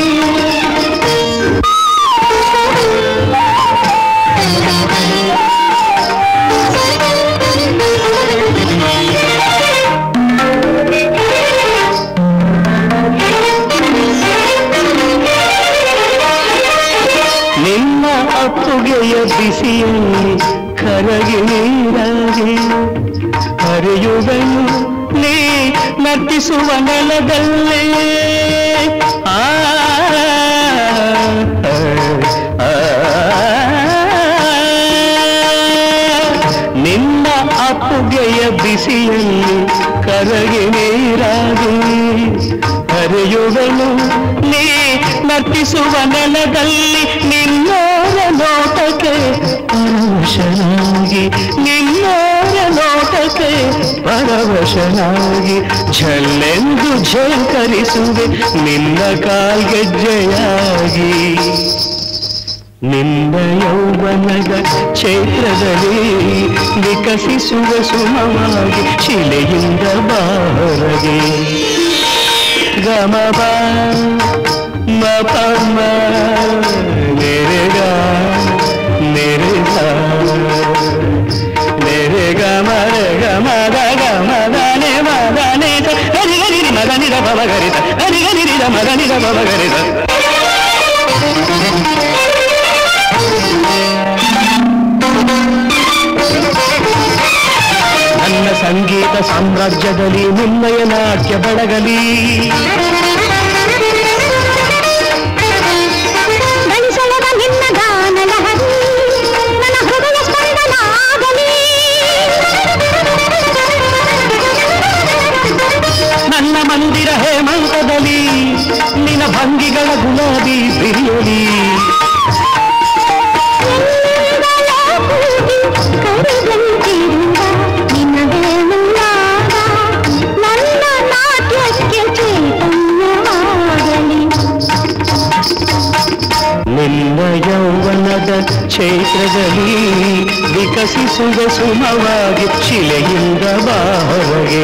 ನಿನ್ನ ಅಪ್ಪುಗೆಯ ಬಿಸಿಯಲ್ಲಿ ಕರಗಿ ನೀರಾಗಿ ಹರಿಯುವನು ನೀ ನರ್ತಿಸುವ ನೆಲದಲ್ಲೇ ಆ, ಆ, ಆ. ನಿನ್ನ ಅಪ್ಪುಗೆಯ ಬಿಸಿಯಲ್ಲಿ ಕರಗಿ ನೀರಾಗಿ ಹರಿಯುವನು ನೀ ನರ್ತಿಸುವ ನೆಲದಲ್ಲಿ ನಿನ್ನೋರ ನೋಟಕ್ಕೆ ಪರವಶನಾಗಿ ನಿನ್ನೋರ ನೋಟಕ್ಕೆ ಪರವಶನಾಗಿ ಝಲ್ಲೆಂದು ಝೇಂಕರಿಸುವೆ ನಿನ್ನ ಕಾಲ್ಗೆಜ್ಜೆಯಾಗಿ ನಿನ್ನ ಯೌವನದ ಚೈತ್ರದಲ್ಲಿ ವಿಕಸಿಸುವ ಸುಮವಾಗಿ ಶಿಲೆಯಿಂದ ಬಾರಗೆ ಗಮಪ ಮಪಮ ನೆರೆಗ ನೆರೆಗ ನೆರೆಗ ಮರ ಗಮದ ಗಮದನೆ ಮದನೆ ಗರಿ ಗರಿ ಮದನಿದ ಬಬಗರಿತ ಗರಿ ಗರಿ ಮದನಿದ ಬಬಗರಿತ ನನ್ನ ಸಂಗೀತ ಸಾಮ್ರಾಜ್ಯದಲ್ಲಿ ನಿನ್ನಯ ನಾಟ್ಯ ಬೆಳಗಲಿ ಗಳಿಸಲದ ನಿನ್ನ ಗಾನ ಲಹರಿ ನನ್ನ ಹೃದಯ ಸ್ಪಂದನ ಆಗಲಿ ನನ್ನ ಮಂದಿರ ಹೇಮಂತದಲ್ಲಿ ನಿನ್ನ ಭಂಗಿಗಳ ಗುಲಾಬಿ ಬಿರಿಯಲಿ ಕರದಂತಿರುವ ನಿನ್ನ ವೇಣುನಾದ ನನ್ನ ನಾಟ್ಯಕ್ಕೆ ಚೈತನ್ಯವಾಗಲಿ ನಿನ್ನ ಯೌವನದ ಚೈತ್ರದಲ್ಲಿ ವಿಕಸಿಸುವ ಸುಮವಾಗಿ ಶಿಲೆಯಿಂದ ಬಾರಗೆ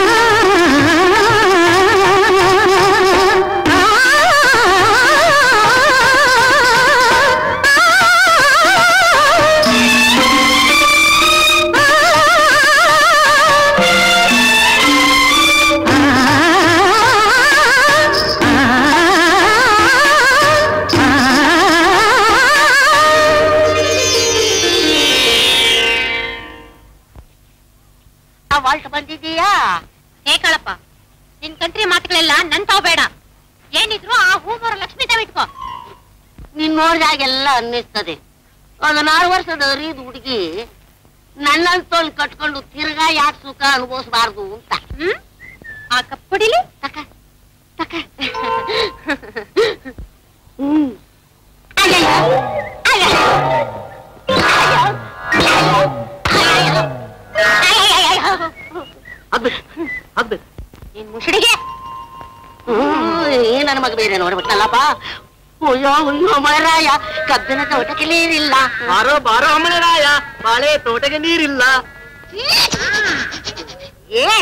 ಆ ವಾಲ್ಟ್ ಬಂದಿದೀಯಾ ಏ ಕಳಪ್ಪ ನಿನ್ ಕಂತ್ರಿ ಮಾತುಗಳೆಲ್ಲ ನನ್ ತಾವ್ ಬೇಡ ಏನಿದ್ರು ಆ ಹೂಮರ ಲಕ್ಷ್ಮೀ ದೇವಿ ಇಟ್ಕೋ ನೀನ್ ನೋಡಿದಾಗೆಲ್ಲ ಅನ್ನಿಸ್ತದೆ ಹದಿನಾರು ವರ್ಷದ ಅರಿದ ಹುಡುಗಿ ನನ್ನಂತೋಲ್ ಕಟ್ಕೊಂಡು ತಿರ್ಗಾ ಯಾಕೆ ಸುಖ ಅನುಭವಿಸಬಾರ್ದು ಅಂತ ಹ್ಮ್ ಆ ಕಪ್ಪುಡಿಲಿ ತಕ ತಕ ಹ್ಮ್ ಅಯ್ಯಯ್ಯೋ, ಅಯ್ಯಯ್ಯೋ, ಅಯ್ಯಯ್ಯೋ, ಅಯ್ಯಯ್ಯೋ, ಅಯ್ಯಯ್ಯೋ, ಅಯ್ಯಯ್ಯೋ. ನಿನ್ ಮುಸುಡಿಗೆ ಹ್ಮ್, ಈ ನನ್ನ ಮಗ ಬೇರೆ ನೋಡ್ಬಿಟ್ನಲ್ಲಪ್ಪ ಅಯ್ಯೋ ಅಯ್ಯೋ ಮಹಾರಾಯ ಕಬ್ಬಿನ ತೋಟಕ್ಕೆ ನೀರಿಲ್ಲ ಬಾರೋ ಬಾರೋ ಅಮ್ಮನರಾಯ ಬಾಳೆ ತೋಟಗೆ ನೀರಿಲ್ಲ ಏನ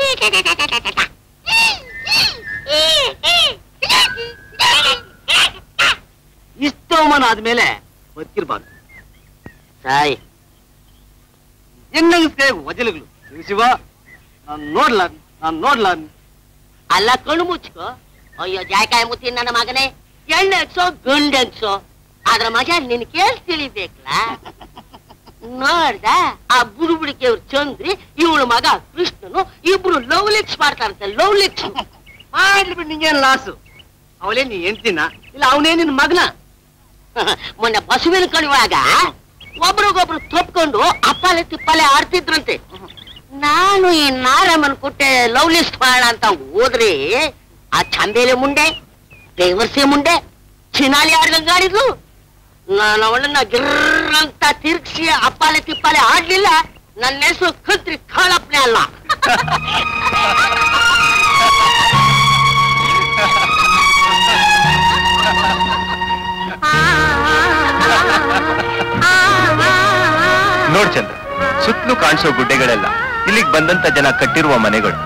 ಇಷ್ಟು ಅವಮಾನ ಆದ್ಮೇಲೆ ಬದುಕಿರ್ಬಾರ್ದು ಸಾಯ್ ಹೆಣ್ಣಂಗಸ್ಗೆ ವಜಲುಗಳು ಶಿವ ನಾನ್ ನೋಡ್ಲ ನಾನ್ ನೋಡ್ಲ ಅಲ್ಲ ಕಣ್ಣು ಮುಚ್ಕೋ ಅಯ್ಯೋ ಜಾಯ್ಕಾಯಿ ಮುತ್ತಿ ನನ್ನ ಮಗನೇ ಎಣ್ಣೆಗ್ಸೋ ಗಂಡೆಗ್ಸೋ ಅದ್ರ ಮಜಾ ನಿನ್ ಕೇಳ್ ತಿಳಿಬೇಕಲ್ಲ ನೋಡ್ದ ಆ ಬುಡುಬುಡಿಕೆ ಅವ್ರು ಚಂದ್ರಿ ಇವಳು ಮಗ ಕೃಷ್ಣನು ಇಬ್ರು ಲವ್ ಲಿಕ್ಸ್ ಮಾಡ್ತಾರಂತೆ ಲವ್ ಲಿಕ್ಸ್ ಮಾಡ್ಲಿ ಬಿಟ್ಟು ನಿಂಗೇನ್ ಲಾಸು ಅವಳೇ ನೀ ಎಂತಿನ ಇಲ್ಲ ಅವನೇ ನಿನ್ ಮಗನ ಮೊನ್ನೆ ಬಸವಿನ ಕಳುವಾಗ ಒಬ್ರಿಗೊಬ್ರು ತಪ್ಕೊಂಡು ಅಪ್ಪಲೆ ತಿಪ್ಪಲೆ ಆಡ್ತಿದ್ರಂತೆ ನಾನು ಈ ನಾರಮ್ಮನ್ ಕೊಟ್ಟೆ ಲವ್ ಲಿಸ್ಟ್ ಮಾಡೋಣ ಅಂತ ಹೋದ್ರಿ ಆ ಚಂಬೇಲೆ ಮುಂಡೆ ಬೇವರ್ಸಿ ಮುಂಡೆ ಚಿನಾಲಿ ಆಡ್ದಂಗಾಡಿದ್ಲು ನಾನು ಅವಳನ್ನ ಗಿರ್ರ ಅಂತ ತಿರ್ಗಿಸಿ ಅಪ್ಪಾಲೆ ತಿಪ್ಪಾಲೆ ಆಡ್ಲಿಲ್ಲ ನನ್ನ ಹೆಸರು ಕತ್ರಿ ಕಾಳಪ್ಪನೆ ಅಲ್ಲ ನೋಡ್ ಚಂದ್ರ ಸುತ್ತಲೂ ಕಾಣಿಸೋ ಗುಡ್ಡೆಗಳೆಲ್ಲ ಇಲ್ಲಿಗೆ ಬಂದಂತ ಜನ ಕಟ್ಟಿರುವ ಮನೆಗಳು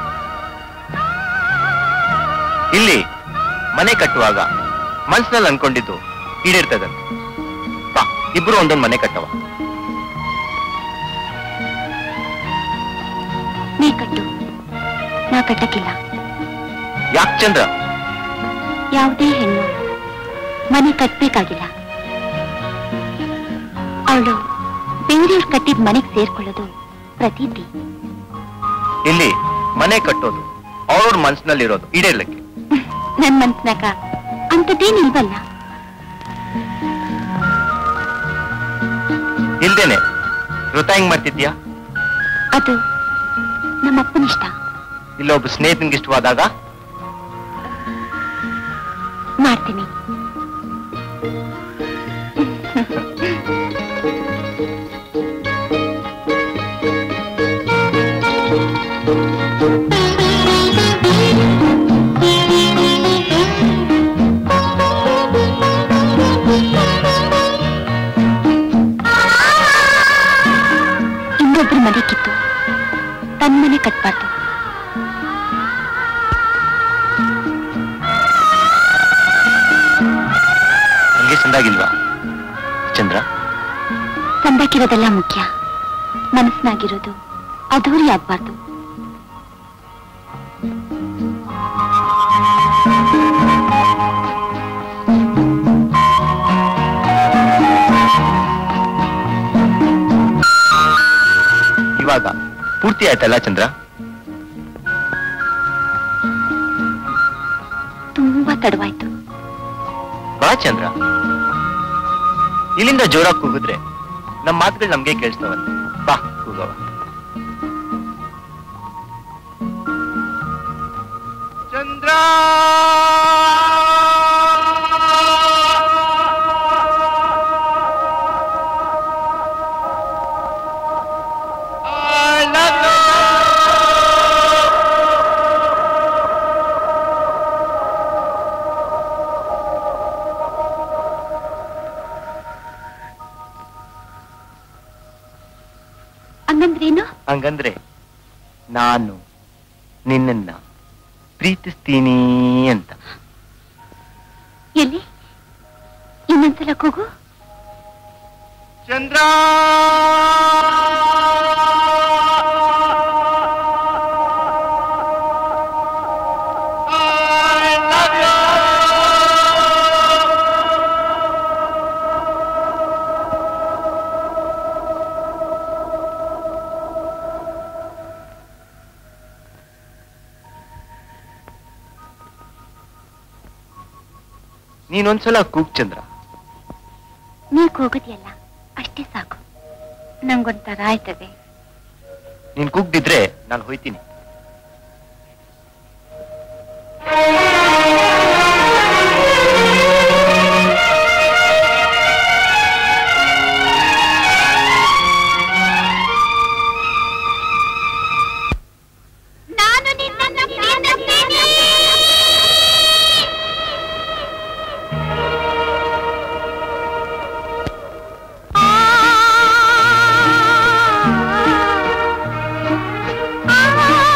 ಇಲ್ಲಿ ಮನೆ ಕಟ್ಟುವಾಗ ಮನ್ಸಿನಲ್ಲಿ ಅನ್ಕೊಂಡಿದ್ದು ಈಡೇರ್ತದಂತೆ ಬಾ ಇಬ್ರು ಒಂದೊಂದು ಮನೆ ಕಟ್ಟವ ನೀ ಕಟ್ಟು ನಾ ಕಟ್ಟಕ್ಕಿಲ್ಲ ಯಾಕ್ ಚಂದ್ರ ಯಾವುದೇ ಹೆಣ್ಣು ಮನೆ ಕಟ್ಬೇಕಾಗಿಲ್ಲ ಅವಳು ಬೇರೆಯವ್ರು ಕಟ್ಟಿದ ಮನೆಗೆ ಸೇರ್ಕೊಳ್ಳೋದು ಪ್ರತೀತಿ ಇಲ್ಲಿ ಮನೆ ಕಟ್ಟೋದು ಅವ್ರವ್ರ ಮನ್ಸಿನಲ್ಲಿರೋದು ಈಡೇರ್ಲಿಕ್ಕೆ ನನ್ ಮನ್ಸ್ನಾಗ ಅಂಥದ್ದೇನಿಲ್ವಲ್ಲ ಇಲ್ದೇನೆ ವೃತ ಹೆಂಗ್ ಮಾಡ್ತಿದ್ಯಾ ಅದು ನಮ್ಮಪ್ಪನಿಷ್ಟ ಇಲ್ಲೊಬ್ಬ ಸ್ನೇಹಿತನಿಗೆ ಇಷ್ಟವಾದಾಗ ಮಾಡ್ತೀನಿ ಇನ್ನೊಬ್ರ ಮನೆ ಕಿತ್ತು ತನ್ನ ಮನೆ ಕಟ್ಬಾರ್ದು ಹಂಗೆ ಚಂದಾಗಿಲ್ವಾ ಚಂದ್ರ ಸಂದಾಕಿರೋದೆಲ್ಲ ಮುಖ್ಯ ಮನಸ್ಸಿನಾಗಿರೋದು ಅಧೂರಿ ಆಗ್ಬಾರ್ದು ಇವಾಗ ಪೂರ್ತಿ ಆಯ್ತಲ್ಲ ಚಂದ್ರ ತುಂಬಾ ತಡವಾಯ್ತು ಬಾ ಚಂದ್ರ ಇಲ್ಲಿಂದ ಜೋರಾಗಿ ಕೂಗಿದ್ರೆ ನಮ್ಮ ಮಾತುಗಳು ನಮ್ಗೆ ಕೇಳಿಸ್ತವಲ್ಲ ಬಾ ಕೂಗವ ಚಂದ್ರ ಹಂಗಂದ್ರೇನು ಹಂಗಂದ್ರೆ ನಾನು ನಿನ್ನನ್ನ ಪ್ರೀತಿಸ್ತೀನಿ ಅಂತ ಎಲ್ಲಿ ಇನ್ನೊಂದ್ಸಲ ಕೂಗು ಚಂದ್ರ ನೀನೊಂದ್ಸಲ ಕೂಗ್ ಚಂದ್ರ ನೀವ್ ಕೂಗೋದಿಯಲ್ಲ ಅಷ್ಟೇ ಸಾಕು ನಂಗೊಂಥರ ಆಯ್ತದೆ ನೀನ್ ಕೂಗ್ದಿದ್ರೆ ನಾನು ಹೋಯ್ತೀನಿ ನಾನು ನಿನ್ನನ್ನು ಪ್ರೀತಿಸ್ತೀನಿ. ಆ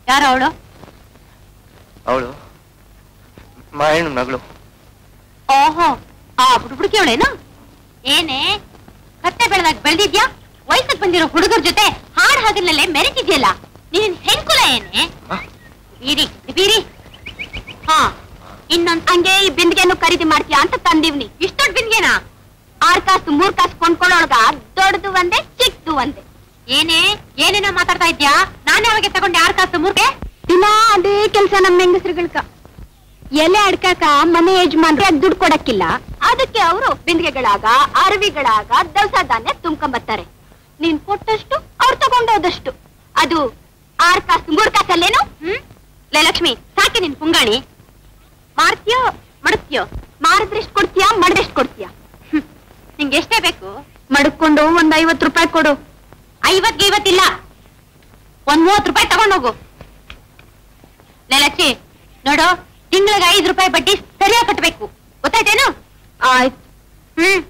ಯಾರು ಅವಳು ಅವಳು ಮಾಯಣ್ಣ ಮಗಳು ಓಹೋ ಆ ಹುಡುಗಿ ಅವಳೇನು ಏನೇ ಕತ್ತೆ ಬೆಳೆದಾಗ ಬೆಳೆದಿದ್ಯಾ ವಯಸ್ಸಿಗೆ ಬಂದಿರೋ ಹುಡುಗರ ಜೊತೆ ಹಾಡ್ ಹಗಲಲ್ಲೇ ಮೆರೆತಿದ್ಯಲ್ಲ ನೀನ್ ಹೆಣ್ಕುಲ ಏನೇ ಬೀರಿ ಬೀರಿ ಹಾ ಇನ್ನೊಂದ್ ಹಂಗೆ ಈ ಬಿಂದಿಗೆಯನ್ನು ಖರೀದಿ ಮಾಡ್ತೀಯಾ ಅಂತ ತಂದಿವ್ನಿ ಇಷ್ಟೊಡ್ ಬಿಂದಿಗೆನಾ ಆರ್ ಕಾಸು ಮೂರ್ ಕಾಸು ಕೊಂಡ್ಕೊಳ್ಳೋಳ್ಗ ದೊಡ್ಡದು ಒಂದೇ ಚಿಕ್ಕದು ಒಂದೇ ಏನೇ ಏನೇನೋ ಮಾತಾಡ್ತಾ ಇದ್ಯಾ ನಾನೇ ಅವಾಗೆ ತಗೊಂಡೆ ಆರ್ ಕಾಸು ಮೂರ್ಗೆ ದಿನ ಅದೇ ಕೆಲ್ಸ ನಮ್ಮ ಹೆಂಗಸ್ರುಗಳ್ಕ ಎಲೆ ಅಡ್ಕಾಕ ಮನೆ ಯಜಮಾನ್ರು ದುಡ್ಡು ಕೊಡಕ್ಕಿಲ್ಲ ಅದಕ್ಕೆ ಅವರು ಬಿಂದಿಗೆಗಳಾಗ ಅರವಿಗಳಾಗ ದವಸ ಧಾನ್ಯ ತುಂಬ್ಕೊಂಬರ್ತಾರೆ ನೀನ್ ಕೊಟ್ಟಷ್ಟು ಅವ್ರು ತಗೊಂಡೋದಷ್ಟು ಅದು ಆರ್ ಕಾಸು ಮೂರ್ ಕಾಸಲ್ಲೇನು ಹ್ಮ್ ಲೇ ಲಕ್ಷ್ಮಿ ಸಾಕೆ ನಿನ್ ಪುಂಗಾಣಿ ಮಾರ್ತೀಯೋ ಮಡಕ್ತೀಯೋ ಮಾರಿದ್ರೆಷ್ಟು ಕೊಡ್ತೀಯಾ ಮಡ್ದೆಷ್ಟು ಕೊಡ್ತೀಯಾ ಹ್ಮ್. ನಿಂಗೆ ಎಷ್ಟೇ ಬೇಕು ಮಡ್ಕೊಂಡು ಒಂದ್ ಐವತ್ ರೂಪಾಯಿ ಕೊಡು ಐವತ್ಗೆ ಐವತ್ತಿಲ್ಲ ಒಂದ್ ಮೂವತ್ ರೂಪಾಯಿ ತಗೊಂಡೋಗು ಲೇ ಲಕ್ಷ್ಮಿ ನೋಡು ತಿಂಗಳಿಗೆ ಐದು ರೂಪಾಯಿ ಬಡ್ಡಿ ಸರಿಯಾಗಿ ಕಟ್ಟಬೇಕು ಗೊತ್ತಾಯ್ತೇನು ಆಯ್ತು ಹ್ಮ್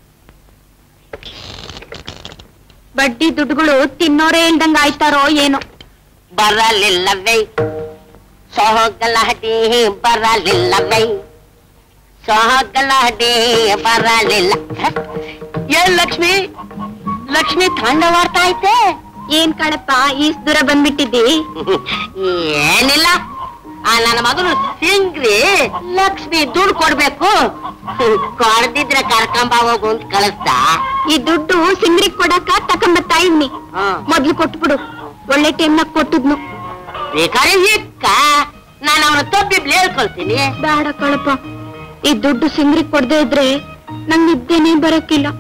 ಬಡ್ಡಿ ದುಡ್ಡುಗಳು ತಿನ್ನೋರೇ ಇಲ್ದಂಗ ಆಯ್ತಾರೋ ಏನೋ ಬರಲಿಲ್ಲವೇ ಸೋಗಲಾಡಿ ಬರಲಿಲ್ಲವೇ ಸೋಗಲಾಡಿ ಬರಲಿಲ್ಲ ಏನ್ ಲಕ್ಷ್ಮಿ ಲಕ್ಷ್ಮಿ ತಾಂಡವಾಡ್ತಾ ಐತೆ ಏನ್ ಕಣಪ್ಪ ಈಸ್ ದೂರ ಬಂದ್ಬಿಟ್ಟಿದ್ದಿ ಏನಿಲ್ಲ ಆ ನನ್ನ ಮಗನು ಸಿಂಗ್ರಿ ಲಕ್ಷ್ಮಿ ದುಡ್ಡು ಕೊಡ್ಬೇಕು ಕೊಡ್ದಿದ್ರೆ ಕರ್ಕೊಂಬ ಹೋಗು ಅಂತ ಕಳಿಸ್ದ ಈ ದುಡ್ಡು ಸಿಂಗ್ರಿಗ್ ಕೊಡಕ ತಕೊಂಬತ್ತಾ ಇವ್ನಿ ಮೊದ್ಲು ಕೊಟ್ಬಿಡು ಒಳ್ಳೆ ಟೈಮ್ನಾಗ ಕೊಟ್ಟಿದ್ನು ಬೇಕಾದ್ರೆ ಇಕ್ಕ ನಾನು ಅವನ ತಬ್ಬಿಬ್ಲಿ ಹೇಳ್ಕೊಳ್ತೀನಿ ಬೇಡ ಕಳಪ್ಪ ಈ ದುಡ್ಡು ಸಿಂಗ್ರಿಗ್ ಕೊಡದೆ ಇದ್ರೆ ನಂಗ್ ನಿದ್ದೆನೇ ಬರಕ್ಕಿಲ್ಲ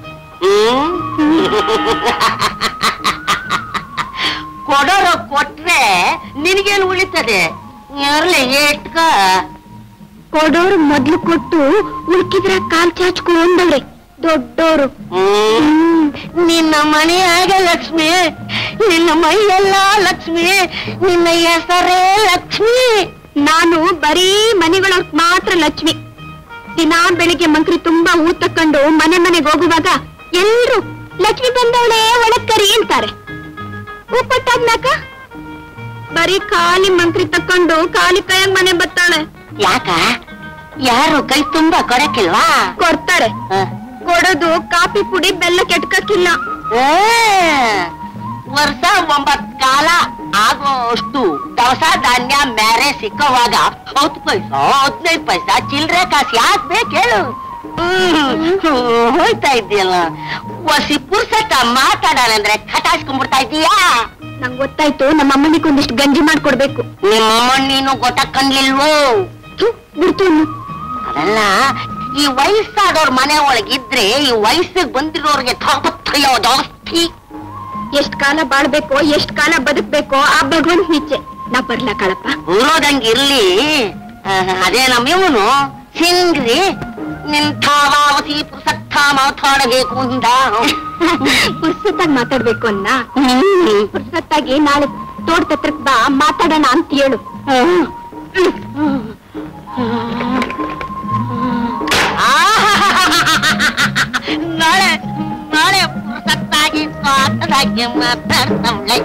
ಕೊಡೋರು ಕೊಟ್ರೆ ನಿನಗೇನು ಉಳಿತದೆ ಇರ್ಲಿ ಇಟ್ಕ ಕೊಡೋರು ಮೊದ್ಲು ಕೊಟ್ಟು ಉಳ್ಕಿದ್ರ ಕಾಲ್ ಚಾಚ್ಕೊಂಡವ್ರೆ ದೊಡ್ಡೋರು ಹ್ಮ್. ನಿನ್ನ ಮನೆಯಾಗ ಲಕ್ಷ್ಮಿ ನಿನ್ನ ಮೈಯೆಲ್ಲ ಲಕ್ಷ್ಮಿ ನಿನ್ನ ಹೆಸರೇ ಲಕ್ಷ್ಮಿ ನಾನು ಬರೀ ಮನೆಗಳವ್ರ ಮಾತ್ರ ಲಕ್ಷ್ಮಿ ದಿನಾ ಬೆಳಿಗ್ಗೆ ಮಂಕ್ರಿ ತುಂಬಾ ಹೂ ತಕೊಂಡು ಮನೆ ಮನೆಗೆ ಹೋಗುವಾಗ ಎಲ್ರು ಲಕ್ಷ್ಮಿ ಬಂದವಳೆ ಒಳಗ್ ಕರಿ ಅಂತಾರೆ ಹೂ ಕೊಟ್ಟಾದ್ಮ್ಯಾಕ ಬರೀ ಖಾಲಿ ಮಂಕ್ರಿ ತಕೊಂಡು ಖಾಲಿ ಕೈಯಾಗ ಮನೆ ಬರ್ತಾಳೆ ಯಾಕ ಯಾರು ಕೈ ತುಂಬಾ ಕೊಡಕ್ಕಿಲ್ವಾ ಕೊಡ್ತಾರೆ ಹ. ಕೊಡೋದು ಕಾಫಿ ಪುಡಿ ಬೆಲ್ಲ ಕೆಟ್ಕಕ್ಕಿಲ್ಲ ಏ, ವರ್ಷ ಒಂಬತ್ ಕಾಲ ಆಗೋಷ್ಟು ದವಸ ಧಾನ್ಯ ಮೇರೆ ಸಿಕ್ಕವಾಗ ಹತ್ತು ಪೈಸಾ ಹದಿನೈದು ಪೈಸಾ ಚಿಲ್ರೆ ಕಾಸು ಯಾಕೆ ಬೇಕು ಹೇಳು ಹ್ಮ್, ಹೋಯ್ತಾ ಇದ್ದೀಯಲ್ಲ ಒಸಿ ಪುರ್ಸತ್ತ ಮಾತಾಡೋಣಂದ್ರೆ ಕಟಾಯಿಸ್ಕೊಂಡ್ಬಿಡ್ತಾ ಇದ್ದೀಯಾ ನಂಗ್ ಗೊತ್ತಾಯ್ತು ನಮ್ಮ ಅಮ್ಮನಿಗೆ ಒಂದಿಷ್ಟು ಗಂಜಿ ಮಾಡ್ಕೊಡ್ಬೇಕು ನಿಮ್ಮ ನೀನು ಗೊತ್ತಾಕಂಗಿಲ್ವೋ ಬಿಡ್ತು ಅದಲ್ಲ ಈ ವಯಸ್ಸಾದವ್ರ ಮನೆ ಒಳಗಿದ್ರೆ ಈ ವಯಸ್ಸಿಗೆ ಬಂದಿರೋರ್ಗೆ ತಾಪತ್ರಯ ಜಾಸ್ತಿ ಎಷ್ಟ್ ಕಾಲ ಬಾಳ್ಬೇಕೋ ಎಷ್ಟ್ ಕಾಲ ಬದುಕ್ಬೇಕೋ ಆ ಭಗವಂತ ನಿಚ್ಚೆ ನಾ ಬರ್ಲಾ ಕಳಪ್ಪ ಊರೋದಂಗಿರ್ಲಿ ಆ, ಅದೇ ನಮ್ಮ ಇವನು ಸಿಂಗ್ರಿ ನಿಂಥಾವಾವತಿ ಪುಸಕ್ತ ಮಾತಾಡಬೇಕು ಅಂದ ಪುರ್ಸತ್ತಾಗಿ ಮಾತಾಡ್ಬೇಕು ಅನ್ನ ಪುರ್ಸತ್ತಾಗಿ ನಾಳೆ ತೋಟದ ಹತ್ರಕ್ ಬಾ ಮಾತಾಡೋಣ ಅಂತ ಹೇಳು ನಾಳೆ ನಾಳೆ ಪುಸಕ್ತಾಗಿ ಸ್ವಾರ್ಥದಾಗಿ ಮಾತಾಡ್ತಾಳೆ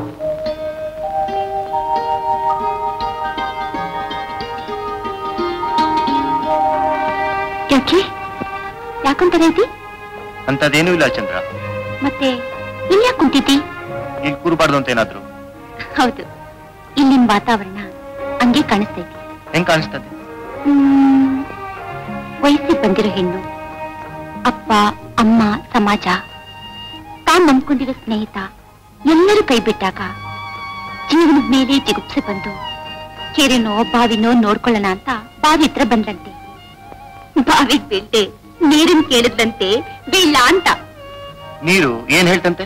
ಯಾಕೆ ಯಾಕಂತ ರೀತಿ ಅಂತದೇನೂ ಇಲ್ಲ ಚಂದ್ರ ಮತ್ತೆ ಇಲ್ಯಾಕ್ ಕುಂತಿದ್ದಿ ಇಲ್ಲಿ ಕೂರ್ಬಾರ್ದು ಅಂತ ಏನಾದ್ರು ಹೌದು ಇಲ್ಲಿನ ವಾತಾವರಣ ಹಂಗೆ ಕಾಣಿಸ್ತೈತಿ ಹೆಂಗ್ ಕಾಣಿಸ್ತದೆ ಹ್ಮ್, ವಯಸ್ಸಿಗೆ ಬಂದಿರೋ ಹೆಣ್ಣು ಅಪ್ಪ ಅಮ್ಮ ಸಮಾಜ ತಾನ್ ನಂಬ್ಕೊಂಡಿರೋ ಸ್ನೇಹಿತ ಎಲ್ಲರೂ ಕೈ ಬಿಟ್ಟಾಗ ಜೀವನದ ಮೇಲೆ ಜಿಗುಪ್ಸೆ ಬಂದು ಕೆರೆನೋ ಬಾವಿನೋ ನೋಡ್ಕೊಳ್ಳೋಣ ಅಂತ ಬಾವಿ ಹತ್ರ ಬಂದಂತೆ ಬಾವಿಗ್ ಬೀಳ್ದೆ ನೀರಿನ ಕೇಳಿದಂತೆ ಬೀಳ ಅಂತ ನೀರು ಏನ್ ಹೇಳ್ತಂತೆ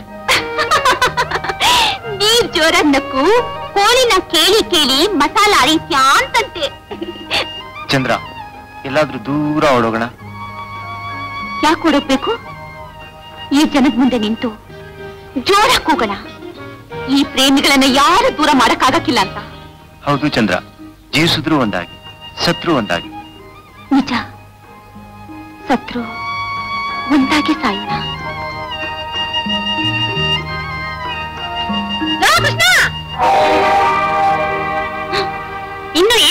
ನೀರ್ ಜೋರ ನಕ್ಕು ಕೋಳಿನ ಕೇಳಿ ಕೇಳಿ ಮಸಾಲ ಅರಿತ್ಯಾ ಅಂತಂತೆ ಚಂದ್ರ ಎಲ್ಲಾದ್ರೂ ದೂರ ಓಡೋಗೋಣ ಯಾಕೆ ಹುಡುಕ್ಬೇಕು ಈ ಜನದ ಮುಂದೆ ನಿಂತು ಜೋರಾಗಿ ಕೂಗೋಣ ಈ ಪ್ರೇಮಿಗಳನ್ನ ಯಾರು ದೂರ ಮಾಡಕ್ಕಾಗಕ್ಕಿಲ್ಲ ಅಂತ ಹೌದು ಚಂದ್ರ ಜೀವಿಸಿದ್ರು ಒಂದಾಗಿ ಸತ್ರು ಒಂದಾಗಿ ನಿಜ ಸತ್ರು ಒಂದಾಗಿ ಸಾಯೋಣ ಕೃಷ್ಣ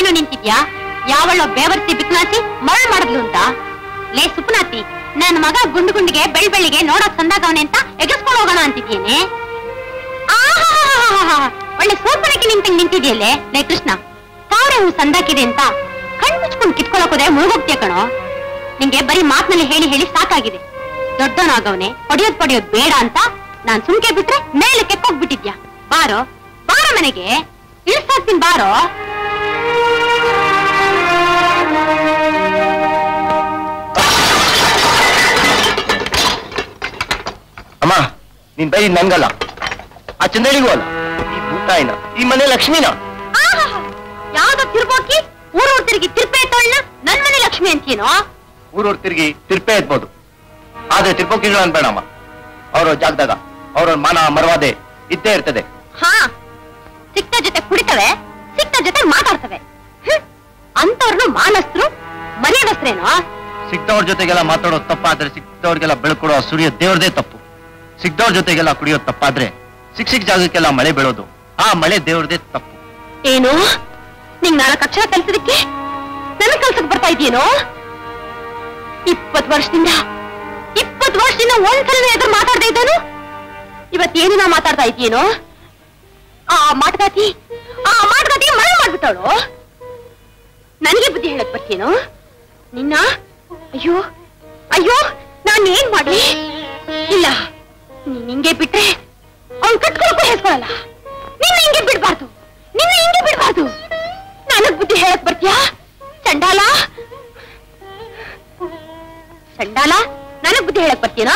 ಏನು ನಿಂತಿದ್ಯಾ ಯಾವಳೋ ಬೇವರ್ಸಿ ಬಿಕ್ನಾಸಿ ಮರಳು ಮಾಡಿದ್ಲು ಅಂತ ಲೇ ಸುಪ್ನಾತಿ ನನ್ನ ಮಗ ಗುಂಡು ಗುಂಡಿಗೆ ಬೆಳ್ ಬೆಳಿಗ್ಗೆ ನೋಡಕ್ ಸಂದಾಗವನೆ ಅಂತ ಎಗಸ್ಕೊಂಡು ಹೋಗೋಣ ಅಂತಿದ್ಯೇನೆ ಆಹಾಹಾಹಾಹಾ. ಒಳ್ಳೆ ಸೋಪನಕ್ಕೆ ನಿಂತಂಗ್ ನಿಂತಿದ್ಯಲ್ಲೇ ಲೇ ಕೃಷ್ಣ ತಾವ್ರೆ ಹೂ ಸಂದಾಕಿದೆ ಅಂತ ಕಣ್ ಮುಚ್ಕೊಂಡು ಕಿತ್ಕೊಳಕ್ ಹೋದ್ರೆ ಮುಳುಗೋಗ್ತೀಯ ಕಣೋ ನಿಂಗೆ ಬರೀ ಮಾತ್ನಲ್ಲಿ ಹೇಳಿ ಹೇಳಿ ಸಾಕಾಗಿದೆ ದೊಡ್ಡವನಾಗವನೆ ಹೊಡಿಯೋದ್ ಪಡೆಯೋದ್ ಬೇಡ ಅಂತ ನಾನ್ ಸುಮ್ಕೆ ಬಿಟ್ರೆ ಮೇಲೆ ಕೆಕ್ಕೋಗ್ಬಿಟ್ಟಿದ್ಯಾ ಬಾರೋ ಬಾರೋ ಮನೆಗೆ ಇಳಿಸ್ತಾಕ್ತೀನಿ ಬಾರೋ ಅಮ್ಮ ನೀನ್ ಬೈ ನಂಗಲ್ಲ ಆ ಚಂದಳಿಗೂ ಅಲ್ಲ ಈ ಭೂತಾಯಿನ ಈ ಮನೆ ಲಕ್ಷ್ಮಿನ ಆಹಾಹಾ. ಯಾವ್ದೋ ತಿರ್ಬೋಕಿ ಊರೂರ್ ತಿರುಗಿ ತಿರ್ಪೆ ತೊಳ್ಳ ನನ್ ಮನೆ ಲಕ್ಷ್ಮಿ ಅಂತೀನೋ ಊರೂರ್ ತಿರುಗಿ ತಿರ್ಪೆ ಎತ್ಬೋದು ಆದ್ರೆ ತಿರ್ಪೋಕಿಗಳು ಅನ್ಬೇಡಮ್ಮ ಅವ್ರ ಜಾಗದಾಗ ಅವ್ರ ಮಾನ ಮರವಾದೆ ಇದ್ದೇ ಇರ್ತದೆ ಹಾ ಸಿಕ್ತ ಜೊತೆ ಕುಡಿತವೆ ಸಿಕ್ತ ಜೊತೆ ಮಾತಾಡ್ತವೆ ಹ್ಮ್. ಅಂತವ್ರನ್ನು ಮಾನಸ್ತ್ರು ಮರ್ಯಾದಸ್ತ್ರೇನೋ ಸಿಕ್ತವ್ರ ಜೊತೆಗೆಲ್ಲ ಮಾತಾಡೋದು ತಪ್ಪಾದ್ರೆ ಸಿಕ್ತವ್ರಿಗೆಲ್ಲ ಬೆಳ್ಕೊಡೋ ಸೂರ್ಯ ದೇವ್ರದೇ ತಪ್ಪು ಸಿಕ್ತವ್ರ ಜೊತೆಗೆಲ್ಲ ಕುಡಿಯೋದು ತಪ್ಪಾದ್ರೆ ಸಿಕ್ ಸಿಕ್ ಜಾಗಕ್ಕೆಲ್ಲ ಮಳೆ ಬೀಳೋದು ಆ ಮಳೆ ದೇವ್ರದೇ ತಪ್ಪು ಏನು ನಿಂಗ್ ನಾಲ್ಕು ಅಕ್ಷರ ಕಲ್ಸೋದಕ್ಕೆ ನನಗ್ ಕಲ್ಸಕ್ ಬರ್ತಾ ಇದೆಯೇನೋ ಇಪ್ಪತ್ ವರ್ಷದಿಂದ ಇಪ್ಪತ್ ವರ್ಷದಿಂದ ಒಂದ್ಸಲ ಎದುರು ಮಾತಾಡ್ತಾ ಇದ್ದಾನು ಇವತ್ತೇನು ನಾ ಮಾತಾಡ್ತಾ ಇದೆಯೇನೋ ಆ ಮಾಟಗಾತಿ ಆ ಮಾಟಗಾತಿ ಮಳೆ ಮಾಡ್ಬಿಟ್ಟವಳು ನನಗೆ ಬುದ್ಧಿ ಹೇಳಕ್ ಬರ್ತೀನೋ ನಿನ್ನ ಅಯ್ಯೋ ಅಯ್ಯೋ ನಾನ್ ಏನ್ ಮಾಡ್ಲಿ ಇಲ್ಲ ನೀನ್ ಹಿಂಗೆ ಬಿಟ್ರೆ ಅವ್ನ್ ಕಟ್ಕೊಳಕ್ಕೂ ಹೆಸ್ಕೊಳಲ್ಲ ನಿನ್ನ ಹಿಂಗೆ ಬಿಡ್ಬಾರ್ದು ನಿನ್ನ ಹಿಂಗೆ ಬಿಡ್ಬಾರ್ದು ನನಗ್ ಬುದ್ಧಿ ಹೇಳಕ್ ಬರ್ತೀಯಾ ಚಂಡಾಲ ಚಂಡಾಲ ನನಗ್ ಬುದ್ಧಿ ಹೇಳಕ್ ಬರ್ತೀನಾ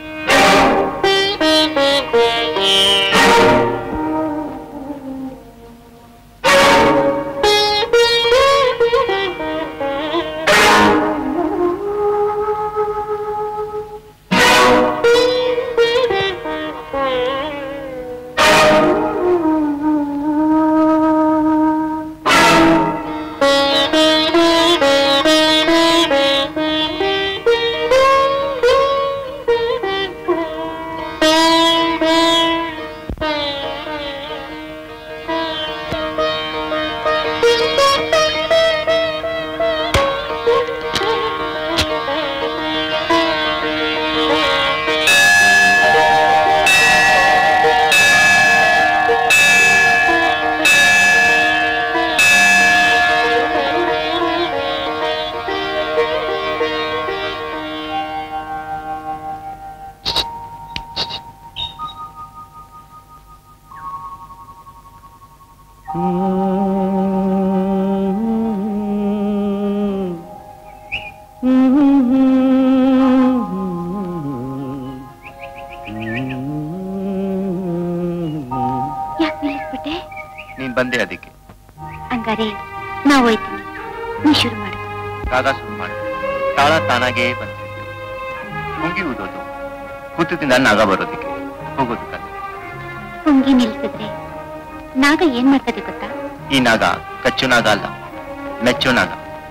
ಯಾಕೆ ನಿಲ್ಲಿಸ್ಬಿಟ್ಟೆ ನೀನ್ ಬಂದೆ ಅದಕ್ಕೆ ಹಂಗಾರೆ ನಾವು ಹೋಯ್ತೀನಿ ನೀ ಶುರು ಮಾಡು ರಾಗ ಶುರು ಮಾಡಿ ತಾಳ ತಾನಾಗೇ ಬಂದಿತ್ತು ಮುಗಿ ಊದೋದು ಕೂತದಿಂದ ನಾಗ ಬರೋದಕ್ಕೆ ಹೋಗೋದು ಕತೆ ಪುಂಗಿ ನಿಲ್ಸಿದ್ರೆ ನಾಗ ಏನ್ ಮಾಡ್ತದೆ ಗೊತ್ತಾ ಈ ನಾಗ ಕಚ್ಚು ನಾಗ ಅಲ್ಲ ಮೆಚ್ಚು ನಾಗ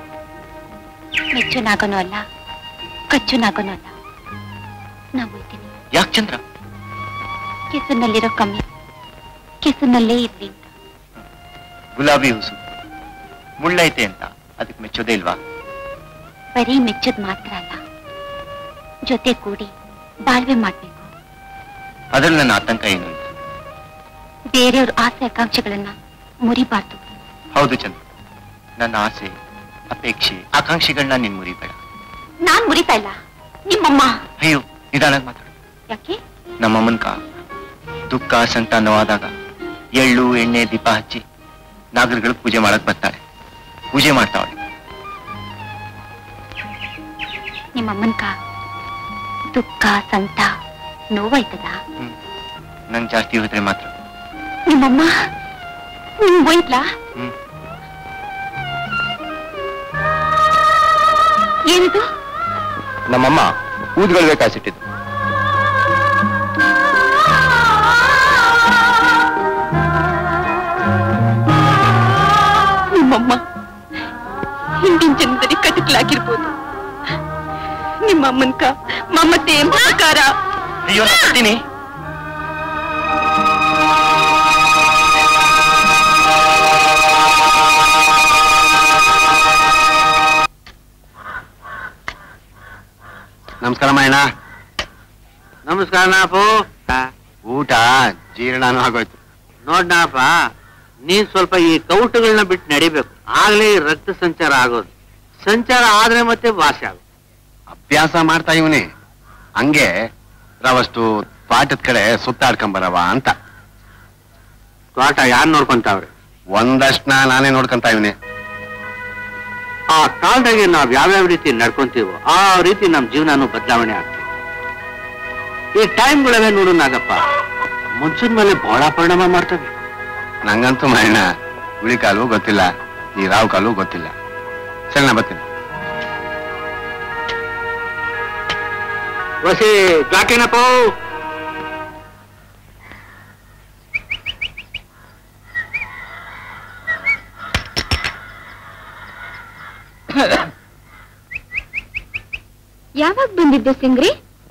ಮೆಚ್ಚು ನಾಗನೂ ಅಲ್ಲ ಕಚ್ಚು ನಾಗನೂ ಅಲ್ಲ ನಾವು ಹೋಯ್ತೀನಿ ಯಾಕೆ ಚಂದ್ರ ಕೆಸರಿನಲ್ಲಿರೋ ಕಮ್ಮಿ ಕೆಸರಿನಲ್ಲೇ ಇರ್ಲಿ ಅಂತ ಗುಲಾಬಿ ಹುಸು ಮುಳ್ಳೈತೆ ಅಂತ ಅದಕ್ಕೆ ಮೆಚ್ಚೋದೇ ಇಲ್ವಾ ಬರೀ ಮೆಚ್ಚೋದ್ ಮಾತ್ರ ಅಲ್ಲ ಜೊತೆ ಕೂಡಿ ಬಾಳ್ವೆ ಮಾಡ್ಬೇಕು ಅದ್ರಲ್ಲಿ ನನ್ನ ಆತಂಕ ಏನು ಇಲ್ಲ ಬೇರೆಯವ್ರ ಆಸೆ ಆಕಾಂಕ್ಷೆಗಳನ್ನ ಮುರಿಬಾರ್ದು ಹೌದು ಚಂದ್ರ ನನ್ನ ಆಸೆ ಅಪೇಕ್ಷೆ ಆಕಾಂಕ್ಷೆಗಳನ್ನ ನೀನ್ ಮುರಿಬೇಡ ನಾನ್ ಮುರಿತಾ ಇಲ್ಲ ನಿಮ್ಮಮ್ಮ ಅಯ್ಯೋ ನಿಧಾನಾಗಿ ಮಾತಾಡು ಯಾಕೆ ನಮ್ಮಮ್ಮನ್ಕ ದುಃಖ ಸಂಕಟ ನೋವಾದಾಗ ಎಳ್ಳು ಎಣ್ಣೆ ದೀಪ ಹಚ್ಚಿ ನಾಗರಿಗಳು ಪೂಜೆ ಮಾಡಕ್ ಬರ್ತಾರೆ ಪೂಜೆ ಮಾಡ್ತಾವಳೆ ನಿಮ್ಮಮ್ಮನ್ಕ ದುಃಖ ಸಂತ ನೋವಾಯ್ತದ ನಂಗೆ ಜಾಸ್ತಿ ಹೋದ್ರೆ ಮಾತ್ರ ನಿಮ್ಮಮ್ಮ ನಿಮ್ ಹೋಯ್ತ್ಲಾ ಹ್ಮ್. ಏನಿದು ನಮ್ಮಮ್ಮ ಊದ್ಗಳು ಬೇಕಾಸಿಟ್ಟಿದ್ದು ನಿಮ್ಮಮ್ಮ ಹಿಂದಿನ ಜನ್ಮದಲ್ಲಿ ಕಟಕ್ಲಾಗಿರ್ಬೋದು ನಿಮ್ಮಮ್ಮನ್ಕ ಮಮತೆ ಮಮಕಾರ ಅಯ್ಯೋ ನಾ ಬರ್ತೀನಿ ರಾಮಾಯಣ ನಮಸ್ಕಾರ ನಾಪು ಊಟ ಜೀರ್ಣನೂ ಆಗೋಯ್ತು ನೋಡ್ನಪ್ಪ ನೀನ್ ಸ್ವಲ್ಪ ಈ ಕೌಟುಗಳನ್ನ ಬಿಟ್ಟು ನಡಿಬೇಕು ಆಗ್ಲೇ ಈ ರಕ್ತ ಸಂಚಾರ ಆಗೋದು ಸಂಚಾರ ಆದ್ರೆ ಮತ್ತೆ ವಾಸಿ ಆಗೋದು ಅಭ್ಯಾಸ ಮಾಡ್ತಾ ಇವನಿ ಹಂಗೆ ರವಷ್ಟು ಪಾಠದ ಕಡೆ ಸುತ್ತಾಡ್ಕೊಂಬರವ ಅಂತ ತೋಟ ಯಾರು ನೋಡ್ಕೊಂತಾವ್ರೆ ಒಂದಷ್ಟನ್ನ ನಾನೇ ನೋಡ್ಕೊಂತ ಇವನಿ ಆ ಕಾಲದಾಗೆ ನಾವ್ ಯಾವ್ಯಾವ ರೀತಿ ನಡ್ಕೊಂತೀವೋ ಆ ರೀತಿ ನಮ್ ಜೀವನನೂ ಬದಲಾವಣೆ ಆಗ್ತದೆ ಈ ಟೈಮ್ಗಳವೇ ನೋಡು ನಾಗಪ್ಪ ಮುನ್ಸಿನ ಮೇಲೆ ಬಹಳ ಪರಿಣಾಮ ಮಾಡ್ತವೆ ನಂಗಂತೂ ಮಾಯಣ್ಣ ಉಳಿ ಕಾಲು ಗೊತ್ತಿಲ್ಲ ಈ ರಾವ್ ಕಾಲು ಗೊತ್ತಿಲ್ಲ ಸರಿ ನಾ ಬರ್ತೀನಿ ವಸಿ ಯಾಕೇನಪ್ಪ ಯಾವಾಗ ಬಂದಿದ್ದು ಸಿಂಗ್ರಿ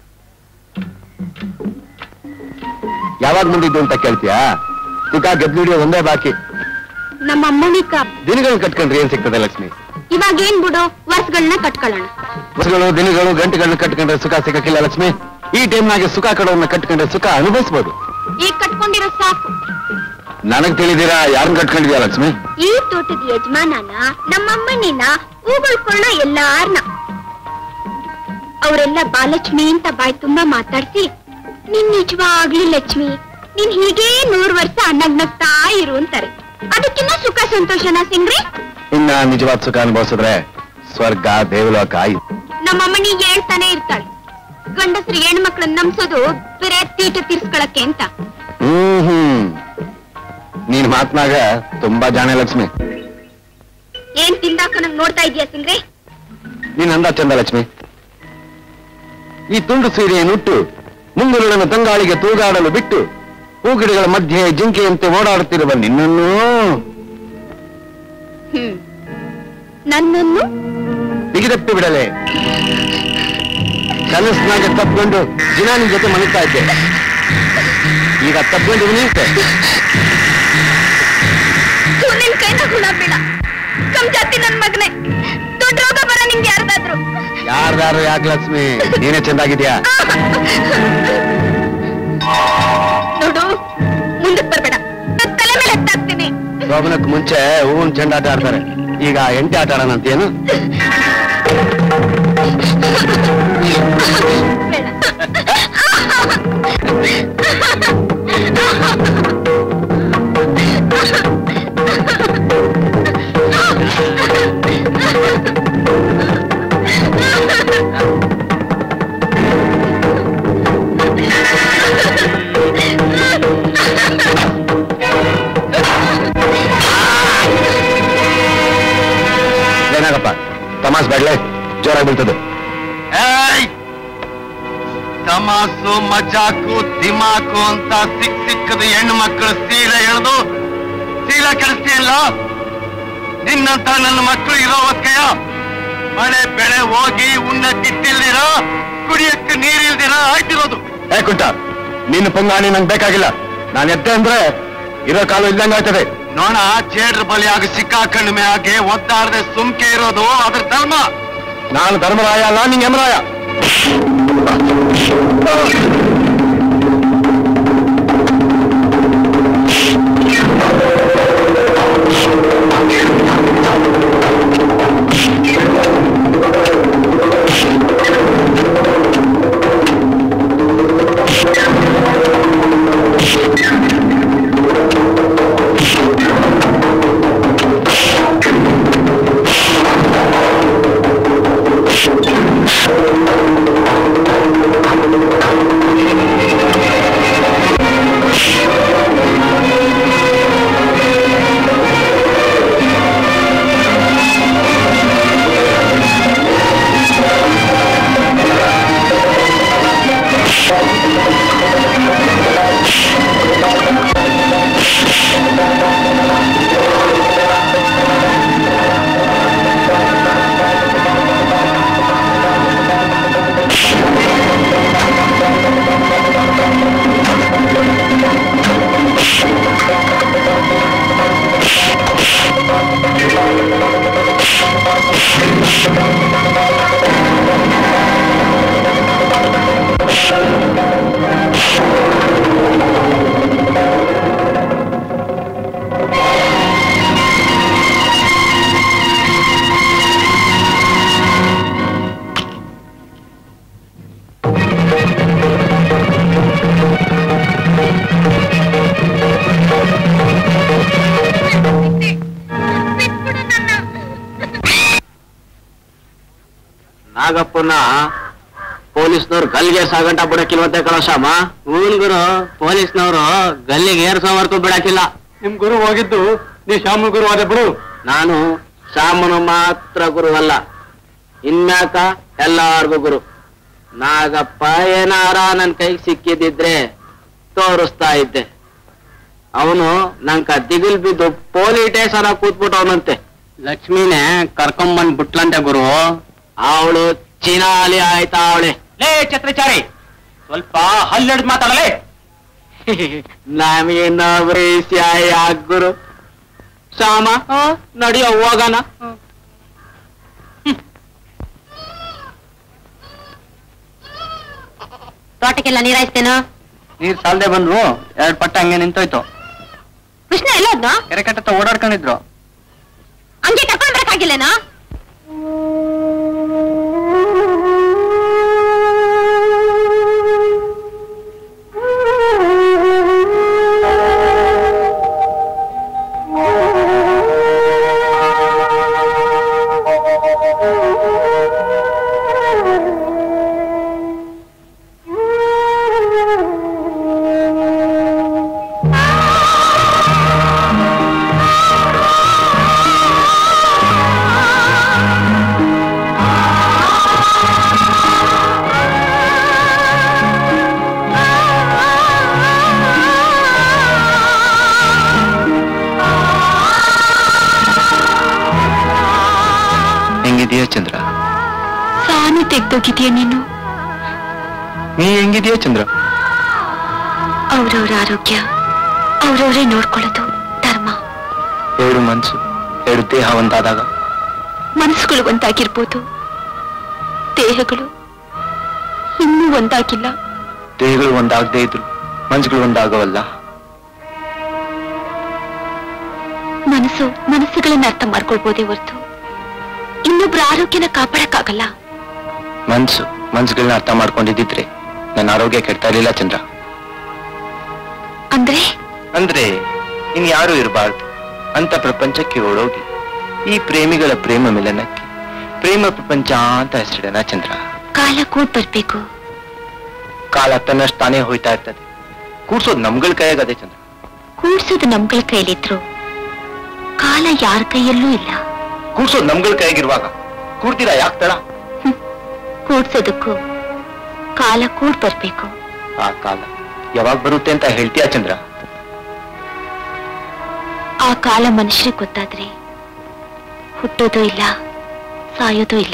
ಯಾವಾಗ ಬಂದಿದ್ದು ಅಂತ ಕೇಳ್ತೀಯಾ ಸುಖ ಗೆದ್ದುಡಿಯೋ ಒಂದೇ ಬಾಕಿ ನಮ್ಮ ಅಮ್ಮನಿಕ ದಿನಗಳನ್ನ ಕಟ್ಕೊಂಡ್ರೆ ಏನ್ ಸಿಗ್ತದೆ ಲಕ್ಷ್ಮಿ ಇವಾಗ ಏನ್ ಬಿಡು ವರ್ಷಗಳನ್ನ ಕಟ್ಕೊಳ್ಳೋಣ ವರ್ಷಗಳು ದಿನಗಳು ಗಂಟೆಗಳನ್ನ ಕಟ್ಕೊಂಡ್ರೆ ಸುಖ ಸಿಗಕ್ಕಿಲ್ಲ ಲಕ್ಷ್ಮಿ ಈ ಟೈಮ್ನಾಗೆ ಸುಖ ಕಡವನ್ನ ಕಟ್ಕೊಂಡ್ರೆ ಸುಖ ಅನುಭವಿಸ್ಬೋದು ಈಗ ಕಟ್ಕೊಂಡಿರೋ ಸಾಕು ನನಗ್ ತಿಳಿದಿರಾ ಯಾರನ್ನ ಕಟ್ಕೊಂಡಿದ್ಯಾ ಲಕ್ಷ್ಮಿ ಈ ತೋಟದ ಯಜಮಾನನ ನಮ್ಮಮ್ಮನಿನ ಊಗಳ್ಕೊಳ್ಳೋ ಎಲ್ಲಾರ್ನ ಅವರೆಲ್ಲ ಬಾಲಕ್ಷ್ಮಿ ಅಂತ ಬಾಯ್ ತುಂಬಾ ಮಾತಾಡ್ಸಿ ನೀನ್ ನಿಜವಾಗ್ಲಿ ಲಕ್ಷ್ಮಿ ನೀನ್ ಹೀಗೇ ನೂರ್ ವರ್ಷ ನಗ್ನಗ್ತಾ ಇರು ಅಂತಾರೆ ಅದಕ್ಕಿನ್ನ ಸುಖ ಸಂತೋಷನ ಸಿಂಗ್ರಿ ಇನ್ನ ನಿಜವಾದ ಸುಖ ಅನುಭವಿಸಿದ್ರೆ ಸ್ವರ್ಗ ದೇವಲೋಕ ಆಯ್ತು ನಮ್ಮಮ್ಮನಿ ಹೇಳ್ತಾನೆ ಇರ್ತಾಳೆ ಗಂಡಸ್ರು ಹೆಣ್ಮಕ್ಳನ್ನ ನಂಬ್ಸೋದು ಬೇರೆ ತೀಟ ತೀರ್ಸ್ಕೊಳಕ್ಕೆ ಅಂತ ಹ್ಮ್ ಹ್ಮ್ ನೀನ್ ಮಾತ್ನಾಗ ತುಂಬಾ ಜಾಣೆ ಲಕ್ಷ್ಮಿ ಏನ್ ತಿಂದಾಕ ನಂಗ್ ನೋಡ್ತಾ ಇದೀಯ ಸಿಂಗ್ರಿ ನೀನ್ ಅಂದ ಚಂದ ಲಕ್ಷ್ಮಿ ಈ ತುಂಡು ಸೀರೆಯನ್ನುಟ್ಟು ಮುಂಗುರುಳನ್ನು ತಂಗಾಳಿಗೆ ತೂಗಾಡಲು ಬಿಟ್ಟು ಹೂಗಿಡಗಳ ಮಧ್ಯೆ ಜಿಂಕೆಯಂತೆ ಓಡಾಡುತ್ತಿರುವ ನಿನ್ನನ್ನು ಹ್ಮ್ ನನ್ನನ್ನು ಬಿಗಿದಪ್ಪಿ ಬಿಡಲೆ ಕನಸ್ನಾಗ ತಪ್ಕೊಂಡು ದಿನ ನಿನ್ ಜೊತೆ ಮಲಗ್ತಾ ಇದ್ದೆ ಈಗ ತಪ್ಕೊಂಡು ನೀತೆ ಥು, ನಿನ್ ಕೈನ ಹುಳ ಬೇಡ ಕಮ್ ಜಾತಿ ನನ್ ಮಗನೇ ದೊಡ್ಡ ರೋಗ ಬರ ನಿಂಗೆ ಯಾರ್ದಾದ್ರು ಯಾರ್ದಾರು ಯಾಕೆ ಲಕ್ಷ್ಮಿ ನೀನೇ ಚಂದಾಗಿದ್ಯಾ ನೋಡು ಮುಂದಕ್ ಬರ್ಬೇಡ ನನ್ ತಲೆ ಮೇಲೆ ಎತ್ತಾಕ್ತೀನಿ ಶೋಭನಕ್ ಮುಂಚೆ ಹೂವಿನ ಚೆಂಡಾಟ ಆಡ್ತಾರೆ ಈಗ ಎಂಟೆ ಆಟ ಆಡೋಣ ಅಂತೇನು ಏನಾಗಪ್ಪ ತಮಾಸ್ ಬೇಡ್ಲೆ ಜೋರಾಗಿ ಬೀಳ್ತದೆ ಏಯ್! ತಮಾಸು ಮಜಾಕು ದಿಮಾಕು ಅಂತ ಸಿಕ್ ಸಿಕ್ಕದ ಹೆಣ್ಣು ಮಕ್ಕಳು ಸೀರೆ ಎಳೆದು ಸೀರೆ ಕೆಡಿಸ್ತೀಯಲ್ಲ ನಿನ್ನಂತ ನನ್ನ ಮಕ್ಕಳು ಇರೋ ಹೊತ್ಕೆಯ ಮಳೆ ಬೆಳೆ ಹೋಗಿ ಉಣ್ಣಕ್ಕಿಟ್ಟಿಲ್ದಿರ ಕುಡಿಯಕ್ಕೆ ನೀರಿಲ್ದಿರ ಆಯ್ತಿರೋದು ಏ ಕುಂಟ ನಿನ್ನ ಪೊಂಗಾಣಿ ನಂಗೆ ಬೇಕಾಗಿಲ್ಲ ನಾನು ಎದ್ದೆ ಅಂದ್ರೆ ಇರೋ ಕಾಲು ಇಲ್ದಂಗ ಆಯ್ತದೆ ನೋಣ ಚೇಡ್ರ ಬಲಿಯಾಗಿ ಸಿಕ್ಕಾಕೊಂಡ ಮ್ಯಾಗೆ ಒದ್ದಾಡದೆ ಸುಮ್ಕೆ ಇರೋದು ಅದ್ರ ಧರ್ಮ ನಾನು ಧರ್ಮರಾಯ ಅಲ್ಲ ನಿಂಗೆ ಯಮರಾಯ ನಾಗಪ್ಪನ ಪೊಲೀಸ್ನವ್ರು ಗಲ್ಗೆ ಸಾಗಂಟ ಬಿಡಕ್ಕಿಲ್ವಂತೆ ಕಣ ಶ್ಯಾಮ ಹೂನ್ ಗುರು ಪೊಲೀಸ್ನವರು ಗಲ್ಲಿಗೆ ಏರ್ಸೋವರೆಗೂ ಬಿಡಕ್ಕಿಲ್ಲ ನಿಮ್ ಗುರು ಹೋಗಿದ್ದು ನೀ ಶ್ಯಾಮ ಗುರು ಅದೇ ಬಿಡು ನಾನು ಶ್ಯಾಮನು ಮಾತ್ರ ಗುರು ಅಲ್ಲ ಇನ್ಮ್ಯಾಕ ಎಲ್ಲಾರ್ಗೂ ಗುರು ನಾಗಪ್ಪ ಏನಾರ ನನ್ ಕೈಗೆ ಸಿಕ್ಕಿದಿದ್ರೆ ತೋರಿಸ್ತಾ ಇದ್ದೆ ಅವನು ನಂಕ ದಿಗಿಲ್ ಬಿದ್ದು ಪೋಲಿ ಟೇಸನ ಕೂತ್ಬಿಟ್ಟವನಂತೆ ಲಕ್ಷ್ಮಿನೇ ಕರ್ಕೊಂಬಂದ್ ಬಿಟ್ಲಂತೆ ಗುರು ಅವಳು ಚಿನಾಲಿ ಆಯ್ತಾ ಅವಳೆ ಲೇ ಛತ್ರಚಾರಿ ಸ್ವಲ್ಪ ಹಲ್ಲೆಡ್ದು ಮಾತಾಡಲೇ ನಮಗಿನ್ನೊಬ್ರು ಸ್ಯಾಯ ಗುರು ಶ್ಯಾಮ ನಡಿಯೋ ಹೋಗೋಣ ತೋಟಕ್ಕೆಲ್ಲ ನೀರಾಯಿಸ್ತೇನೋ ನೀರ್ ಸಾಲದೆ ಬಂದ್ರು ಎರಡ್ ಪಟ್ಟ ಹಂಗೆ ನಿಂತೋಯ್ತು ಕೃಷ್ಣ ಎಲ್ಲೋದ್ನೋ ಕೆರೆ ಕಟ್ಟ ಓಡಾಡ್ಕೊಂಡಿದ್ರು ಹಂಗೆ ಕರ್ಕೊಂಡ್ ಬರಕ್ಕಾಗಿಲ್ಲೇನೋ ಹೆಂಗಿದೀಯ ಚಂದ್ರ ಸಾನು ತೆಗ್ದೋಗಿದ್ಯಾ ನೀನು ನೀ ಹೆಂಗಿದೀಯ ಚಂದ್ರ ಅವ್ರವ್ರ ಆರೋಗ್ಯ ಅವ್ರವ್ರೇ ನೋಡ್ಕೊಳ್ಳೋದು ಧರ್ಮ ಎರಡು ಮನ್ಸು ಎರಡು ದೇಹ ಒಂದಾದಾಗ ಮನಸ್ಸುಗಳು ಒಂದಾಗಿರ್ಬೋದು ದೇಹಗಳು ಇನ್ನೂ ಒಂದಾಗಿಲ್ಲ ದೇಹಗಳು ಒಂದಾಗದೇ ಇದ್ರು ಮನ್ಸುಗಳು ಒಂದಾಗವಲ್ಲ ಮನಸ್ಸು ಮನಸ್ಸುಗಳನ್ನ ಅರ್ಥ ಮಾಡ್ಕೊಳ್ಬೋದೇ ಹೊರತು ಇನ್ನೊಬ್ರ ಆರೋಗ್ಯನ ಕಾಪಾಡಕ್ಕಾಗಲ್ಲ ಮನ್ಸು ಮನ್ಸುಗಳನ್ನ ಅರ್ಥ ಮಾಡ್ಕೊಂಡಿದ್ದಿದ್ರೆ ನನ್ನ ಆರೋಗ್ಯ ಕೆಡ್ತಾ ಇರ್ಲಿಲ್ಲ ಚಂದ್ರ ಅಂದ್ರೆ ಅಂದ್ರೆ ಇನ್ ಯಾರು ಇರಬಾರ್ದು ಅಂತ ಪ್ರಪಂಚಕ್ಕೆ ಓಡೋಗಿ ಈ ಪ್ರೇಮಿಗಳ ಪ್ರೇಮ ಮಿಲನಕ್ಕೆ ಪ್ರೇಮ ಪ್ರಪಂಚ ಅಂತ ಹೆಸರಿಡೋಣ ಚಂದ್ರ ಕಾಲ ಕೂಡ್ ಬರ್ಬೇಕು ಕಾಲ ತನ್ನಷ್ಟು ತಾನೇ ಹೋಯ್ತಾ ಇರ್ತದೆ ಕೂಡ್ಸೋದು ನಮ್ಗಳ ಕೈಯಾಗದೆ ಚಂದ್ರ ಕೂಡ್ಸೋದು ನಮ್ಗಳ ಕೈಲಿದ್ರು ಕಾಲ ಯಾರ ಕೈಯಲ್ಲೂ ಇಲ್ಲ ಕೂಡ್ಸೋದು ನಮ್ಗಳ ಕೈಯಾಗಿರುವಾಗ ಕೂಡ್ತೀರಾ ಯಾಕೆ ತಡ ಕೂಡ್ಸೋದಕ್ಕೂ ಕಾಲ ಕೂಡ್ ಬರ್ಬೇಕು ಆ ಕಾಲ ಯಾವಾಗ ಬರುತ್ತೆ ಅಂತ ಹೇಳ್ತೀಯಾ ಚಂದ್ರ ಆ ಕಾಲ ಮನುಷ್ಯರಿಗೆ ಗೊತ್ತಾದ್ರೆ ಹುಟ್ಟೋದು ಇಲ್ಲ ಸಾಯೋದು ಇಲ್ಲ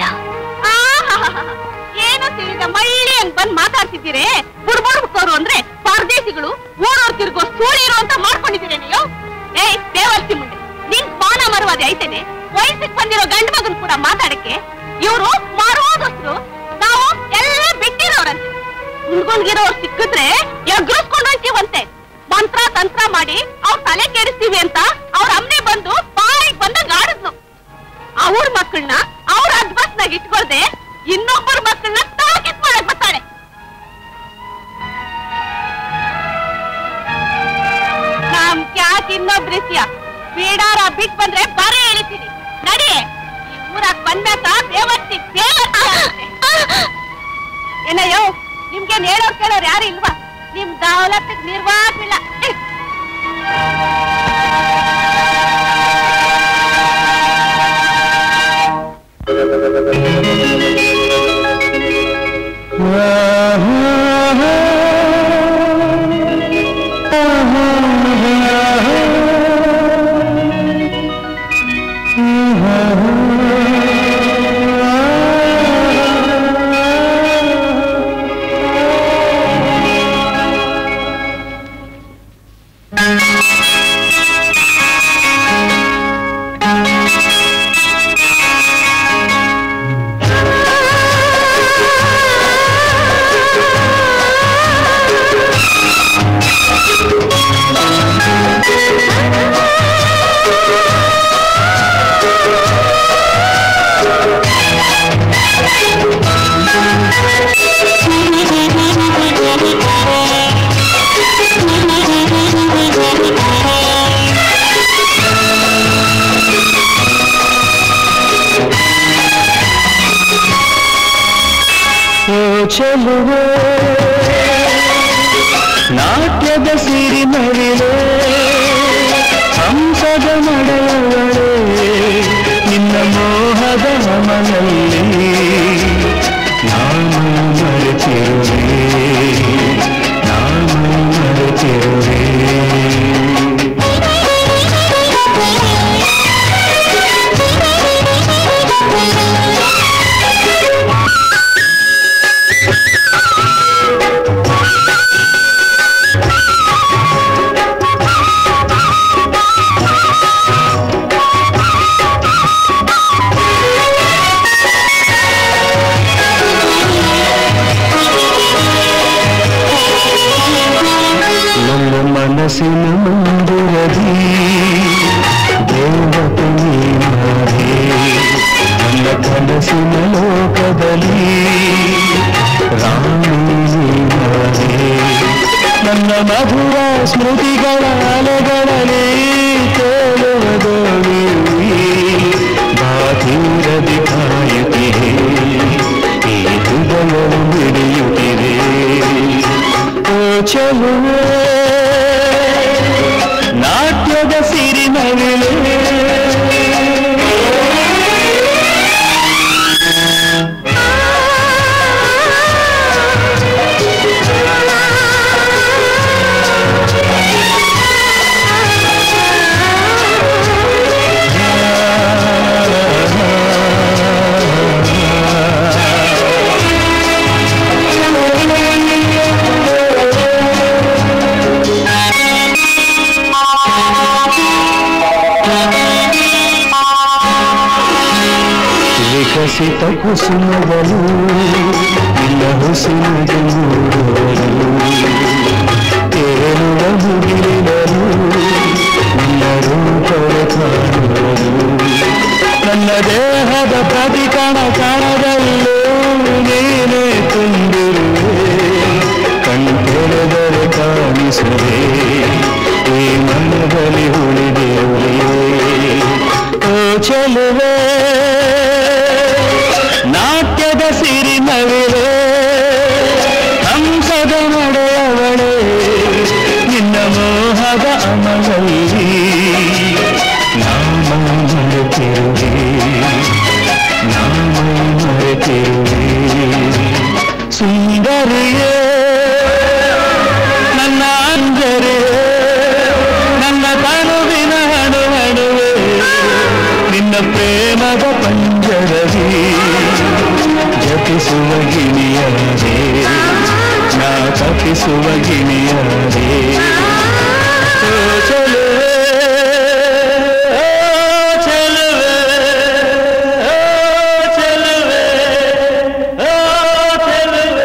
ಏನೋ ತಿಳಿದ ಮಳ್ಳಿ ಹಂಗ್ ಬಂದ್ ಮಾತಾಡ್ತಿದ್ದೀರಿ ಬುಡ್ಬುಡ್ ಹುಟ್ಟೋರು ಅಂದ್ರೆ ಪರದೇಶಿಗಳು ಊರವ್ರು ತಿರ್ಗೋ ಸೂಳಿರು ಅಂತ ಮಾಡ್ಕೊಂಡಿದ್ದೀರಿ ನೀವು ಏಯ್ ದೇವರ್ತಿ ಮುಂದೆ ನಿನ್ ಪಾನ ಮರುವಾದೆ ಐತೇನೆ ವಯಸ್ಸಿಗೆ ಬಂದಿರೋ ಗಂಡು ಮಗನ್ ಕೂಡ ಮಾತಾಡಕ್ಕೆ ಇವರು ಮಾರುವಾದಸ್ರು ನಾವು ಎಲ್ಲ ಬಿಟ್ಟಿರೋರಂತೆ ಉಳ್ಗೊಂಡ್ಗಿರೋರು ಸಿಕ್ಕಿದ್ರೆ ಎಗ್ರಿಸ್ಕೊಂಡು ಹೋಗ್ತೀವಂತೆ ಮಂತ್ರ ತಂತ್ರ ಮಾಡಿ ಅವ್ರ ತಲೆ ಕೆಡಿಸ್ತೀವಿ ಅಂತ ಅವ್ರ ಅಮ್ಮನೆ ಬಂದು ಬಾಯಿಗೆ ಬಂದಾಗ ಆಡಿದ್ಲು ಅವ್ರ ಮಕ್ಕಳನ್ನ ಅವ್ರ ಅದ್ಬಸ್ನಾಗ ಇಟ್ಕೊಳ್ದೆ ಇನ್ನೊಬ್ಬರ ಮಕ್ಕಳನ್ನ ತಾಕಿತ್ ಮಾಡಕ್ ಬರ್ತಾಳೆ ನಮ್ ಕ್ಯಾಕ್ ಇನ್ನೊಬ್ರಿಸಿಯ ಬೀಡಾರ ಬಿಟ್ ಬಂದ್ರೆ ಬರೇ ಎಳಿತೀನಿ ನಡಿ ಈ ಊರಾಗ್ ಬಂದಾಗ ದೇವರ್ತಿ ದೇವರ್ತಿ ಆಗತ್ತೆ. ಏನಯ್ಯೋ ನಿಮ್ಗೆ ಹೇಳೋರ್ ಕೇಳೋರ್ ಯಾರು ಇಲ್ವಾ ನಿಮ್ ದೌಲತ್ ನಿರ್ವಾಹವಿಲ್ಲ ಆ ಚೆಲುವೆ ನಾಟ್ಯದ ಸಿರಿ ನವಿಲೆ ಹಂಸದ ನಡೆಯವಳೆ ನಿನ್ನ ಮೋಹದ ಮನಲ್ಲಿ ನಾನು ಮರೆತಿರುವೆ ನಾನು ಮರೆತಿರುವೆ ನನ್ನ ಮನಸ್ಸಿನ ಮಂದಿರದಿ ದೇವತೆ ನೀನಾದೆ ನನ್ನ ಕನಸಿನ ಲೋಕದಲ್ಲಿ ರಾಣಿ ನೀನಾದೆ ನನ್ನ ಮಧುರ ಸ್ಮೃತಿಗಳ ಅಲೆಗಳಲ್ಲಿ ತೇಲುವುದು ಬಾತೀರದಿ ಕಾಯುತ್ತಿದೆ ಈ ಹೃದಯವು ಮಿಡಿಯುತ್ತಿದೆ ಓ ಚೆಲುವೆ ನಾಟ್ಯದ ಸಿರಿ ನವಿಲೆ ವಿಕಸಿತ ಕುಸುಮಗಳು ಇಲ್ಲ ಹುಸಿನಗೆ ಮೂಡುವರು ತೇಲುವ ಮುಗಿಲಿನರು ನಿನ್ನ ರೂಪವ ಕಾಣುವರು ನನ್ನ ದೇಹದ ಪ್ರತಿ ಕಣ ಕಣದಲ್ಲೂ ನೀನೇ ತುಂಬಿರುವೆ ಕಣ್ತೆರೆದರೆ ಕಾಣಿಸುವೆ ಈ ಮನದಲ್ಲಿ ಉಳಿದಿರುವೆ ಓ ಚೆಲುವೆ ನಾಟ್ಯದ ಸಿರಿ ನವಿಲೆ ಹಂಸದ ನಡೆಯವಳೆ ನಿನ್ನ ಮೋಹದ ಅಮಲಲ್ಲಿ ನಾಮ ಮರೆತಿರುವೆ ನಾಮ ಮರೆತಿರುವೆ ಸುಂದರಿಯೇ ನನ್ನ ಅಂಜರಿಯೇ ನನ್ನ ತನುವಿನ ಹಣು ಹಣುವೆ ನಿನ್ನ ಪ್ರೇಮದ ಪಂಜರದಿ ಜಪಿಸುವ ಗಿಣಿಯರೇ ನಾ ತಪಿಸುವ ಗಿಣಿಯರೇ ಓ ಚೆಲುವೆ ಓ ಚೆಲುವೆ ಓ ಚೆಲುವೆ ಓ ಚೆಲುವೆ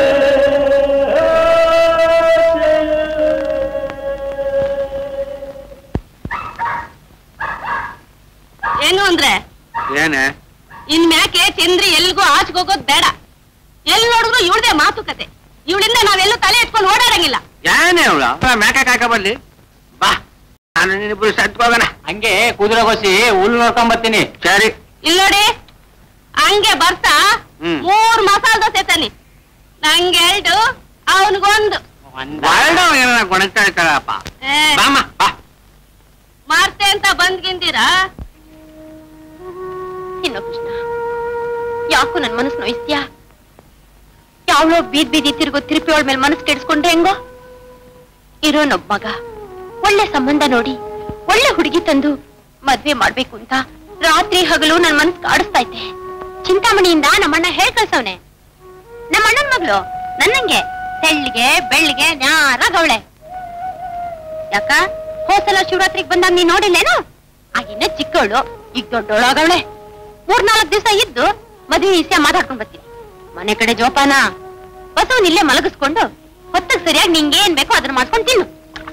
ಏನು ಅಂದ್ರೆ ಏನೇ ಇನ್ ಮ್ಯಾಕೆ ಚಂದ್ರಿ ಎಲ್ಗೂ ಆಚೆಗೆ ಹೋಗೋದ್ ಬೇಡ ಎಲ್ ನೋಡಿದ್ರು ಇವಳದೇ ಮಾತುಕತೆ ಇವಳಿಂದ ನಾವೆಲ್ಲೂ ತಲೆ ಎತ್ಕೊಂಡು ಓಡಾಡಂಗಿಲ್ಲ ಏನೇ ಅವಳ ಮ್ಯಾಕ ಕಾಕ ಬರ್ಲಿ ಬಾ ನಾನು ನಿನ್ನಿಬ್ರು ಸತ್ಕೋಗೋಣ ಹಂಗೆ ಕುದುರೆ ಗೊಸಿ ಹುಲ್ಲು ನೋಡ್ಕೊಂಡ್ ಬರ್ತೀನಿ ಸರಿ ಇಲ್ ನೋಡಿ ಹಂಗೆ ಬರ್ತಾ ಹ್ಮ್. ಮೂರ್ ಮಸಾಲ ದೋಸೆ ತನ್ನಿ ನಂಗೆ ಎರಡು ಅವನಿಗೊಂದು ವರ್ಣ ಏನ ಕೊಣಗ್ತಾ ಇರ್ತಾರಪ್ಪ ಬಾಮ್ಮ ಬಾ ಮಾರ್ತೆ ಅಂತ ಬಂದ್ಗಿಂದಿರಾ ಇನ್ನು ಕೃಷ್ಣ ಯಾಕೋ ನನ್ ಮನಸ್ಸು ನೋಯಿಸ್ತೀಯಾ ಯಾವ್ಲೋ ಬೀದ್ ಬೀದಿ ತಿರುಗೋ ತಿರುಪಿಯೋಳ್ ಮೇಲೆ ಮನಸ್ಸು ಕೆಡಿಸ್ಕೊಂಡ್ರೆ ಹೆಂಗೋ ಇರೋನೊಬ್ಬ ಮಗ ಒಳ್ಳೆ ಸಂಬಂಧ ನೋಡಿ ಒಳ್ಳೆ ಹುಡುಗಿ ತಂದು ಮದ್ವೆ ಮಾಡ್ಬೇಕು ಅಂತ ರಾತ್ರಿ ಹಗಲು ನನ್ ಮನಸ್ಸು ಕಾಡಿಸ್ತಾ ಐತೆ ಚಿಂತಾಮಣಿಯಿಂದ ನಮ್ಮಣ್ಣ ಹೇಳ್ ಕಳ್ಸವ್ನೆ ನಮ್ಮ ಅಣ್ಣನ್ ಮಗಳು ನನ್ನಂಗೆ ತೆಳ್ಳಿಗೆ ಬೆಳ್ಳಿಗೆ ನ್ಯಾರಾಗವಳೆ ಯಾಕ ಹೋಸಲ ಶಿವರಾತ್ರಿಗೆ ಬಂದಾಗ ನೀನ್ ನೋಡಿಲ್ಲೇನು ಆಗಿನ್ನ ಚಿಕ್ಕವಳು ಈಗ ದೊಡ್ಡವಳಾಗವಳೆ ಮೂರ್ನಾಲ್ಕು ದಿವಸ ಇದ್ದು ಮದುವೆ ವಿಷಯ ಮಾತಾಡ್ಕೊಂಡ್ ಬರ್ತೀನಿ ಮನೆ ಕಡೆ ಜೋಪಾನ ಬಸವನ್ ಇಲ್ಲೇ ಮಲಗಿಸ್ಕೊಂಡು ಹೊತ್ತಗ್ ಸರಿಯಾಗಿ ನಿಂಗೆ ಏನ್ ಬೇಕೋ ಅದನ್ನ ಮಾಡ್ಕೊಂಡು ತಿನ್ನು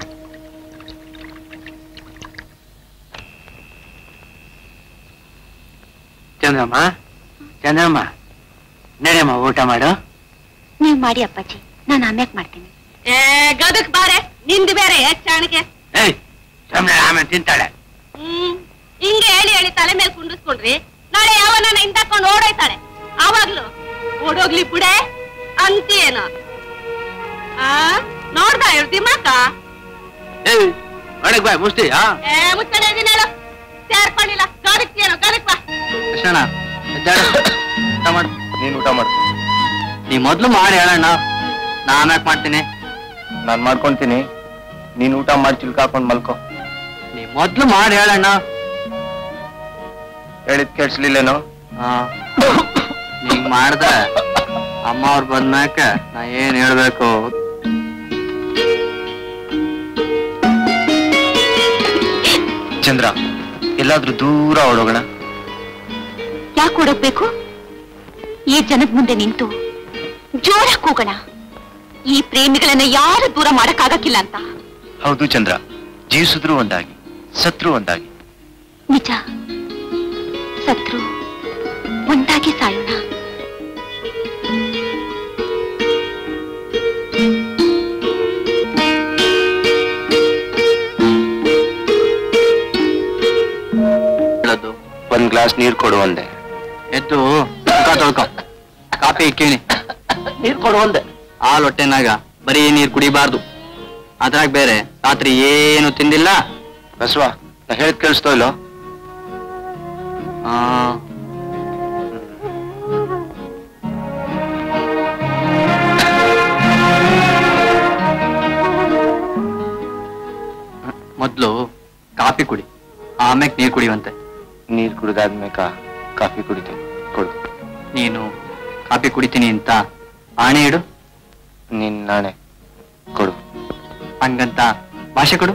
ಚಂದ್ರಮ್ಮ ಚಂದ್ರಮ್ಮ ನಡೆಯಮ್ಮ ಊಟ ಮಾಡು ನೀವ್ ಮಾಡಿ ಅಪ್ಪಾಜಿ ನಾನು ಆಮ್ಯಾಕ್ ಮಾಡ್ತೀನಿ ಏ ಗದಕ್ ಬಾರೆ ನಿಂದು ಬೇರೆ ಹೆಚ್ಚಾಣಿಕೆ ಏಯ್ ಸುಮ್ನೆ ಆಮೇಲೆ ತಿಂತಾಳೆ ಹ್ಮ್ ಹಿಂಗೆ ಹೇಳಿ ಹೇಳಿ ತಲೆ ಮೇಲೆ ಕುಂಡಿಸ್ಕೊಂಡ್ರಿ ನಾಳೆ ಯಾವನ ಹಿಂದಕೊಂಡು ಓಡೋಯ್ತಾಳೆ ಆವಾಗ್ಲು ಓಡೋಗ್ಲಿ ಬಿಡೆ ಅಂತೀಯೇನೋ ಆ ನೋಡ್ದ ಇವ್ರ ದಿಮಾಕ ಏಯ್ ಒಳಗ್ ಬಾ ಮುಷ್ಟಿ ಆ ಏ ಮುಚ್ಚನೆ ಇದೀನಿ ಹೇಳು ಸೇರ್ಕೊಂಡಿಲ್ಲ ಗಾಡಿಕ್ತಿಯೇನೋ ಗಾಡಿಕ್ ಬಾ ಕೃಷ್ಣಣ್ಣ ಎದ್ದಾಳು. ಊಟ ಮಾಡು ನೀನ್ ಊಟ ಮಾಡು ನೀ ಮೊದ್ಲು ಮಾಡಿ ಹೇಳಣ್ಣ ನಾ ಆಮ್ಯಾಕ್ ಮಾಡ್ತೀನಿ ನಾನ್ ಮಾಡ್ಕೊಂತೀನಿ ನೀನ್ ಊಟ ಮಾಡಿ ಚಿಲ್ಕಾಕೊಂಡ್ ಮಲ್ಕೋ ನೀ ಮೊದ್ಲು ಮಾಡಿ ಹೇಳಣ್ಣ ಹೇಳಿದ್ ಕೇಳಿಸ್ಲಿಲ್ಲೇನೋ ಹಾ ನೀಂಗ್ ಮಾಡ್ದೆ ಅಮ್ಮ ಅವ್ರು ಬಂದ್ಮ್ಯಾಕ ನಾ ಏನ್ ಹೇಳ್ಬೇಕು ಚಂದ್ರ ಎಲ್ಲಾದ್ರೂ ದೂರ ಓಡೋಗೋಣ ಯಾಕೆ ಹುಡುಕ್ಬೇಕು ಈ ಜನದ ಮುಂದೆ ನಿಂತು ಜೋರಾಗಿ ಕೂಗೋಣ ಈ ಪ್ರೇಮಿಗಳನ್ನ ಯಾರು ದೂರ ಮಾಡಕ್ಕಾಗಕ್ಕಿಲ್ಲ ಅಂತ ಹೌದು ಚಂದ್ರ ಜೀವಿಸಿದ್ರು ಒಂದಾಗಿ ಸತ್ರು ಒಂದಾಗಿ ನಿಜ ಸತ್ರು ಒಂದಾಗಿ ಸಾಯೋಣ ಹೇಳೋದು ಒಂದ್ ಗ್ಲಾಸ್ ನೀರ್ ಕೊಡು ಒಂದೆ ಎದ್ದು ಮುಖ ತೊಳ್ಕೊ ಕಾಪಿ ಇಕ್ಕೀನಿ ನೀರ್ ಕೊಡು ಒಂದೆ ಹಾಲ್ ಹೊಟ್ಟೆನಾಗ ಬರೀ ನೀರ್ ಕುಡಿಬಾರ್ದು ಅದ್ರಾಗ ಬೇರೆ ರಾತ್ರಿ ಏನು ತಿಂದಿಲ್ಲ ಬಸವ ನಾ ಹೇಳಿದ್ ಕೇಳಿಸ್ತೋ ಇಲ್ಲೋ ಆ, ಮೊದ್ಲು ಕಾಫಿ ಕುಡಿ ಆಮ್ಯಾಕ್ ನೀರ್ ಕುಡಿಯುವಂತೆ ನೀರ್ ಕುಡಿದಾದ್ಮೇಕ ಕಾಫಿ ಕುಡಿತೀನಿ ಕೊಡು ನೀನು ಕಾಫಿ ಕುಡಿತೀನಿ ಅಂತ ಆಣೆ ಇಡು ನಿನ್ ನಾಳೆ ಕೊಡು ಹಂಗಂತ ಭಾಷೆ ಕೊಡು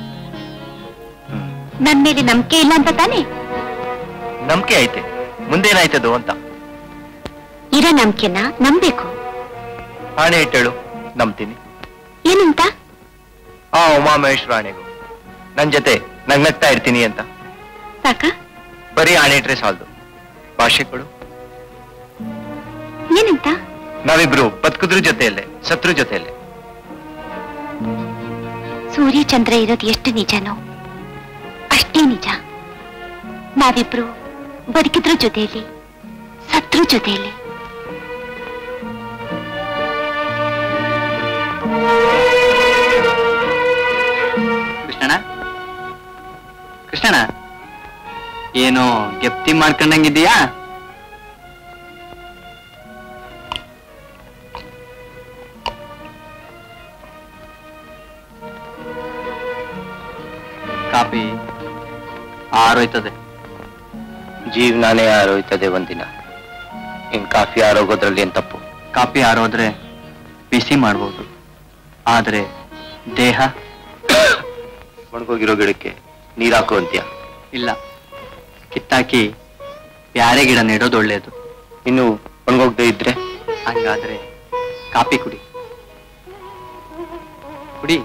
ನನ್ ಮೇಲೆ ನಂಬಿಕೆ ಇಲ್ಲ ಅಂತ ತಾನೆ ನಂಬಿಕೆ ಐತೆ ಮುಂದೇನಾಯ್ತದು ಅಂತ ಇರೋ ನಂಬಿಕೆನ ನಂಬೇಕು ಆಣೆ ಇಟ್ಟೇಳು ನಂಬ್ತೀನಿ ಏನಂತ ಆ ಉಮಾಮಹೇಶ್ವರ ಆಣೆಗೂ ನನ್ ಜೊತೆ ನಗ್ನಗ್ತಾ ಇರ್ತೀನಿ ಅಂತ ಸಾಕ ಬರೀ ಆಣೆ ಇಟ್ರೆ ಸಾಲದು ಭಾಷೆ ಕೊಡು ಏನಂತ ನಾವಿಬ್ರು ಬದುಕಿದ್ರ ಜೊತೆಯಲ್ಲೇ ಸತ್ರು ಜೊತೆಯಲ್ಲೇ ಸೂರ್ಯ ಚಂದ್ರ ಇರೋದು ಎಷ್ಟು ನಿಜನೋ ಅಷ್ಟೇ ನಿಜ ನಾವಿಬ್ರು ಬದುಕಿದ್ರ ಜೊತೆಯಲ್ಲಿ ಸತ್ರು ಜೊತೆಯಲ್ಲಿ ಕೃಷ್ಣಣ್ಣ ಕೃಷ್ಣಣ್ಣ ಏನೋ ಗೆಪ್ತಿ ಮಾಡ್ಕೊಂಡಂಗಿದ್ದೀಯಾ ಕಾಪಿ ಆರೋಯ್ತದೆ ಜೀವನಾನೇ ಆರೋಯ್ತದೆ ಒಂದಿನ ಇನ್ ಕಾಫಿ ಆರೋಗೋದ್ರಲ್ಲಿ ಏನ್ ತಪ್ಪು ಕಾಪಿ ಆರೋದ್ರೆ ಬಿಸಿ ಮಾಡ್ಬೋದು ಆದ್ರೆ ದೇಹ ಒಣಗೋಗಿರೋ ಗಿಡಕ್ಕೆ ನೀರ್ ಹಾಕು ಅಂತ್ಯ ಇಲ್ಲ ಕಿತ್ತಾಕಿ ಬ್ಯಾರೆ ಗಿಡ ನೆಡೋದು ಒಳ್ಳೇದು ಇನ್ನು ಒಣಗೋಗದೆ ಇದ್ರೆ ಹಂಗಾದ್ರೆ ಕಾಪಿ ಕುಡಿ ಕುಡಿ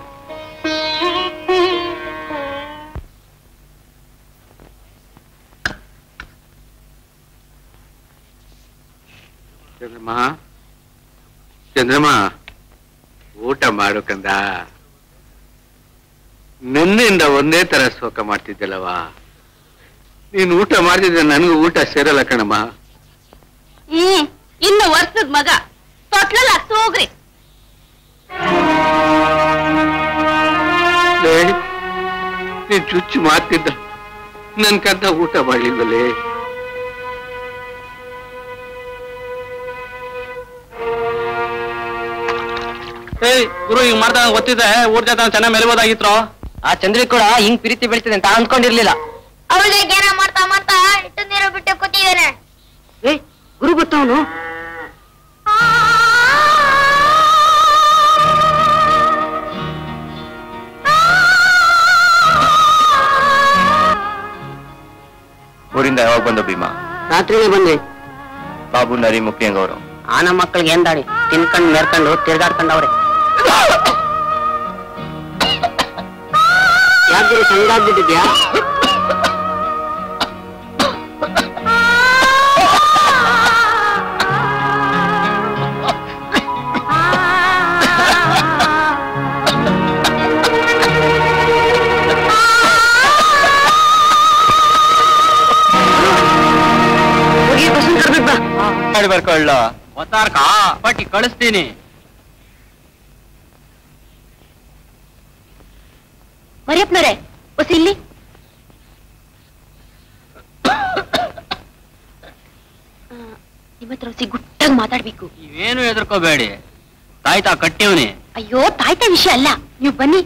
ಚಂದ್ರಮ್ಮ ಚಂದ್ರಮ್ಮ ಊಟ ಮಾಡು ಕಂದ ನಿನ್ನಿಂದ ಒಂದೇ ತರ ಶೋಕ ಮಾಡ್ತಿದ್ದಲ್ಲವ ನೀನ್ ಊಟ ಮಾಡ್ತಿದ್ರೆ ನನಗೂ ಊಟ ಸೇರಲ್ಲ ಕಣಮ್ಮ ಹ್ಮ್ ಇನ್ನು ವರ್ಷದ ಮಗ ತೊಟ್ಲಲ್ಲ ತೂಗ್ರಿ ಲೇ, ನೀನ್ ಚುಚ್ಚು ಮಾತಿದ್ದ ನನ್ ಕಂದ ಊಟ ಮಾಡ್ಲಿಲ್ವಲ್ಲೇ ಏಯ್ ಗುರು ಹಿಂಗ್ ಮಾಡ್ತಾ ಗೊತ್ತಿದೆ ಊರ್ ಜೊತೆ ಚೆನ್ನಾಗಿ ಮೆಲ್ಬೋದಾಗಿತ್ರೋ ಆ ಚಂದ್ರಿ ಕೂಡ ಹಿಂಗ್ ಪ್ರೀತಿ ಬೆಳಿತದೆ ಅಂತ ಅನ್ಕೊಂಡಿರ್ಲಿಲ್ಲ ಅವಳಿಗೆ ಏನ ಮಾಡ್ತಾ ಮಾಡ್ತಾ ಇಟ್ಟು ನೀರು ಬಿಟ್ಟು ಕೂತಿದ್ದೇನೆ ಏ ಗುರು ಗೊತ್ತವನು ಊರಿಂದ ಯಾವಾಗ ಬಂದ ಭೀಮಾ ರಾತ್ರಿನೇ ಬಂದೆ ಬಾಬು ನರಿ ಮುಖ್ಯಂಗವರು ಆ ನಮ್ಮ ಮಕ್ಕಳಿಗೆ ಏನ್ ದಾಡಿ ತಿನ್ಕಂಡ್ ಮೆರ್ಕೊಂಡು ತಿರ್ಗಾಡ್ಕೊಂಡವ್ರೆ ಯಾಕೆ ಸಂಗಾಗ್ಬಿಟ್ಟಿದ್ಯಾ ಹೋಗಿ ಬಸ್ಸನ್ ಕರ್ಬಿಟ್ ಬಾ ಮಾಡಿ ಬರ್ಕೊಳ್ಳ ಒತ್ತಾರ್ಕ ಪಟ್ಟಿ ಕಳಿಸ್ತೀನಿ ಮರಿಯಪ್ಪನವ್ರೆ ಹೊಸ ಇಲ್ಲಿ ನಿಮ್ಮ ಹತ್ರ ಹೊಸಿ ಗುಟ್ಟಾಗಿ ಮಾತಾಡ್ಬೇಕು ನೀವೇನು ಹೆದರ್ಕೋಬೇಡಿ ತಾಯ್ತಾ ಕಟ್ಟಿವ್ನಿ ಅಯ್ಯೋ ತಾಯ್ತ ವಿಷಯ ಅಲ್ಲ ನೀವು ಬನ್ನಿ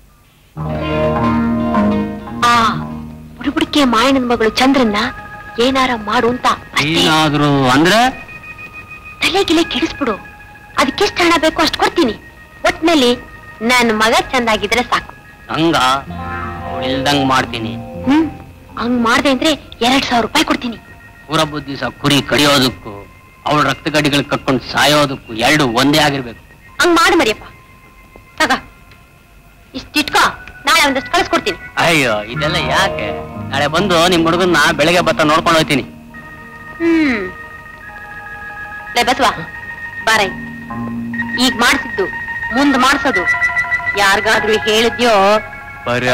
ಆ ಬುಡುಬುಡಿಕೆ ಮಾಯಣ್ಣನ ಮಗಳು ಚಂದ್ರನ್ನ ಏನಾರ ಮಾಡು ಅಂತ ಅಷ್ಟೇ. ಏನಾದ್ರು ಅಂದ್ರೆ ತಲೆ ಗಿಲೆ ಕೆಡಿಸ್ಬಿಡು ಅದಕ್ಕೆಷ್ಟು ಹಣ ಬೇಕು ಅಷ್ಟು ಕೊಡ್ತೀನಿ ಒಟ್ನಲ್ಲಿ ನನ್ನ ಮಗ ಚಂದಾಗಿದ್ರೆ ಸಾಕು ಹಂಗ ಇಲ್ದಂಗ್ ಮಾಡ್ತೀನಿ ಹ್ಮ್ ಹಂಗ್ ಮಾಡ್ದೆ ಅಂದ್ರೆ ಎರಡ್ ಸಾವಿರ ರೂಪಾಯಿ ಕೊಡ್ತೀನಿ ಪೂರ ದಿವಸ ಕುರಿ ಕಡಿಯೋದಕ್ಕೂ ಅವಳ ರಕ್ತ ಗಡ್ಡಿಗಳು ಕಟ್ಕೊಂಡು ಸಾಯೋದಕ್ಕೂ ಎರಡು ಒಂದೇ ಆಗಿರ್ಬೇಕು ಹಂಗ್ ಮಾಡು ಮರಿಯಪ್ಪ ತಗ ಇಷ್ಟಿಟ್ಕೋ ನಾಳೆ ಒಂದಷ್ಟು ಕಳಿಸ್ಕೊಡ್ತೀನಿ ಅಯ್ಯೋ ಇದೆಲ್ಲ ಯಾಕೆ ನಾಳೆ ಬಂದು ನಿಮ್ ಹುಡುಗನ್ನ ಬೆಳಗ್ಗೆ ಬತ್ತ ನೋಡ್ಕೊಂಡು ಹೋಗ್ತೀನಿ ಹ್ಮ್ ಲೇ ಬಸವ ಬಾರೈ ಈಗ ಮಾಡ್ಸಿದ್ದು ಮುಂದ್ ಮಾಡ್ಸೋದು ಯಾರಿಗಾದ್ರೂ ಹೇಳಿದ್ಯೋ ಬರೀ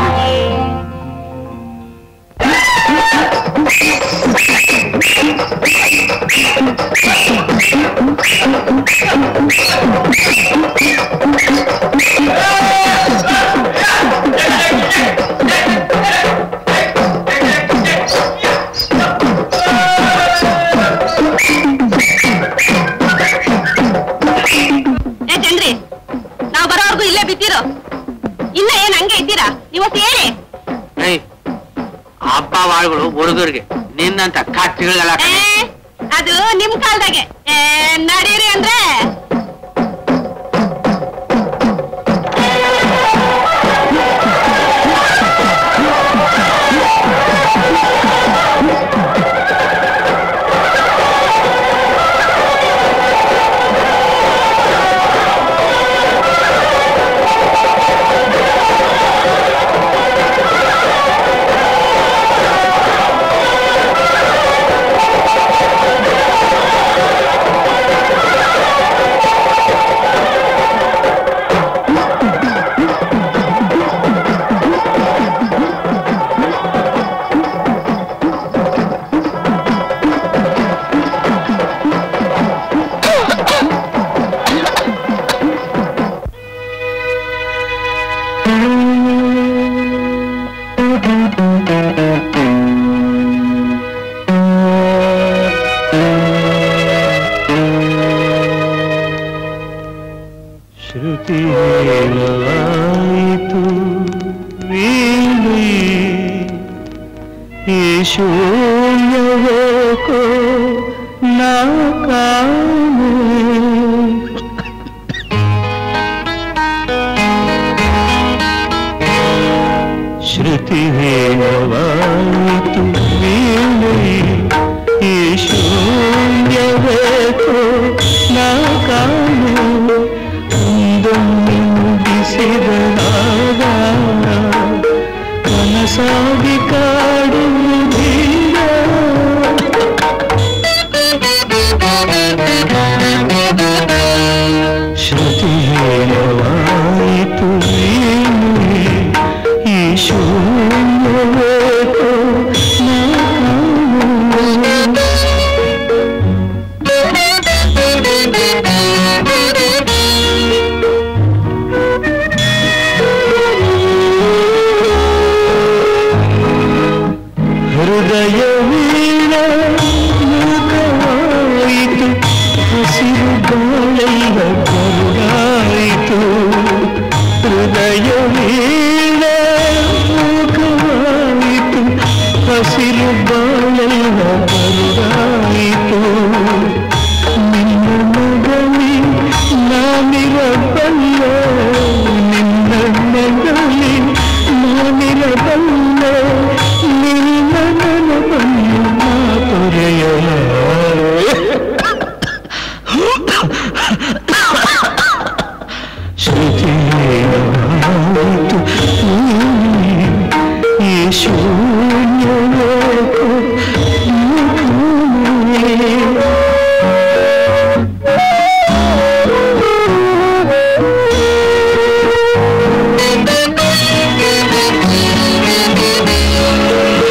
ಏ ಚಂದ್ರಿ ನಾವ್ ಬರೋವರೆಗೂ ಇಲ್ಲೇ ಬಿದ್ದಿರೋ ಇನ್ನ ಏನ್ ಹಂಗೆ ಇದ್ದೀರಾ ಇವತ್ತು ಹೇಳಿ ಏಯ್ ಹಬ್ಬ ವಾಳ್ಗಳು ಹುಡುಗರಿಗೆ ನಿನ್ನಂತ ಕತ್ತಿಗಳಿಗೆಲ್ಲ ಏ, ಅದು ನಿಮ್ ಕಾಲ್ದಾಗೆ ಏ, ನಡೀರಿ ಅಂದ್ರೆ ಶ್ರುತಿ ಹೇಳಲಾಯಿತು ವೀಣೆ ಈ ಶೂನ್ಯವೇಕೋ ನಾ ಕಾಣೆ ಶ್ರುತಿ ಹೇಳವಾಯಿತು ವೀಣೆ ಈ ಶೂನ್ಯವೇಕೋ ನಾ ಕಾಣೆ ಒಂದೊಮ್ಮೆ ಮುಗಿಸಿದನಾಗ ಕನಸಾಗಿ ಕಾಡುವುದಿಲ್ಲ ಶ್ರುತಿ ಹೇಳವಾಯಿತು ನೀನು ಈ ಶೂನ್ಯವೇಕೋ ನಾ ಕಾಣೆ. ಹೃದಯ ವೀಣ ಮೂಕವಾಯಿತು ಹಸಿರು ಗಾಳೆಲ್ಲ ಕರುಗಾಯಿತು ಹೃದಯ ವೀಣ ಮೂಕವಾಯಿತು ಹಸಿರು ಬಾಳೆಲ್ಲ ಕರುಗಾಯಿತು ನಿನ್ನ ಮಗನಿ ನಾನಿರಬಲ್ಲ ನಿನ್ನ ಮಗನಿ ನಾನಿರಬಲ್ಲ ನಿನ್ನ ನನವನ್ನು ನಾ ತೊರೆಯಲಾರೆ ಶ್ರುತಿ ಹೇಳಲಾಯಿತು ಈ ಶೂನ್ಯವೇಕೋ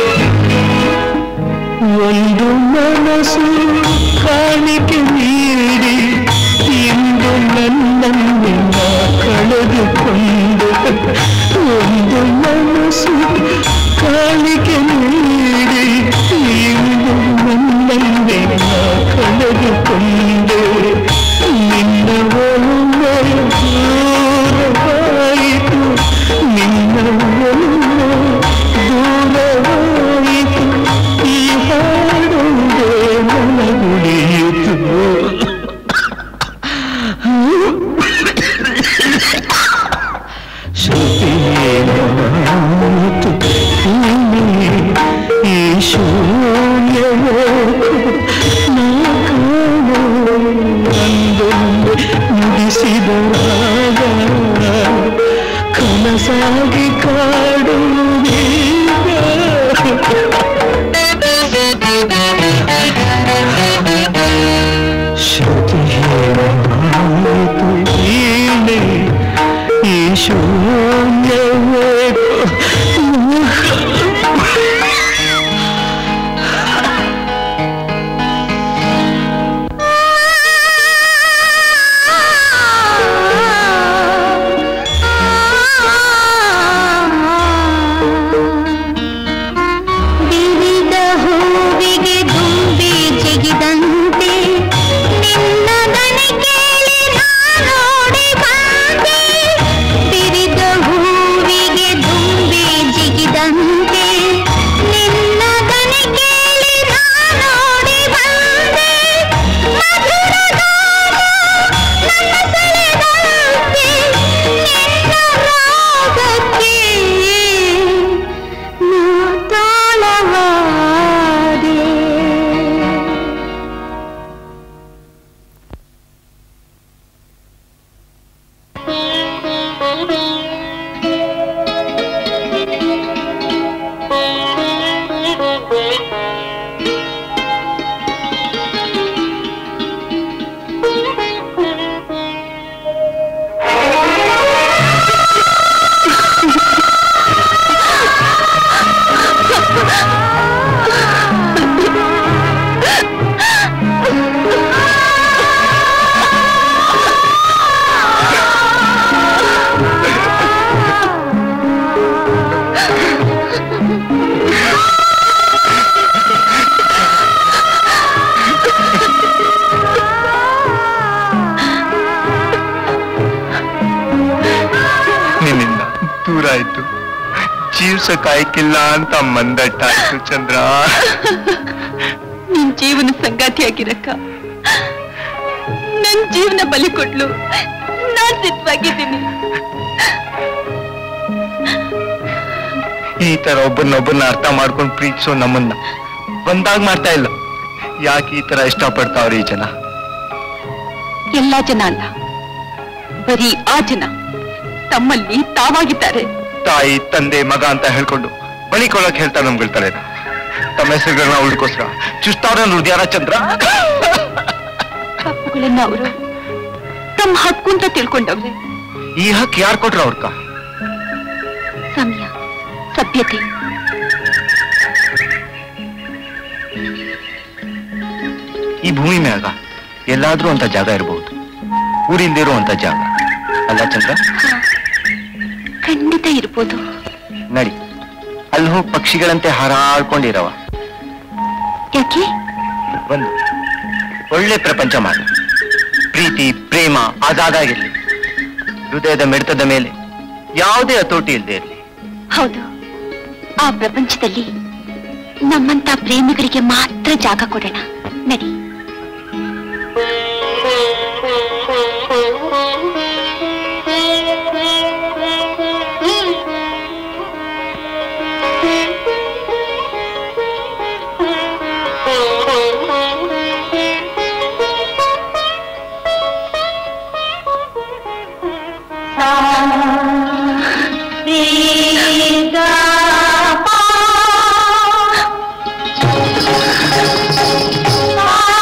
ಒಂದು ಮನಸ್ಸು ಕಾಣಿಕೆ ನೀಡಿ ನನ್ನನ್ನ ಕಳೆದುಕೊಂಡು ಒಂದು ಮನಸ್ಸು ಕಾಣಿಕೆ ನೀಡಿ ಇಂದು ನನ್ನನ್ನೇ ಕಳೆದುಕೊಂಡು ನಿನ್ನ ಒಮ್ಮೆ ದೂರವಾಯಿತು ನಿನ್ನ ಒಮ್ಮೆ ದೂರವಾಯಿತು ಈ ಹಾಡುವುದೇ ನನಗುಳಿಯಿತು ಶ್ರುತಿಯೇನಾಯಿತು ಈ ಶೂನ್ಯವೋ ನಾ ಕಾಣೋ ಅಂದೊಂದು ನುಡಿಸಿದ ರಾಗ ಕನಸಾಗಿ ಕಾಡುವುದೀಗ ಶ್ರುತಿಯೇನಾಯಿತು ನೀನೆ ಈ ಶೂನ್ಯವೋ ಬಿರಿದ ಹೂವಿಗೆ ದುಂಬಿ ಜಿಗಿದಂತೆ ನಿನ್ನ ದನಿ ಕೇಳಿ ನಾನೋಡಿ ಬಂದೆ ಬಿರಿದ ಹೂವಿಗೆ ದುಂಬಿ ಜಿಗಿದಂತೆ ನಿನ್ನ ದನಿ ಕೇಳಿ ನಾನೋಡಿ ಬಂದೆ ಮಧುರ ಗಾನ ನನ್ನ ಸೆಳೆದಂತೆ ನಿನ್ನ ರಾಗಕ್ಕೆ ತಾಳವಾದೆ ನಿನ್ನಿಂದ ದೂರ ಆಯ್ತು ಜೀವ್ಸಕ್ಕಾಯ್ಕಿಲ್ಲ ಅಂತ ಮಂದಟ್ಟಾಯ್ತು ಚಂದ್ರ ನಿನ್ ಜೀವನ ಸಂಗಾತಿಯಾಗಿರಕ್ಕ ನನ್ ಜೀವನ ಬಲಿ ಕೊಡ್ಲು ನಾನ್ ಸಿದ್ಧವಾಗಿದ್ದೀನಿ ಈ ತರ ಒಬ್ಬನೊಬ್ಬನ ಅರ್ಥ ಮಾಡ್ಕೊಂಡು ಪ್ರೀತಿಸೋ ನಮ್ಮನ್ನ ಒಂದಾಗ್ ಮಾಡ್ತಾ ಇಲ್ಲ ಯಾಕೆ ಈ ತರ ಇಷ್ಟಪಡ್ತಾವ್ರಿ ಈ ಜನ ಎಲ್ಲಾ ಜನ ಅಲ್ಲ ಬರೀ ಆ ಜನ ತಮ್ಮಲ್ಲಿ ತಾವಾಗಿದ್ದಾರೆ ತಾಯಿ ತಂದೆ ಮಗ ಅಂತ ಹೇಳ್ಕೊಂಡು ಬಳಿಕೊಳಕ್ ಹೇಳ್ತಾ ನಮ್ಗಳ್ತಾರೆ ತಮ್ಮ ಹೆಸರುಗಳನ್ನ ಉಳ್ಕೋಸ್ಕರ ಚುಸ್ತಾವ್ರ ಹೃದಯನ ಚಂದ್ರ ತಪ್ಪುಗಳನ್ನ ಅವರು ತಮ್ಮ ಹಕ್ಕು ಅಂತ ತಿಳ್ಕೊಂಡವ್ರೆ ಈ ಹಕ್ ಯಾರು ಕೊಟ್ರ ಅವ್ರಕ ಸಮಯ ಸಭ್ಯತೆ ಈ ಭೂಮಿ ಮ್ಯಾಗ ಎಲ್ಲಾದ್ರೂ ಅಂತ ಜಾಗ ಇರಬಹುದು ಊರಿಲ್ದಿರೋ ಅಂತ ಜಾಗ ಅಲ್ಲ ಚಂದ್ರ ಖಂಡಿತ ಇರ್ಬೋದು ನಡಿ ಅಲ್ಲಿ ಹೋಗಿ ಪಕ್ಷಿಗಳಂತೆ ಹಾರಾಡ್ಕೊಂಡಿರವ ಯಾಕೆ ಒಂದು ಒಳ್ಳೆ ಪ್ರಪಂಚ ಮಾಡು ಪ್ರೀತಿ ಪ್ರೇಮ ಆಜಾದಾಗಿರ್ಲಿ ಹೃದಯದ ಮಿಡಿತದ ಮೇಲೆ ಯಾವುದೇ ಹತೋಟಿ ಇಲ್ಲದೆ ಇರಲಿ ಹೌದು ಆ ಪ್ರಪಂಚದಲ್ಲಿ ನಮ್ಮಂತ ಪ್ರೇಮಿಗಳಿಗೆ ಮಾತ್ರ ಜಾಗ ಕೊಡೋಣ ನಡಿ ಆ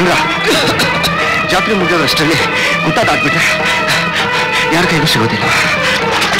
ಚಂದ್ರ ಜಾತ್ರೆ ಮುಗಿಯೋದ್ರಷ್ಟರಲ್ಲಿ ಗುಟ್ಟಾದಾಕ್ಬಿಟ್ರೆ ಯಾರ ಕೈಗೂ ಸಿಗೋದಿಲ್ಲ